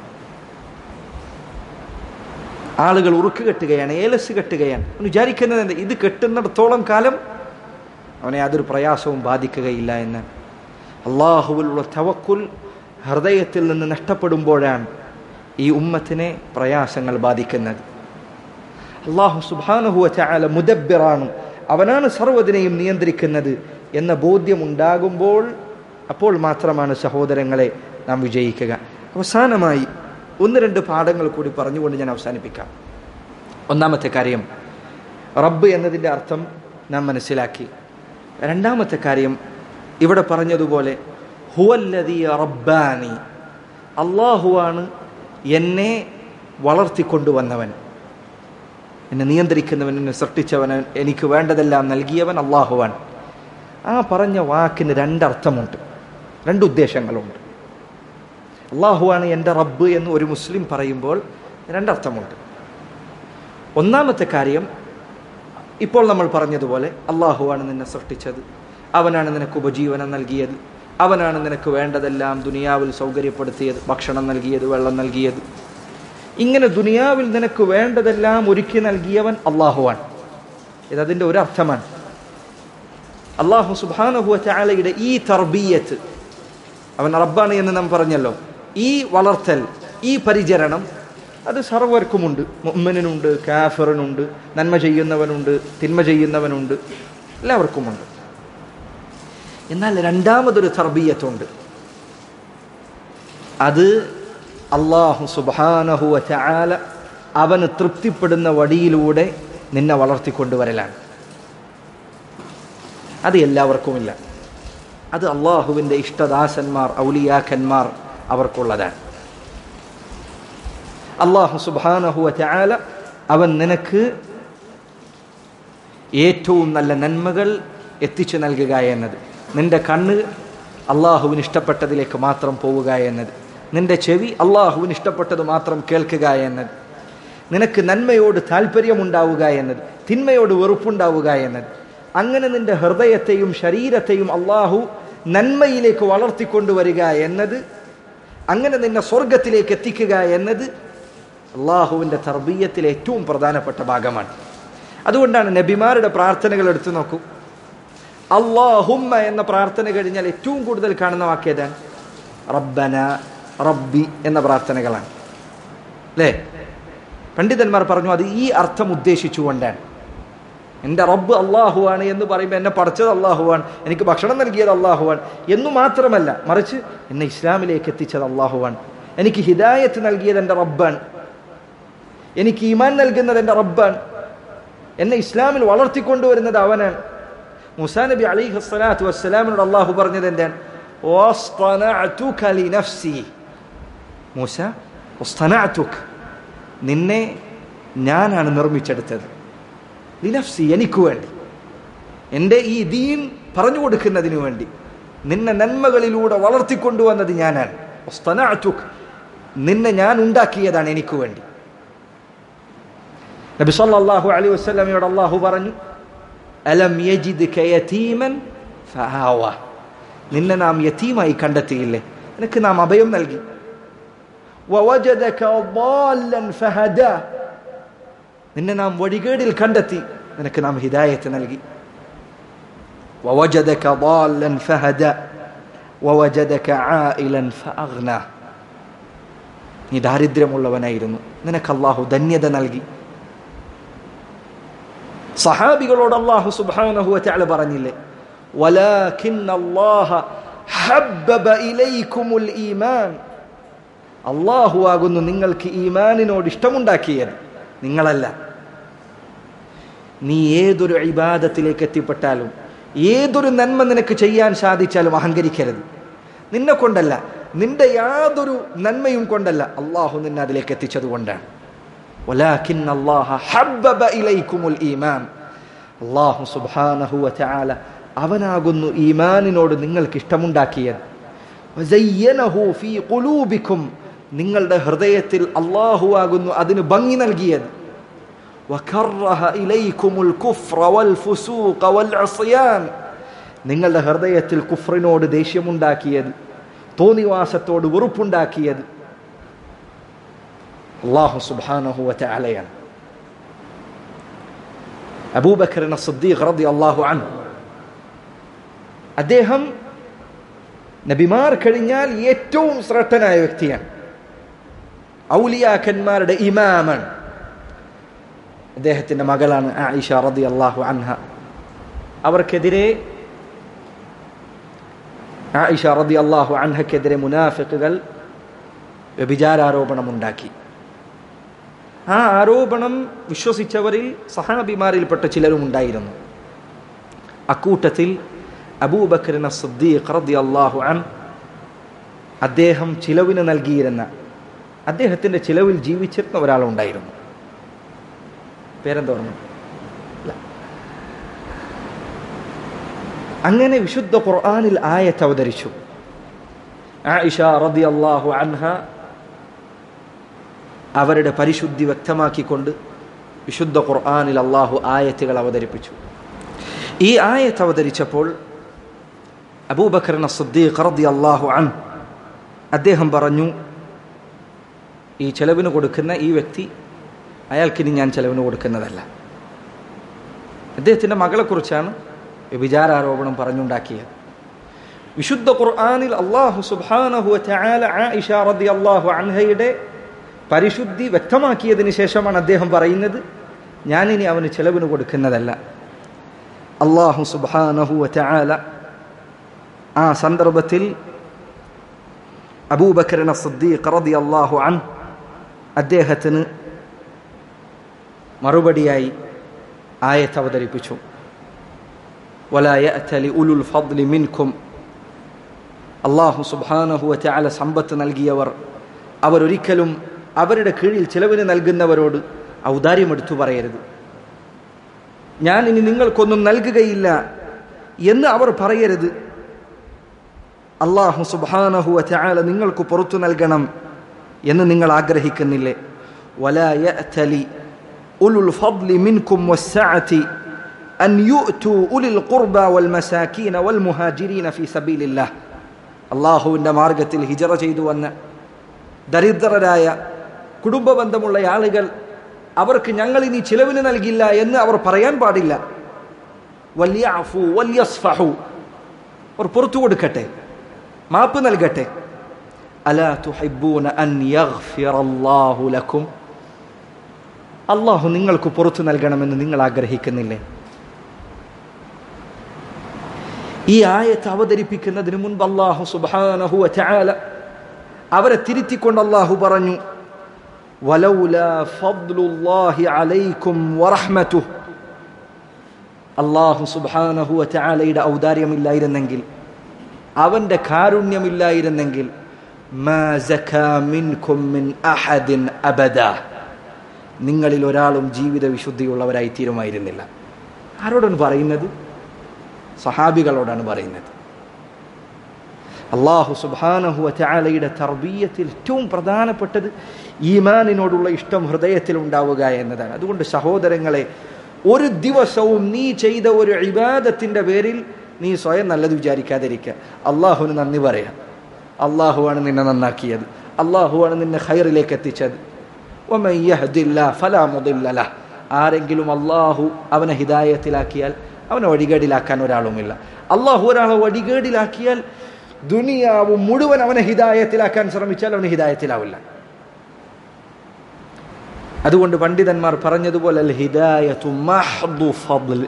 ആളുകൾ ഉറുക്ക് കെട്ടുകയാണ് ഏലസ് കെട്ടുകയാണ് അവൻ വിചാരിക്കുന്നത് എന്താ ഇത് കെട്ടുന്നിടത്തോളം കാലം അവനെ യാതൊരു പ്രയാസവും ബാധിക്കുകയില്ല എന്ന് അള്ളാഹുവിലുള്ള തവക്കുൽ ഹൃദയത്തിൽ നിന്ന് നഷ്ടപ്പെടുമ്പോഴാണ് ഈ ഉമ്മത്തിനെ പ്രയാസങ്ങൾ ബാധിക്കുന്നത് അള്ളാഹു സുബാനുഹുവ ചാല മുദബ്ബിറാണ് അവനാണ് സർവ്വതിനെയും നിയന്ത്രിക്കുന്നത് എന്ന ബോധ്യം ഉണ്ടാകുമ്പോൾ അപ്പോൾ മാത്രമാണ് സഹോദരങ്ങളെ നാം വിജയിക്കുക അവസാനമായി ഒന്ന് രണ്ട് പാഠങ്ങൾ കൂടി പറഞ്ഞുകൊണ്ട് ഞാൻ അവസാനിപ്പിക്കാം ഒന്നാമത്തെ കാര്യം റബ്ബ് എന്നതിൻ്റെ അർത്ഥം നാം മനസ്സിലാക്കി രണ്ടാമത്തെ കാര്യം ഇവിടെ പറഞ്ഞതുപോലെ ഹുവല്ലതി റബ്ബാനി അള്ളാഹുവാണ് എന്നെ വളർത്തിക്കൊണ്ടുവന്നവൻ എന്നെ നിയന്ത്രിക്കുന്നവൻ എന്നെ സൃഷ്ടിച്ചവൻ എനിക്ക് വേണ്ടതെല്ലാം നൽകിയവൻ അള്ളാഹുവാൻ ആ പറഞ്ഞ വാക്കിന് രണ്ടർത്ഥമുണ്ട് രണ്ടുദ്ദേശങ്ങളുണ്ട് അള്ളാഹുവാണ് എൻ്റെ റബ്ബ് എന്ന് ഒരു മുസ്ലിം പറയുമ്പോൾ രണ്ടർത്ഥമുണ്ട് ഒന്നാമത്തെ കാര്യം ഇപ്പോൾ നമ്മൾ പറഞ്ഞതുപോലെ അള്ളാഹുവാണ് നിന്നെ സൃഷ്ടിച്ചത് അവനാണ് നിനക്ക് ഉപജീവനം നൽകിയത് അവനാണ് നിനക്ക് വേണ്ടതെല്ലാം ദുനിയാവിൽ സൗകര്യപ്പെടുത്തിയത് ഭക്ഷണം നൽകിയത് വെള്ളം നൽകിയത് ഇങ്ങനെ ദുനിയാവിൽ നിനക്ക് വേണ്ടതെല്ലാം ഒരുക്കി നൽകിയവൻ അള്ളാഹുവാണ് ഇതതിൻ്റെ ഒരു അർത്ഥമാണ് അള്ളാഹു സുബാനഹുവ ചാലയുടെ ഈ തർബീയത്ത് അവൻ റബ്ബാണ് എന്ന് നാം പറഞ്ഞല്ലോ ഈ വളർത്തൽ ഈ പരിചരണം അത് സർവർക്കുമുണ്ട് മുമ്മനുണ്ട് കാഫറിനുണ്ട് നന്മ ചെയ്യുന്നവനുണ്ട് തിന്മ ചെയ്യുന്നവനുണ്ട് എല്ലാവർക്കുമുണ്ട് എന്നാൽ രണ്ടാമതൊരു തർബീയത്തുണ്ട് അത് അള്ളാഹു സുബാനഹുവ ചാല അവന് തൃപ്തിപ്പെടുന്ന വടിയിലൂടെ നിന്നെ വളർത്തിക്കൊണ്ടുവരലാണ് അത് എല്ലാവർക്കുമില്ല അത് അള്ളാഹുവിൻ്റെ ഇഷ്ടദാസന്മാർ ഔലിയാക്കന്മാർ അവർക്കുള്ളതാണ് അള്ളാഹു സുബാനഹുവ ചാല അവൻ നിനക്ക് ഏറ്റവും നല്ല നന്മകൾ എത്തിച്ചു നൽകുക എന്നത് നിന്റെ കണ്ണ് അള്ളാഹുവിന് ഇഷ്ടപ്പെട്ടതിലേക്ക് മാത്രം പോവുക എന്നത് നിന്റെ ചെവി അള്ളാഹുവിന് ഇഷ്ടപ്പെട്ടത് മാത്രം കേൾക്കുക എന്നത് നിനക്ക് നന്മയോട് താല്പര്യമുണ്ടാവുക എന്നത് തിന്മയോട് വെറുപ്പുണ്ടാവുക എന്നത് അങ്ങനെ നിന്റെ ഹൃദയത്തെയും ശരീരത്തെയും അള്ളാഹു നന്മയിലേക്ക് വളർത്തിക്കൊണ്ടുവരിക എന്നത് അങ്ങനെ നിന്നെ സ്വർഗത്തിലേക്ക് എത്തിക്കുക എന്നത് അള്ളാഹുവിൻ്റെ തർബീയത്തിലെ ഏറ്റവും പ്രധാനപ്പെട്ട ഭാഗമാണ് അതുകൊണ്ടാണ് നബിമാരുടെ പ്രാർത്ഥനകൾ എടുത്തു നോക്കൂ അള്ളാഹുമ്മ എന്ന പ്രാർത്ഥന കഴിഞ്ഞാൽ ഏറ്റവും കൂടുതൽ കാണുന്ന വാക്യതാണ് റബ്ബന റബ്ബി എന്ന പ്രാർത്ഥനകളാണ് അല്ലേ പണ്ഡിതന്മാർ പറഞ്ഞു അത് ഈ അർത്ഥം ഉദ്ദേശിച്ചുകൊണ്ടാണ് എൻ്റെ റബ്ബ് അള്ളാഹുവാണ് എന്ന് പറയുമ്പോൾ എന്നെ പഠിച്ചത് അള്ളാഹുവാണ് എനിക്ക് ഭക്ഷണം നൽകിയത് അള്ളാഹുവാണ് എന്നു മാത്രമല്ല മറിച്ച് എന്നെ ഇസ്ലാമിലേക്ക് എത്തിച്ചത് അള്ളാഹുവാണ് എനിക്ക് ഹിദായത്ത് നൽകിയത് എൻ്റെ റബ്ബാണ് എനിക്ക് ഈമാൻ നൽകുന്നത് എൻ്റെ റബ്ബാണ് എന്നെ ഇസ്ലാമിൽ വളർത്തിക്കൊണ്ടുവരുന്നത് അവനാണ് മുസാ നബി അലിഹു സ്വലാത്തു വസ്സലാമിനോട് അള്ളാഹു പറഞ്ഞത് എന്താണ് "വസ്തനഅതുക ലിനഫ്സി." മൂസ "വസ്തനഅതുക." നിന്നെ ഞാനാണ് നിർമ്മിച്ചെടുത്തത് ലിനഫ്സി എനിക്ക് വേണ്ടി എൻ്റെ ഈ ദീൻ പറഞ്ഞു കൊടുക്കുന്നതിന് വേണ്ടി നിന്നെ നന്മകളിലൂടെ വളർത്തിക്കൊണ്ടുവന്നത് ഞാനാണ് വസ്തനഅതുക. നിന്നെ ഞാൻ ഉണ്ടാക്കിയതാണ് എനിക്ക് വേണ്ടി നബി സല്ലല്ലാഹു അലൈഹി വസല്ലമയോട് അള്ളാഹു പറഞ്ഞു അലം യജിദ്ക യതീമൻ ഫആവ നിന്നെ നാം യതീമായി കണ്ടെത്തിയില്ലേ നിനക്ക് നാം അഭയം നൽകി വവജദക ضالًا ഫഹദാ നിന്നെ നാം വഴികേടിൽ കണ്ടെത്തി നിനക്ക് നാം ഹിദായത്ത് നൽകി ووجدك ضالا فهدى ووجدك عائلا فأغنى നീ ദാരിദ്ര്യമുള്ളവനായിരുന്നു നിനക്ക് അള്ളാഹു ധന്യത നൽകി സഹാബികളോട് അള്ളാഹു സുബ്ഹാനഹു വതആല പറഞ്ഞില്ലേ വലാകിന്ന അല്ലാഹ ഹബ്ബബ ഇലൈക്കുമുൽ ഈമാൻ അള്ളാഹു ആകുന്നു നിങ്ങൾക്ക് ഈമാനിനോട് ഇഷ്ടമുണ്ടാക്കിയത് നിങ്ങളല്ല നീ ഏതൊരു ഇബാദത്തിലേക്ക് എത്തിപ്പെട്ടാലും ഏതൊരു നന്മ നിനക്ക് ചെയ്യാൻ സാധിച്ചാലും അഹങ്കരിക്കരുത് നിന്നെ കൊണ്ടല്ല നിന്റെ യാതൊരു നന്മയും കൊണ്ടല്ല അള്ളാഹു നിന്നെ അതിലേക്ക് എത്തിച്ചത് കൊണ്ടാണ് ولكن الله حبب إليكم الإيمان അള്ളാഹു സുബ്ഹാനഹു വതആല അവനാകുന്നു ഈമാനിനോട് നിങ്ങൾക്ക് ഇഷ്ടമുണ്ടാക്കിയത് വസയ്യനഹു ഫീ ഖുലൂബിക്കും നിങ്ങളുടെ ഹൃദയത്തിൽ അള്ളാഹു ആകുന്നു അതിന് ഭംഗി നൽകിയത് വകറഹ ഇലൈക്കുമുൽ കുഫ്ര വൽ ഫുസൂഖ വൽ അസ്യാൻ നിങ്ങളുടെ ഹൃദയത്തിൽ കുഫ്രിനോട് ദേഷ്യമുണ്ടാക്കിയത് തോന്നിവാസത്തോട് വെറുപ്പുണ്ടാക്കിയത് അള്ളാഹു സുബ്ഹാനഹു വതആലയാണ് അബൂബക്കറിന സിദ്ദീഖ് റതി അള്ളാഹു അൻ അദ്ദേഹം നബിമാർ കഴിഞ്ഞാൽ ഏറ്റവും ശ്രദ്ധനായ വ്യക്തിയാണ് ഔലിയാക്കന്മാരുടെ ഇമാമാണ് അദ്ദേഹത്തിന്റെ മകളാണ് ആയിഷ റതി അള്ളാഹു അൻഹ അവർക്കെതിരെ ആയിഷ റതി അള്ളാഹു അൻഹക്കെതിരെ മുനാഫിക്കുകൾ വ്യഭിചാരാരോപണമുണ്ടാക്കി ആ ആരോപണം വിശ്വസിച്ചവരിൽ സഹാബിമാരിൽപ്പെട്ട ചിലരും ഉണ്ടായിരുന്നു അക്കൂട്ടത്തിൽ അബൂബക്കറിന സിദ്ദീഖ് റതി അള്ളാഹു അൻ അദ്ദേഹം ചിലവിന് നൽകിയിരുന്ന അദ്ദേഹത്തിൻ്റെ ചിലവിൽ ജീവിച്ചിരുന്ന ഒരാളുണ്ടായിരുന്നു പേരെന്താ പറഞ്ഞു ഇല്ല. അങ്ങനെ വിശുദ്ധ ഖുർആനിൽ ആയത്ത് അവതരിച്ചു ആയിഷ റതി അള്ളാഹു അൻഹ അവരുടെ പരിശുദ്ധി വ്യക്തമാക്കിക്കൊണ്ട് വിശുദ്ധ ഖുർആനിൽ അള്ളാഹു ആയത്തുകൾ അവതരിപ്പിച്ചു ഈ ആയത്ത് അവതരിച്ചപ്പോൾ അബൂബക്കറിന സിദ്ദീഖ് റതി അള്ളാഹു അൻ അദ്ദേഹം പറഞ്ഞു ഈ ചെലവിന് കൊടുക്കുന്ന ഈ വ്യക്തി അയാൾക്കിനി ഞാൻ ചെലവിന് കൊടുക്കുന്നതല്ല അദ്ദേഹത്തിൻ്റെ മകളെക്കുറിച്ചാണ് വ്യഭിചാരാരോപണം പറഞ്ഞുണ്ടാക്കിയത് വിശുദ്ധ ഖുർആനിൽ അള്ളാഹു സുബ്ഹാനഹു വതആല ആയിഷ റതി അള്ളാഹു അൻഹയുടെ പരിശുദ്ധി വ്യക്തമാക്കിയതിന് ശേഷമാണ് അദ്ദേഹം പറയുന്നത് ഞാനിനി അവന് ചെലവിന് കൊടുക്കുന്നതല്ല അള്ളാഹു സുബ്ഹാനഹു വതആല ആ സന്ദർഭത്തിൽ അബൂബക്കറിന സിദ്ദീഖ് റതി അള്ളാഹു അൻ അദ്ദേഹത്തിന് മറുപടിയായി ആയത്ത് അവതരിപ്പിച്ചു ولا يأت لأولو الفضل منكم അള്ളാഹു സുബ്ഹാനഹു വതആല സമ്പത്ത് നൽകിയവർ അവരൊരിക്കലും അവരുടെ കീഴിൽ ചിലവിന് നൽകുന്നവരോട് ഔദാര്യം എടുത്തു പറയരുത് ഞാൻ ഇനി നിങ്ങൾക്കൊന്നും നൽകുകയില്ല എന്ന് അവർ പറയരുത് അള്ളാഹു സുബ്ഹാനഹു വതആല നിങ്ങൾക്ക് പുറത്തു നൽകണം എന്ന് നിങ്ങൾ ആഗ്രഹിക്കുന്നില്ലേ ولا يأتلي أولو الفضل منكم والسعة أن يؤتوا أولي القربى والمساكين والمهاجرين في سبيل الله അള്ളാഹുവിൻ്റെ മാർഗത്തിൽ ഹിജറ ചെയ്തു വന്ന് ദരിദ്രരായ കുടുംബ ബന്ധമുള്ള ആളുകൾ അവർക്ക് ഞങ്ങൾ ഇനി ചിലവിന് നൽകില്ല എന്ന് അവർ പറയാൻ പാടില്ല വലിയ അഫു വലിയ സ്ഫഹു അവർ പുറത്തു കൊടുക്കട്ടെ മാപ്പ് നൽകട്ടെ അലാ തുഹിബ്ബൂന അൻ യഗ്ഫിറല്ലാഹു ലക്കും അള്ളാഹു നിങ്ങൾക്ക് പുറത്തു നൽകണമെന്ന് നിങ്ങൾ ആഗ്രഹിക്കുന്നില്ലേ ഈ ആയത്ത് അവതരിപ്പിക്കുന്നതിന് മുൻപ് അള്ളാഹു സുബാനഹു ചാല അവരെ തിരുത്തിക്കൊണ്ട് അള്ളാഹു പറഞ്ഞു വലൗലാ ഫദ്ലുല്ലാഹി അലൈക്കും വറഹ്മതുഹു അള്ളാഹു സുബാനഹു ചാലയുടെ ഔദാര്യമില്ലായിരുന്നെങ്കിൽ അവന്റെ കാരുണ്യമില്ലായിരുന്നെങ്കിൽ മാ സക്കാ മിൻകും മിൻ അഹദിൻ അബദ നിങ്ങളിൽ ഒരാളും ജീവിത വിശുദ്ധിയുള്ളവരായി തീരുമായിരുന്നില്ല ആരോടാണ് പറയുന്നത് സഹാബികളോടാണ് പറയുന്നത് അള്ളാഹു സുബാനഹു ചാലയുടെ തർബീയത്തിൽ ഏറ്റവും പ്രധാനപ്പെട്ടത് ഈമാനിനോടുള്ള ഇഷ്ടം ഹൃദയത്തിൽ ഉണ്ടാവുക എന്നതാണ് അതുകൊണ്ട് സഹോദരങ്ങളെ ഒരു ദിവസവും നീ ചെയ്ത ഒരു ഇബാദത്തിന്റെ പേരിൽ നീ സ്വയം നല്ലത് വിചാരിക്കാതിരിക്കുക അള്ളാഹുവിന് നന്ദി പറയാം അള്ളാഹുവാണ് നിന്നെ നന്നാക്കിയത് അള്ളാഹുവാണ് നിന്നെ ഖൈറിലേക്ക് എത്തിച്ചത് ومن يهد الله فلا مضل له ആരെങ്കിലും അള്ളാഹു അവനെ ഹിദായത്തിലാക്കിയാൽ അവനെ വഴികേടിലാക്കാൻ ഒരാളുമില്ല അള്ളാഹു ഒരാളെ വഴികേടിലാക്കിയാൽ ദുനിയാവ് മുഴുവൻ അവനെ ഹിദായത്തിലാക്കാൻ ശ്രമിച്ചാൽ അവന് ഹിദായത്തിലാവില്ല അതുകൊണ്ട് പണ്ഡിതന്മാർ പറഞ്ഞതുപോലെ അൽ ഹിദായത്തു മഹ്ദു ഫദ്ൽ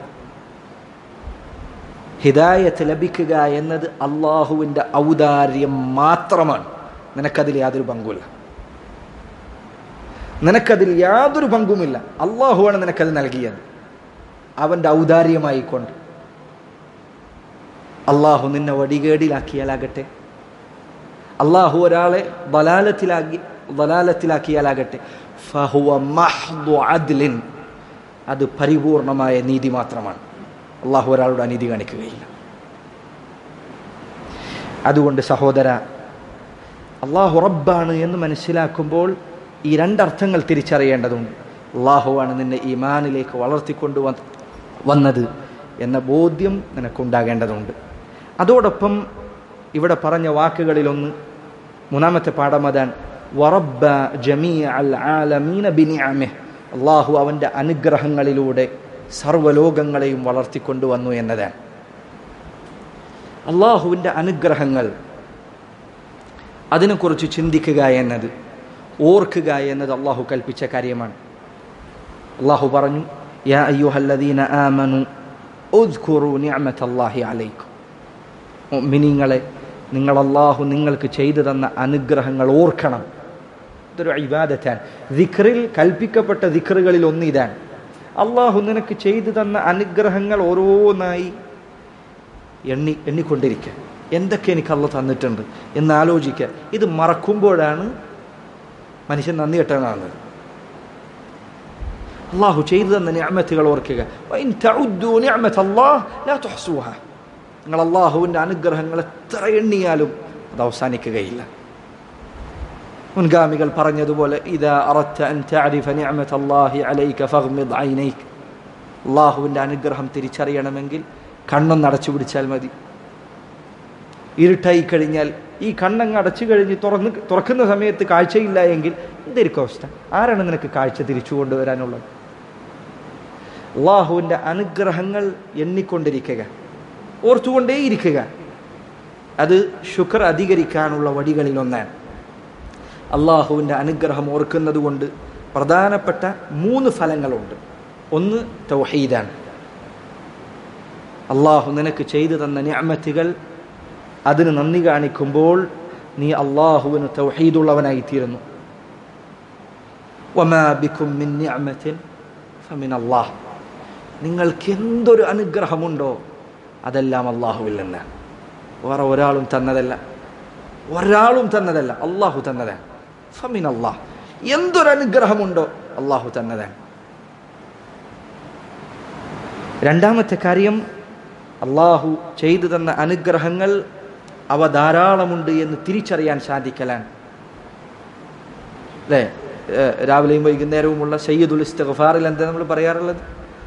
ഹിദായത്ത് ലഭിക്കുക എന്നത് അള്ളാഹുവിൻ്റെ ഔദാര്യം മാത്രമാണ് നിനക്കതിൽ യാതൊരു പങ്കുമില്ല നിനക്കതിൽ യാതൊരു പങ്കുമില്ല അള്ളാഹുവാണ് നിനക്കത് നൽകിയത് അവൻ്റെ ഔദാര്യമായിക്കൊണ്ട് അള്ളാഹു നിന്നെ വടികേടിലാക്കിയാലാകട്ടെ അള്ളാഹു ഒരാളെ ബലാലത്തിലാക്കി ബലാലത്തിലാക്കിയാലാകട്ടെ ഫഹുവ മഹ്ദു അദ്ലിൻ അത് പരിപൂർണമായ നീതി മാത്രമാണ് അള്ളാഹു ഒരാളോട് അനീതി കാണിക്കുകയില്ല അതുകൊണ്ട് സഹോദര അള്ളാഹു റബ്ബാണ് എന്ന് മനസ്സിലാക്കുമ്പോൾ ഈ രണ്ടർത്ഥങ്ങൾ തിരിച്ചറിയേണ്ടതുണ്ട് അള്ളാഹുവാണ് നിന്നെ ഈമാനിലേക്ക് വളർത്തിക്കൊണ്ടു വന്നത് എന്ന ബോധ്യം നിനക്കുണ്ടാകേണ്ടതുണ്ട് അതോടൊപ്പം ഇവിടെ പറഞ്ഞ വാക്കുകളിലൊന്ന് മൂന്നാമത്തെ പാഠം അതാണ് വറബ്ബ ജമീ അൽ ആലമീന ബിനിഅമിഹ് അള്ളാഹു അവൻ്റെ അനുഗ്രഹങ്ങളിലൂടെ സർവ്വലോകങ്ങളെയും വളർത്തിക്കൊണ്ടുവന്നു എന്നതാണ് അള്ളാഹുവിൻ്റെ അനുഗ്രഹങ്ങൾ അതിനെക്കുറിച്ച് ചിന്തിക്കുക എന്നത് ഓർക്കുക എന്നത് അള്ളാഹു കൽപ്പിച്ച കാര്യമാണ് അള്ളാഹു പറഞ്ഞു യാ അയ്യുഹല്ലദീന ആമനു ഉദ്ഖുറു നിഅമത്തല്ലാഹി അലൈക്കും മിനിങ്ങളെ നിങ്ങൾ അള്ളാഹു നിങ്ങൾക്ക് ചെയ്തു തന്ന അനുഗ്രഹങ്ങൾ ഓർക്കണം ഇതൊരു ഇബാദത്താണ് ദിക്റിൽ കൽപ്പിക്കപ്പെട്ട ദിക്റുകളിൽ ഒന്ന് ഇതാണ് അള്ളാഹു നിനക്ക് ചെയ്തു തന്ന അനുഗ്രഹങ്ങൾ ഓരോന്നായി എണ്ണി എണ്ണിക്കൊണ്ടിരിക്കുക എന്തൊക്കെ എനിക്ക് അള്ള തന്നിട്ടുണ്ട് എന്ന് ആലോചിക്കുക ഇത് മറക്കുമ്പോഴാണ് മനുഷ്യൻ നന്ദി കെട്ടനാകുന്നത് അള്ളാഹു ചെയ്തു തന്ന ഞാമത്തുകൾ ഓർക്കുക നിങ്ങൾ അള്ളാഹുവിൻ്റെ അനുഗ്രഹങ്ങൾ എത്ര എണ്ണിയാലും അത് അവസാനിക്കുകയില്ല മുൻഗാമികൾ പറഞ്ഞതുപോലെ ഇതാ അറത്ത അൻ തഅരിഫ നിഅമത അല്ലാഹി അലൈക ഫഗ്മിദ് ഐനൈക അള്ളാഹുവിൻ്റെ അനുഗ്രഹം തിരിച്ചറിയണമെങ്കിൽ കണ്ണൊന്ന് അടച്ചു പിടിച്ചാൽ മതി ഇരുട്ടായി കഴിഞ്ഞാൽ ഈ കണ്ണങ്ങ് അടച്ചു കഴിഞ്ഞ് തുറന്ന് തുറക്കുന്ന സമയത്ത് കാഴ്ചയില്ല എങ്കിൽ എന്തായിരിക്കും അവസ്ഥ ആരാണ് നിനക്ക് കാഴ്ച തിരിച്ചു കൊണ്ടുവരാനുള്ളത് അള്ളാഹുവിൻ്റെ അനുഗ്രഹങ്ങൾ എണ്ണിക്കൊണ്ടിരിക്കുക ഓർത്തുകൊണ്ടേയിരിക്കുക അത് ശുക്ർ അധികരിക്കാനുള്ള വഴികളിലൊന്നാണ് അള്ളാഹുവിൻ്റെ അനുഗ്രഹം ഓർക്കുന്നത് കൊണ്ട് പ്രധാനപ്പെട്ട മൂന്ന് ഫലങ്ങളുണ്ട് ഒന്ന് തൗഹീദാണ് അള്ളാഹു നിനക്ക് ചെയ്തു തന്ന ഞാമത്തുകൾ അതിന് നന്ദി കാണിക്കുമ്പോൾ നീ അള്ളാഹുവിന് തൗഹീദുള്ളവനായിത്തീരുന്നു അള്ളാഹ് നിങ്ങൾക്ക് എന്തൊരു അനുഗ്രഹമുണ്ടോ അതെല്ലാം അള്ളാഹുവിൽ നിന്ന് വേറെ ഒരാളും തന്നതല്ല ഒരാളും തന്നതല്ല അള്ളാഹു തന്നതാണ് ഫമിൻ അള്ളാഹ് എന്തൊരു അനുഗ്രഹമുണ്ടോ അള്ളാഹു തന്നതാണ് രണ്ടാമത്തെ കാര്യം അള്ളാഹു ചെയ്തു തന്ന അനുഗ്രഹങ്ങൾ അവ ധാരാളമുണ്ട് എന്ന് തിരിച്ചറിയാൻ സാധിക്കലാണ് അല്ലേ രാവിലെയും വൈകുന്നേരവുമുള്ള സയ്യിദുൽ ഇസ്തഗ്ഫാറിൽ എന്താ നമ്മൾ പറയാറുള്ളത്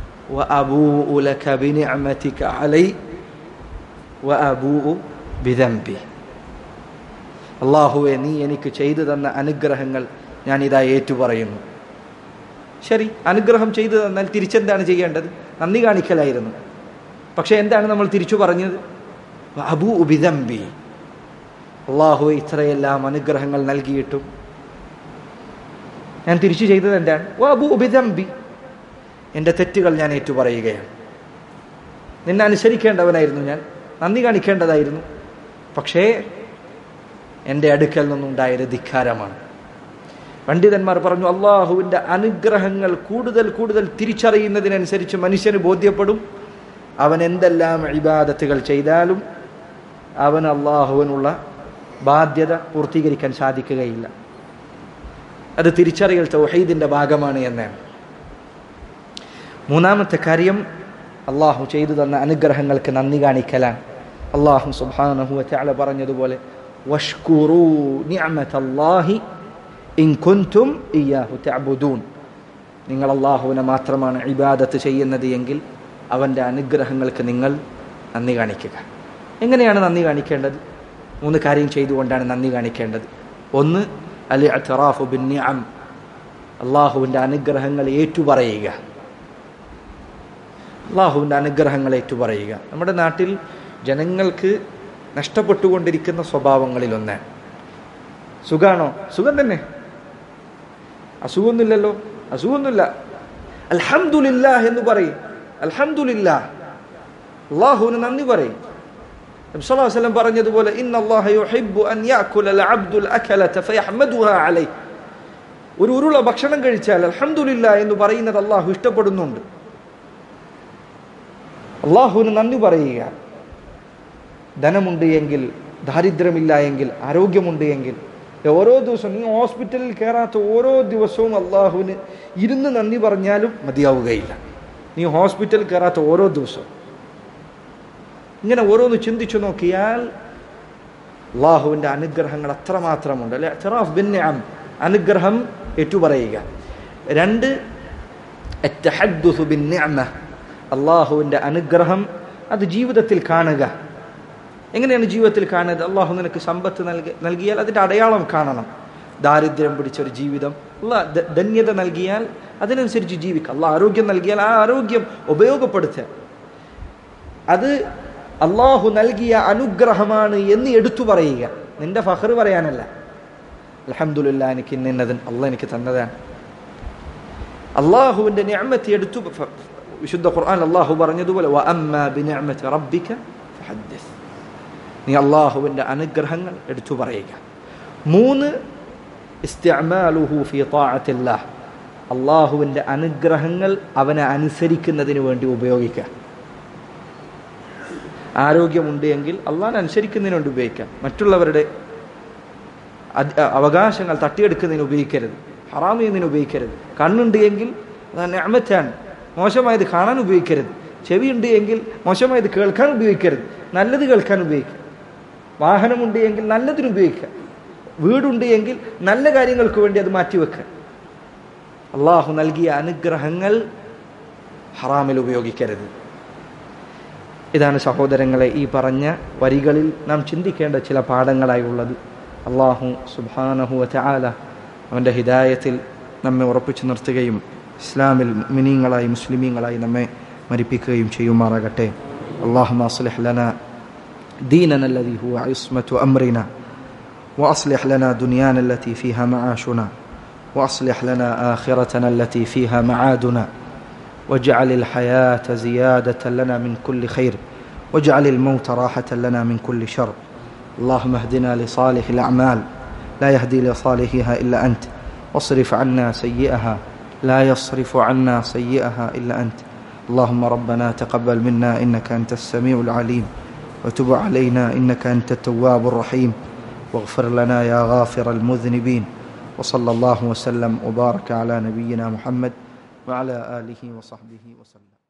അള്ളാഹുവെ നീ എനിക്ക് ചെയ്തു തന്ന അനുഗ്രഹങ്ങൾ ഞാൻ ഇതാ ഏറ്റുപറയുന്നു ശരി അനുഗ്രഹം ചെയ്തു തന്നാൽ തിരിച്ചെന്താണ് ചെയ്യേണ്ടത് നന്ദി കാണിക്കലായിരുന്നു പക്ഷെ എന്താണ് നമ്മൾ തിരിച്ചു പറഞ്ഞത് അബു ഉബിദംബി അള്ളാഹു ഇത്രയെല്ലാം അനുഗ്രഹങ്ങൾ നൽകിയിട്ടും ഞാൻ തിരിച്ചു ചെയ്തത് എന്താണ് വാബു ഉബിദംബി എൻ്റെ തെറ്റുകൾ ഞാൻ ഏറ്റുപറയുകയാണ് നിന്നെ അനുസരിക്കേണ്ടവനായിരുന്നു ഞാൻ നന്ദി കാണിക്കേണ്ടതായിരുന്നു പക്ഷേ എൻ്റെ അടുക്കൽ നിന്നുണ്ടായൊരു ധിക്കാരമാണ് പണ്ഡിതന്മാർ പറഞ്ഞു അള്ളാഹുവിൻ്റെ അനുഗ്രഹങ്ങൾ കൂടുതൽ കൂടുതൽ തിരിച്ചറിയുന്നതിനനുസരിച്ച് മനുഷ്യന് ബോധ്യപ്പെടും അവൻ എന്തെല്ലാം ഇബാദത്തുകൾ ചെയ്താലും അവൻ അള്ളാഹുവിനുള്ള ബാധ്യത പൂർത്തീകരിക്കാൻ സാധിക്കുകയില്ല അത് തിരിച്ചറിയൽ തൗഹീദിൻ്റെ ഭാഗമാണ് എന്നാണ് മൂന്നാമത്തെ കാര്യം അള്ളാഹു ചെയ്തു തന്ന അനുഗ്രഹങ്ങൾക്ക് നന്ദി കാണിക്കലാണ് അള്ളാഹു സുബാനഹു ചാല പറഞ്ഞതുപോലെ വഷ്കുറൂ നിഅമതല്ലാഹി ഇൻ കുൻതും ഇയ്യാഹു തഅബുദൂൻ നിങ്ങൾ അള്ളാഹുവിനെ മാത്രമാണ് ഇബാദത്ത് ചെയ്യുന്നത് എങ്കിൽ അവൻ്റെ അനുഗ്രഹങ്ങൾക്ക് നിങ്ങൾ നന്ദി കാണിക്കുക എങ്ങനെയാണ് നന്ദി കാണിക്കേണ്ടത് മൂന്ന് കാര്യം ചെയ്തുകൊണ്ടാണ് നന്ദി കാണിക്കേണ്ടത് ഒന്ന് അലി അത്തറാഫു ബിൻ നിഅം അള്ളാഹുവിൻ്റെ അനുഗ്രഹങ്ങൾ ഏറ്റുപറയുക അള്ളാഹുവിൻ്റെ അനുഗ്രഹങ്ങൾ ഏറ്റുപറയുക നമ്മുടെ നാട്ടിൽ ജനങ്ങൾക്ക് നഷ്ടപ്പെട്ടുകൊണ്ടിരിക്കുന്ന സ്വഭാവങ്ങളിലൊന്ന് സുഖാണോ സുഖം തന്നെ അസുഖമൊന്നുമില്ലല്ലോ അസുഖമൊന്നുമില്ല അൽഹംദുലില്ല എന്ന് പറയും അൽഹംദുലില്ല അള്ളാഹുവിന് നന്ദി പറയും വസല്ലം പറഞ്ഞതുപോലെ ഇന്നല്ലാഹ യുഹിബ്ബു അൻ യഅകുല അൽ അകലത ഫയഹ്മദുഹ അലൈഹി ഒരു ഉരുള ഭക്ഷണം കഴിച്ചാൽ അൽഹംദുലില്ല എന്ന് പറയുന്നത് അള്ളാഹു ഇഷ്ടപ്പെടുന്നുണ്ട് അള്ളാഹുവിന് നന്ദി പറയുക ധനമുണ്ട് എങ്കിൽ ദാരിദ്ര്യമില്ല എങ്കിൽ ആരോഗ്യമുണ്ട് എങ്കിൽ ഓരോ ദിവസവും നീ ഹോസ്പിറ്റലിൽ കയറാത്ത ഓരോ ദിവസവും അള്ളാഹുവിന് ഇരുന്ന് നന്ദി പറഞ്ഞാലും മതിയാവുകയില്ല നീ ഹോസ്പിറ്റലിൽ കയറാത്ത ഓരോ ദിവസവും ഇങ്ങനെ ഓരോന്ന് ചിന്തിച്ചു നോക്കിയാൽ അള്ളാഹുവിൻ്റെ അനുഗ്രഹങ്ങൾ അത്രമാത്രമുണ്ട് അല്ലെ അത്തറാഫ് ബിൻ അനുഗ്രഹം ഏറ്റുപറയുക രണ്ട് ബിൻ അള്ളാഹുവിൻ്റെ അനുഗ്രഹം അത് ജീവിതത്തിൽ കാണുക എങ്ങനെയാണ് ജീവിതത്തിൽ കാണുന്നത് അള്ളാഹു നിനക്ക് സമ്പത്ത് നൽകി നൽകിയാൽ അതിൻ്റെ അടയാളം കാണണം ദാരിദ്ര്യം പിടിച്ച ഒരു ജീവിതം അല്ല ധന്യത നൽകിയാൽ അതിനനുസരിച്ച് ജീവിക്കുക അല്ല ആരോഗ്യം നൽകിയാൽ ആ ആരോഗ്യം ഉപയോഗപ്പെടുത്തുക അത് അള്ളാഹു നൽകിയ അനുഗ്രഹമാണ് എന്ന് എടുത്തു പറയുക നിന്റെ ഫഹർ പറയാനല്ല അലഹമുല്ല എനിക്ക് ഇന്നത് അള്ളാഹ് എനിക്ക് തന്നതാണ് അള്ളാഹുവിൻ്റെ ഞാമത്തി എടുത്തു വിശുദ്ധ ഖുർആൻ അള്ളാഹു പറഞ്ഞതുപോലെ റബ്ബിക ഫഹദ്ദിസ് നീ അള്ളാഹുവിൻ്റെ അനുഗ്രഹങ്ങൾ എടുത്തു പറയുക മൂന്ന് ഇസ്തിഅമാലുഹു ഫി താഅത്തില്ലാഹ് അള്ളാഹുവിൻ്റെ അനുഗ്രഹങ്ങൾ അവനെ അനുസരിക്കുന്നതിന് വേണ്ടി ഉപയോഗിക്കുക ആരോഗ്യമുണ്ട് എങ്കിൽ അള്ളാഹിനെ അനുസരിക്കുന്നതിന് വേണ്ടി ഉപയോഗിക്കാം മറ്റുള്ളവരുടെ അവകാശങ്ങൾ തട്ടിയെടുക്കുന്നതിന് ഉപയോഗിക്കരുത് ഹറാം ചെയ്യുന്നതിന് ഉപയോഗിക്കരുത് കണ്ണുണ്ട് എങ്കിൽ ഞാമറ്റാണ് മോശമായത് കാണാൻ ഉപയോഗിക്കരുത് ചെവിയുണ്ട് എങ്കിൽ മോശമായത് കേൾക്കാൻ ഉപയോഗിക്കരുത് നല്ലത് കേൾക്കാൻ ഉപയോഗിക്കുക വാഹനമുണ്ട് എങ്കിൽ നല്ലതിന് ഉപയോഗിക്കുക വീടുണ്ട് എങ്കിൽ നല്ല കാര്യങ്ങൾക്ക് വേണ്ടി അത് മാറ്റിവെക്കുക അള്ളാഹു നൽകിയ അനുഗ്രഹങ്ങൾ ഹറാമിൽ ഉപയോഗിക്കരുത് ഇതാണ് സഹോദരങ്ങളെ ഈ പറഞ്ഞ വരികളിൽ നാം ചിന്തിക്കേണ്ട ചില പാഠങ്ങളായി ഉള്ളത് അള്ളാഹു സുബാനഹു ചാല അവൻ്റെ ഹിദായത്തിൽ നമ്മെ ഉറപ്പിച്ചു നിർത്തുകയും ഇസ്ലാമിൽ മിനിങ്ങളായി മുസ്ലിമീങ്ങളായി നമ്മെ മരിപ്പിക്കുകയും ചെയ്യുമാറാകട്ടെ അള്ളാഹു അസ്ലഹ് ലന ديننا الذي هو عصمة أمرنا وأصلح لنا دنيانا التي فيها معاشنا وأصلح لنا آخرتنا التي فيها معادنا واجعل الحياة زيادة لنا من كل خير واجعل الموت راحة لنا من كل شر اللهم اهدنا لصالح الأعمال لا يهدي لصالحها إلا أنت واصرف عنا سيئها لا يصرف عنا سيئها إلا أنت اللهم ربنا تقبل منا إنك أنت السميع العليم وتب علينا إنك أنت التواب الرحيم واغفر لنا يا غافر المذنبين وصلى الله وسلم وبارك على نبينا محمد وعلى آله وصحبه وسلم